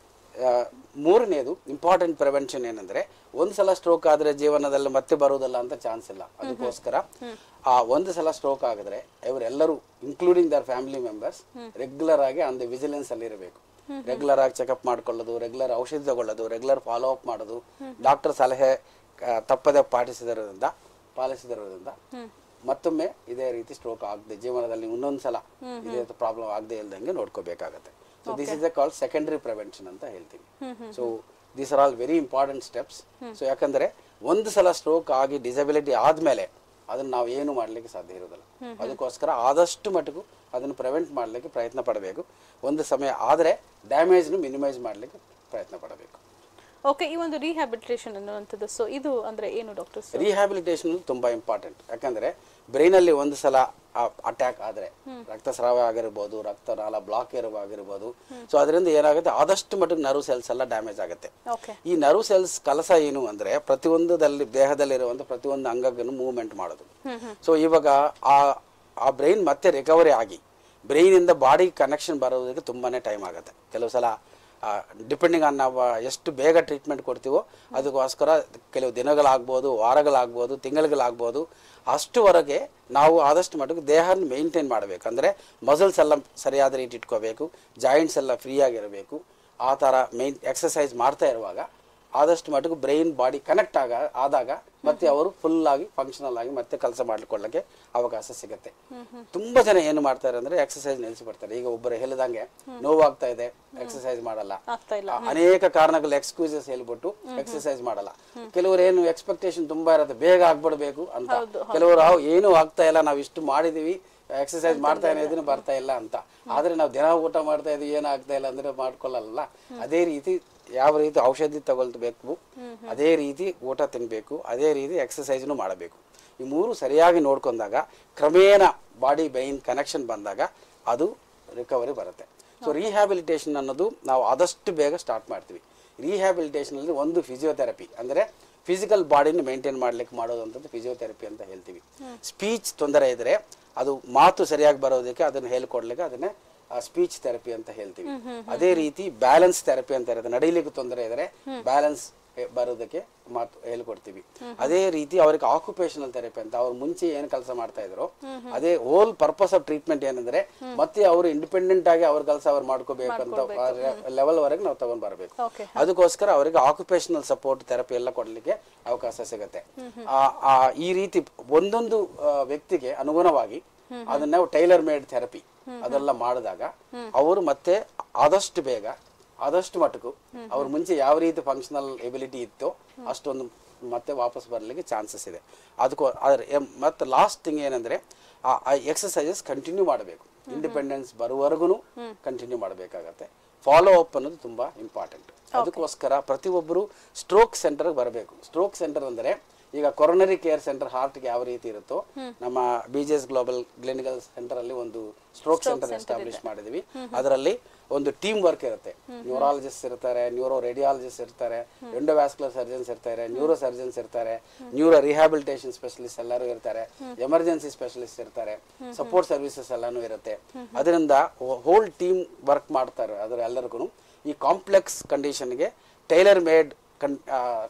ಮೂರನೇದು ಇಂಪಾರ್ಟೆಂಟ್ ಪ್ರಿವೆನ್ಷನ್ ಏನಂದ್ರೆ ಒಂದ್ಸಲ ಸ್ಟ್ರೋಕ್ ಆದ್ರೆ ಜೀವನದಲ್ಲಿ ಮತ್ತೆ ಬರುವುದಿಲ್ಲ ಅಂತ ಚಾನ್ಸ್ ಇಲ್ಲ ಅದಕ್ಕೋಸ್ಕರ ಆ ಒಂದು ಸಲ ಸ್ಟ್ರೋಕ್ ಆಗಿದ್ರೆ ಇವರೆಲ್ಲರೂ including their family members regular ಆಗಿ ಆನ್ ದಿ ವಿಜಿಲೆನ್ಸ್ ಅಲ್ಲಿ ಇರಬೇಕು ರೆಗ್ಯುಲರ್ ಆಗಿ ಚೆಕಪ್ ಮಾಡ್ಕೊಳ್ಳೋದು ರೆಗ್ಯುಲರ್ ಔಷಧಿ ತಗೊಳ್ಳೋದು ರೆಗ್ಯುಲರ್ ಫಾಲೋ ಅಪ್ ಮಾಡೋದು ಡಾಕ್ಟರ್ ಸಲಹೆ ಆ, ತಪ್ಪದೆ ಪಾಲಿಸಿದರಿಂದ ಪಾಲಿಸಿದರಿಂದ ಮತ್ತೊಮ್ಮೆ ಇದೇ ರೀತಿ ಸ್ಟ್ರೋಕ್ ಆಗದೆ ಜೀವನದಲ್ಲಿ ಇನ್ನೊಂದ್ಸಲ ಇದೇ ಪ್ರಾಬ್ಲಮ್ ಆಗದೆ ಇಲ್ದಂಗೆ ನೋಡ್ಕೋಬೇಕಾಗತ್ತೆ so this is a call secondary prevention ಅಂತ ಹೇಳ್ತೀವಿ so these are all very important steps so ಯಾಕಂದ್ರೆ ಒಂದು ಸಲ ಸ್ಟ್ರೋಕ್ ಆಗಿ ಡಿಸಬಿಲಿಟಿ ಆದ್ಮೇಲೆ ಅದನ್ನ ನಾವು ಏನು ಮಾಡ್ಲಿಕ್ಕೆ ಸಾಧ್ಯ ಇರೋದಿಲ್ಲ ಅದಕ್ಕೋಸ್ಕರ ಆದಷ್ಟು ಮಟ್ಟಿಗೂ ಅದನ್ನು ಪ್ರಿವೆಂಟ್ ಮಾಡ್ಲಿಕ್ಕೆ ಪ್ರಯತ್ನ ಪಡಬೇಕು ಒಂದು ಸಮಯ ಆದರೆ ಡ್ಯಾಮೇಜ್ನು ಮಿನಿಮೈಸ್ ಮಾಡ್ಲಿಕ್ಕೆ ಪ್ರಯತ್ನ ಪಡಬೇಕು ಓಕೆ ಈ ಒಂದು ರಿಹ್ಯಾಬಿಲಿಟೇಷನ್ ಅನ್ನುವಂಥದ್ದು ಸೊ ಇದು ಅಂದ್ರೆ ಏನು ಡಾಕ್ಟರ್ಸ್ ರಿಹ್ಯಾಬಿಲಿಟೇಷನ್ ತುಂಬಾ ಇಂಪಾರ್ಟೆಂಟ್ ಯಾಕಂದ್ರೆ ಬ್ರೈನಲ್ಲಿ ಒಂದು ಸಲ ಅಟ್ಯಾಕ್ ಆದ್ರೆ ರಕ್ತಸ್ರಾವ ಆಗಿರ್ಬೋದು ರಕ್ತನಾಳ ಬ್ಲಾಕ್ ಆಗಿರ್ಬೋದು ಸೊ ಅದರಿಂದ ಏನಾಗುತ್ತೆ ಆದಷ್ಟು ಮಟ್ಟಿಗೆ ನರ್ವ್ ಸೆಲ್ಸ್ ಎಲ್ಲ ಡ್ಯಾಮೇಜ್ ಆಗುತ್ತೆ ಓಕೆ ಈ ನರ್ವ್ ಸೆಲ್ಸ್ ಕೆಲಸ ಏನು ಅಂದ್ರೆ ಪ್ರತಿಯೊಂದದಲ್ಲಿ ದೇಹದಲ್ಲಿರುವಂತ ಪ್ರತಿಯೊಂದು ಅಂಗಗಳನ್ನು ಮೂವ್ಮೆಂಟ್ ಮಾಡೋದು ಸೊ ಇವಾಗ ಆ ಆ ಬ್ರೈನ್ ಮತ್ತೆ ರಿಕವರಿ ಆಗಿ ಬ್ರೈನ್ ಇಂದ ಬಾಡಿ ಕನೆಕ್ಷನ್ ಬರೋದಕ್ಕೆ ತುಂಬಾನೇ ಟೈಮ್ ಆಗುತ್ತೆ ಕೆಲವು ಸಲ ಡಿಪೆಂಡಿಂಗ್ ಆನ್ ನಾವು ಎಷ್ಟು ಬೇಗ ಟ್ರೀಟ್ಮೆಂಟ್ ಕೊಡ್ತೀವೋ ಅದಕ್ಕೋಸ್ಕರ ಕೆಲವು ದಿನಗಳಾಗ್ಬೋದು ವಾರಗಳಾಗ್ಬೋದು ತಿಂಗಳುಗಳಾಗ್ಬೋದು ಅಷ್ಟುವರೆಗೆ ನಾವು ಆದಷ್ಟು ಮಟ್ಟಿಗೆ ದೇಹನ ಮೇಂಟೈನ್ ಮಾಡಬೇಕು ಅಂದರೆ ಮಸಲ್ಸ್ ಎಲ್ಲ ಸರಿಯಾದ ರೀತಿ ಇಟ್ಕೋಬೇಕು ಜಾಯಿಂಟ್ಸ್ ಎಲ್ಲ ಫ್ರೀ ಆಗಿರಬೇಕು ಆ ಥರ ಮೇನ್ ಎಕ್ಸಸೈಸ್ ಮಾಡ್ತಾ ಇರುವಾಗ ಆದಷ್ಟು ಮಟ್ಟಿಗೆ ಬ್ರೈನ್ ಬಾಡಿ ಕನೆಕ್ಟ್ ಆಗ ಆದಾಗ ಮತ್ತೆ ಅವರು ಫುಲ್ ಆಗಿ ಫಂಕ್ಷನಲ್ ಆಗಿ ಮತ್ತೆ ಕೆಲಸ ಮಾಡ್ಕೊಳ್ಳಕ್ಕೆ ಅವಕಾಶ ಸಿಗುತ್ತೆ ತುಂಬಾ ಜನ ಏನು ಮಾಡ್ತಾರೆ ಅಂದ್ರೆ ಎಕ್ಸಸೈಸ್ ನಿಲ್ಲಿಸ್ಬಿಡ್ತಾರೆ ಈಗ ಒಬ್ಬರು ಹೇಳಿದಂಗೆ ನೋವಾಗ್ತಾ ಇದೆ ಎಕ್ಸಸೈಸ್ ಮಾಡಲ್ಲ ಆಗ್ತಾ ಇಲ್ಲ ಆ, ಅನೇಕ ಕಾರಣಗಳು ಎಕ್ಸ್ಕ್ಯೂಸಸ್ ಹೇಳ್ಬಿಟ್ಟು ಎಕ್ಸಸೈಸ್ ಮಾಡಲ್ಲ ಕೆಲವರು ಏನು ಎಕ್ಸ್ಪೆಕ್ಟೇಷನ್ ತುಂಬಾ ಇರುತ್ತೆ ಬೇಗ ಆಗ್ಬಿಡ್ಬೇಕು ಅಂತ ಕೆಲವರು "ಅವ್ ಏನು ಆಗ್ತಾ ಇಲ್ಲ ನಾವು ಇಷ್ಟು ಮಾಡಿದೀವಿ ಎಕ್ಸಸೈಸ್ ಮಾಡ್ತಾ ಇದೀನಿ ಬರ್ತಾ ಇಲ್ಲ ಅಂತ ಆದ್ರೆ ನಾವು ದಿನ ಊಟ ಮಾಡ್ತಾ ಇದೀವಿ ಏನು ಆಗ್ತಾ ಇಲ್ಲ ಅಂದ್ರೆ ಮಾಡ್ಕೊಳ್ಳಲ್ಲ ಅದೇ ರೀತಿ ಯಾವ ರೀತಿ ಔಷಧಿ ತಗೊಳ್ಬೇಕು ಅದೇ ರೀತಿ ಊಟ ತಿನ್ಬೇಕು ಅದೇ ರೀತಿ ಎಕ್ಸಸೈಸ್ನು ಮಾಡಬೇಕು ಈ ಮೂರು ಸರಿಯಾಗಿ ನೋಡ್ಕೊಂಡಾಗ ಕ್ರಮೇಣ ಬಾಡಿ ಬೈನ್ ಕನೆಕ್ಷನ್ ಬಂದಾಗ ಅದು ರಿಕವರಿ ಬರುತ್ತೆ ಸೊ ರಿಹ್ಯಾಬಿಲಿಟೇಷನ್ ಅನ್ನೋದು ನಾವು ಆದಷ್ಟು ಬೇಗ ಸ್ಟಾರ್ಟ್ ಮಾಡ್ತೀವಿ ರಿಹ್ಯಾಬಿಲಿಟೇಷನ್ ಅಲ್ಲಿ ಒಂದು ಫಿಸಿಯೋಥೆರಪಿ ಅಂದರೆ ಫಿಸಿಕಲ್ ಬಾಡಿನ ಮೇಂಟೈನ್ ಮಾಡ್ಲಿಕ್ಕೆ ಮಾಡೋದಂಥದ್ದು ಫಿಸಿಯೋಥೆರಪಿ ಅಂತ ಹೇಳ್ತೀವಿ ಸ್ಪೀಚ್ ತೊಂದರೆ ಇದ್ರೆ ಅದು ಮಾತು ಸರಿಯಾಗಿ ಬರೋದಕ್ಕೆ ಅದನ್ನು ಹೇಳ್ಕೊಡ್ಲಿಕ್ಕೆ ಅದನ್ನೇ ಸ್ಪೀಚ್ ಥೆರಪಿ ಅಂತ ಹೇಳ್ತೀವಿ ಅದೇ ರೀತಿ ಬ್ಯಾಲೆನ್ಸ್ ಥೆರಪಿ ಅಂತ ಇರುತ್ತೆ ನಡೀಲಿಕ್ಕೆ ತೊಂದರೆ ಇದ್ರೆ ಬ್ಯಾಲೆನ್ಸ್ ಬರೋದಕ್ಕೆ ಮಾತು ಹೇಳ್ಕೊಡ್ತೀವಿ ಅದೇ ರೀತಿ ಅವ್ರಿಗೆ ಆಕ್ಯುಪೇಷನಲ್ ಥೆರಪಿ ಅಂತ ಅವ್ರು ಮುಂಚೆ ಏನು ಕೆಲಸ ಮಾಡ್ತಾ ಇದ್ರು ಅದೇ ಹೋಲ್ ಪರ್ಪಸ್ ಆಫ್ ಟ್ರೀಟ್ಮೆಂಟ್ ಏನಂದ್ರೆ ಮತ್ತೆ ಅವರು ಇಂಡಿಪೆಂಡೆಂಟ್ ಆಗಿ ಅವ್ರ ಕೆಲಸ ಅವ್ರು ಮಾಡ್ಕೋಬೇಕು ಅಂತ ಲೆವೆಲ್ ವರೆಗೆ ನಾವು ತಗೊಂಡ್ ಬರಬೇಕು Okay. ಅದಕ್ಕೋಸ್ಕರ ಅವರಿಗೆ ಆಕ್ಯುಪೇಷನಲ್ ಸಪೋರ್ಟ್ ಥೆರಪಿ ಎಲ್ಲ ಕೊಡ್ಲಿಕ್ಕೆ ಅವಕಾಶ ಸಿಗುತ್ತೆ ಆ, ಆ, ಈ ರೀತಿ ಒಂದೊಂದು ಆ, ವ್ಯಕ್ತಿಗೆ ಅನುಗುಣವಾಗಿ ಅದನ್ನ ನಾವು ಟೈಲರ್ ಮೇಡ್ ಥೆರಪಿ ಅದೆಲ್ಲ ಮಾಡಿದಾಗ ಅವರು ಮತ್ತೆ ಆದಷ್ಟು ಬೇಗ ಆದಷ್ಟು ಮಟ್ಟಕ್ಕೂ ಅವ್ರ ಮುಂಚೆ ಯಾವ ರೀತಿ ಫಂಕ್ಷನಲ್ ಎಬಿಲಿಟಿ ಇತ್ತೋ ಅಷ್ಟೊಂದು ಮತ್ತೆ ವಾಪಸ್ ಬರಲಿಕ್ಕೆ ಚಾನ್ಸಸ್ ಇದೆ ಅದಕ್ಕೋ ಆದ್ರೆ ಎಂ- ಮತ್ತೆ ಲಾಸ್ಟ್ ಥಿಂಗ್ ಏನಂದ್ರೆ ಆ ಎಕ್ಸಸೈಸಸ್ ಕಂಟಿನ್ಯೂ ಮಾಡಬೇಕು ಇಂಡಿಪೆಂಡೆನ್ಸ್ ಬರುವವರೆಗೂ ಕಂಟಿನ್ಯೂ ಮಾಡಬೇಕಾಗತ್ತೆ ಫಾಲೋ ಅಪ್ ಅನ್ನೋದು ತುಂಬಾ ಇಂಪಾರ್ಟೆಂಟ್ ಅದಕ್ಕೋಸ್ಕರ ಪ್ರತಿಯೊಬ್ಬರು ಸ್ಟ್ರೋಕ್ ಸೆಂಟರ್ಗೆ ಬರಬೇಕು ಸ್ಟ್ರೋಕ್ ಸೆಂಟರ್ ಅಂದರೆ ಈಗ ಕೊರೋನರಿ ಕೇರ್ ಸೆಂಟರ್ ಹಾರ್ಟ್ಗೆ ಯಾವ ರೀತಿ ಇರುತ್ತೋ ನಮ್ಮ B G S global clinical centre ಅಲ್ಲಿ ಒಂದು ಸ್ಟ್ರೋಕ್ ಸೆಂಟರ್ ಎಸ್ಟಾಬ್ಲಿಷ್ ಮಾಡಿದ್ವಿ ಅದರಲ್ಲಿ ಒಂದು ಟೀಮ್ ವರ್ಕ್ ಇರುತ್ತೆ ನ್ಯೂರಾಲಜಿಸ್ಟ್ ಇರ್ತಾರೆ ನ್ಯೂರೋ ರೇಡಿಯಾಲಜಿಸ್ಟ್ ಇರ್ತಾರೆ ಎಂಡೋವ್ಯಾಸ್ಕುಲರ್ ಸರ್ಜನ್ಸ್ ಇರ್ತಾರೆ ನ್ಯೂರೋ ಸರ್ಜನ್ಸ್ ಇರ್ತಾರೆ ನ್ಯೂರೋ ರಿಹ್ಯಾಬಿಲಿಟೇಷನ್ ಸ್ಪೆಷಲಿಸ್ಟ್ ಎಲ್ಲರೂ ಇರ್ತಾರೆ ಎಮರ್ಜೆನ್ಸಿ ಸ್ಪೆಷಲಿಸ್ಟ್ ಇರ್ತಾರೆ ಸಪೋರ್ಟ್ ಸರ್ವಿಸಸ್ ಎಲ್ಲಾನು ಇರುತ್ತೆ ಅದರಿಂದ ಹೋಲ್ ಟೀಮ್ ವರ್ಕ್ ಮಾಡ್ತಾರೆ ಅದರ ಎಲ್ಲರಿಗೂ ಈ ಕಾಂಪ್ಲೆಕ್ಸ್ ಕಂಡೀಷನ್ಗೆ ಟೈಲರ್ ಮೇಡ್ ಕನ್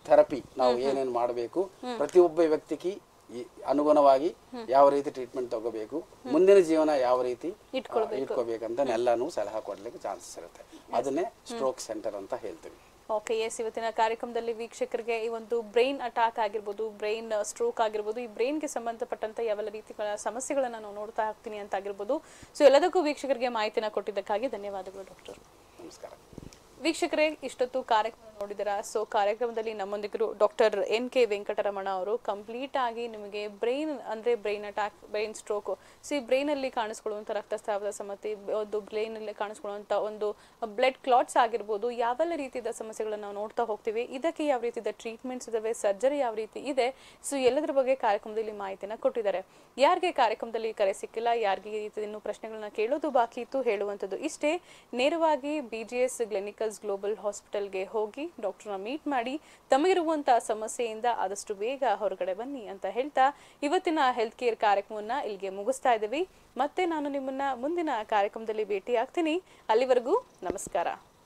ಥೆರಪಿ ನಾವು ಏನೇನು ಮಾಡಬೇಕು ಪ್ರತಿಯೊಬ್ಬ ವ್ಯಕ್ತಿಗೆ ಈ ಅನುಗುಣವಾಗಿ ಯಾವ ರೀತಿ ಟ್ರೀಟ್ಮೆಂಟ್ ತಗೋಬೇಕು ಮುಂದಿನ ಜೀವನ ಯಾವ ರೀತಿ ಆ, ಇಟ್ಕೋಬೇಕಂತ ಎಲ್ಲಾನು ಸಲಹೆ ಕೊಡ್ಲಿಕ್ಕೆ ಚಾನ್ಸಸ್ ಇರುತ್ತೆ ಅದನ್ನೇ ಸ್ಟ್ರೋಕ್ ಸೆಂಟರ್ ಅಂತ ಹೇಳ್ತೀವಿ ಓಕೆ ಎಸ್ ಇವತ್ತಿನ ಕಾರ್ಯಕ್ರಮದಲ್ಲಿ ವೀಕ್ಷಕರಿಗೆ ಈ ಒಂದು ಬ್ರೈನ್ ಅಟ್ಯಾಕ್ ಆಗಿರ್ಬೋದು ಬ್ರೈನ್ ಸ್ಟ್ರೋಕ್ ಆಗಿರ್ಬೋದು ಈ ಬ್ರೈನ್ಗೆ ಸಂಬಂಧಪಟ್ಟಂತ ಯಾವೆಲ್ಲ ರೀತಿಗಳ ಸಮಸ್ಯೆಗಳನ್ನ ನಾವು ನೋಡ್ತಾ ಹೋಗ್ತೀನಿ ಅಂತ ಆಗಿರ್ಬೋದು ಸೊ ಎಲ್ಲದಕ್ಕೂ ವೀಕ್ಷಕರಿಗೆ ಮಾಹಿತಿನ ಕೊಟ್ಟಿದ್ದಕ್ಕಾಗಿ ಧನ್ಯವಾದಗಳು ಡಾಕ್ಟರ್ ನಮಸ್ಕಾರ ವೀಕ್ಷಕರೇ ಇಷ್ಟೊತ್ತು ಕಾರ್ಯಕ್ರಮ ನೋಡಿದಿರ ಸೊ ಕಾರ್ಯಕ್ರಮದಲ್ಲಿ ನಮ್ಮೊಂದಿಗರು ಡಾಕ್ಟರ್ ಎನ್ ಕೆ ವೆಂಕಟರಮಣ ಅವರು ಕಂಪ್ಲೀಟ್ ಆಗಿ ನಿಮಗೆ ಬ್ರೈನ್ ಅಂದ್ರೆ ಬ್ರೈನ್ ಅಟ್ಯಾಕ್ ಬ್ರೈನ್ ಸ್ಟ್ರೋಕ್ ಸಿ ಬ್ರೈನ್ ಅಲ್ಲಿ ಕಾಣಿಸ್ಕೊಳ್ಳುವಂತ ರಕ್ತಸ್ರಾವದ ಸಮಸ್ಯೆ ಒಂದು ಬ್ರೈನ್ ಅಲ್ಲಿ ಕಾಣಿಸ್ಕೊಳ್ಳುವಂತ ಒಂದು ಬ್ಲಡ್ ಕ್ಲಾಟ್ಸ್ ಆಗಿರ್ಬೋದು ಯಾವೆಲ್ಲ ರೀತಿಯ ಸಮಸ್ಯೆಗಳನ್ನ ನಾವು ನೋಡ್ತಾ ಹೋಗ್ತೀವಿ ಇದಕ್ಕೆ ಯಾವ ರೀತಿಯ ಟ್ರೀಟ್ಮೆಂಟ್ಸ್ ಇದಾವೆ ಸರ್ಜರಿ ಯಾವ ರೀತಿ ಇದೆ ಸೊ ಎಲ್ಲದರ ಬಗ್ಗೆ ಕಾರ್ಯಕ್ರಮದಲ್ಲಿ ಮಾಹಿತಿನ ಕೊಟ್ಟಿದ್ದಾರೆ ಯಾರಿಗೆ ಕಾರ್ಯಕ್ರಮದಲ್ಲಿ ಕರೆ ಸಿಕ್ಕಿಲ್ಲ ಯಾರಿಗೆ ಈ ರೀತಿ ಇನ್ನೂ ಪ್ರಶ್ನೆಗಳನ್ನ ಕೇಳೋದು ಬಾಕಿ ಇತ್ತು ಹೇಳುವಂಥದ್ದು ಇಷ್ಟೇ ನೇರವಾಗಿ B G S clinicals global ಹಾಸ್ಪಿಟಲ್ಗೆ ಹೋಗಿ ಡಾಕ್ಟರ್ನ ಮೀಟ್ ಮಾಡಿ ತಮಗಿರುವಂತಹ ಸಮಸ್ಯೆಯಿಂದ ಆದಷ್ಟು ಬೇಗ ಹೊರಗಡೆ ಬನ್ನಿ ಅಂತ ಹೇಳ್ತಾ ಇವತ್ತಿನ ಹೆಲ್ತ್ ಕೇರ್ ಕಾರ್ಯಕ್ರಮವನ್ನ ಇಲ್ಲಿಗೆ ಮುಗಿಸ್ತಾ ಇದ್ದೀವಿ ಮತ್ತೆ ನಾನು ನಿಮ್ಮನ್ನ ಮುಂದಿನ ಕಾರ್ಯಕ್ರಮದಲ್ಲಿ ಭೇಟಿ ಆಗ್ತೀನಿ ಅಲ್ಲಿವರೆಗೂ ನಮಸ್ಕಾರ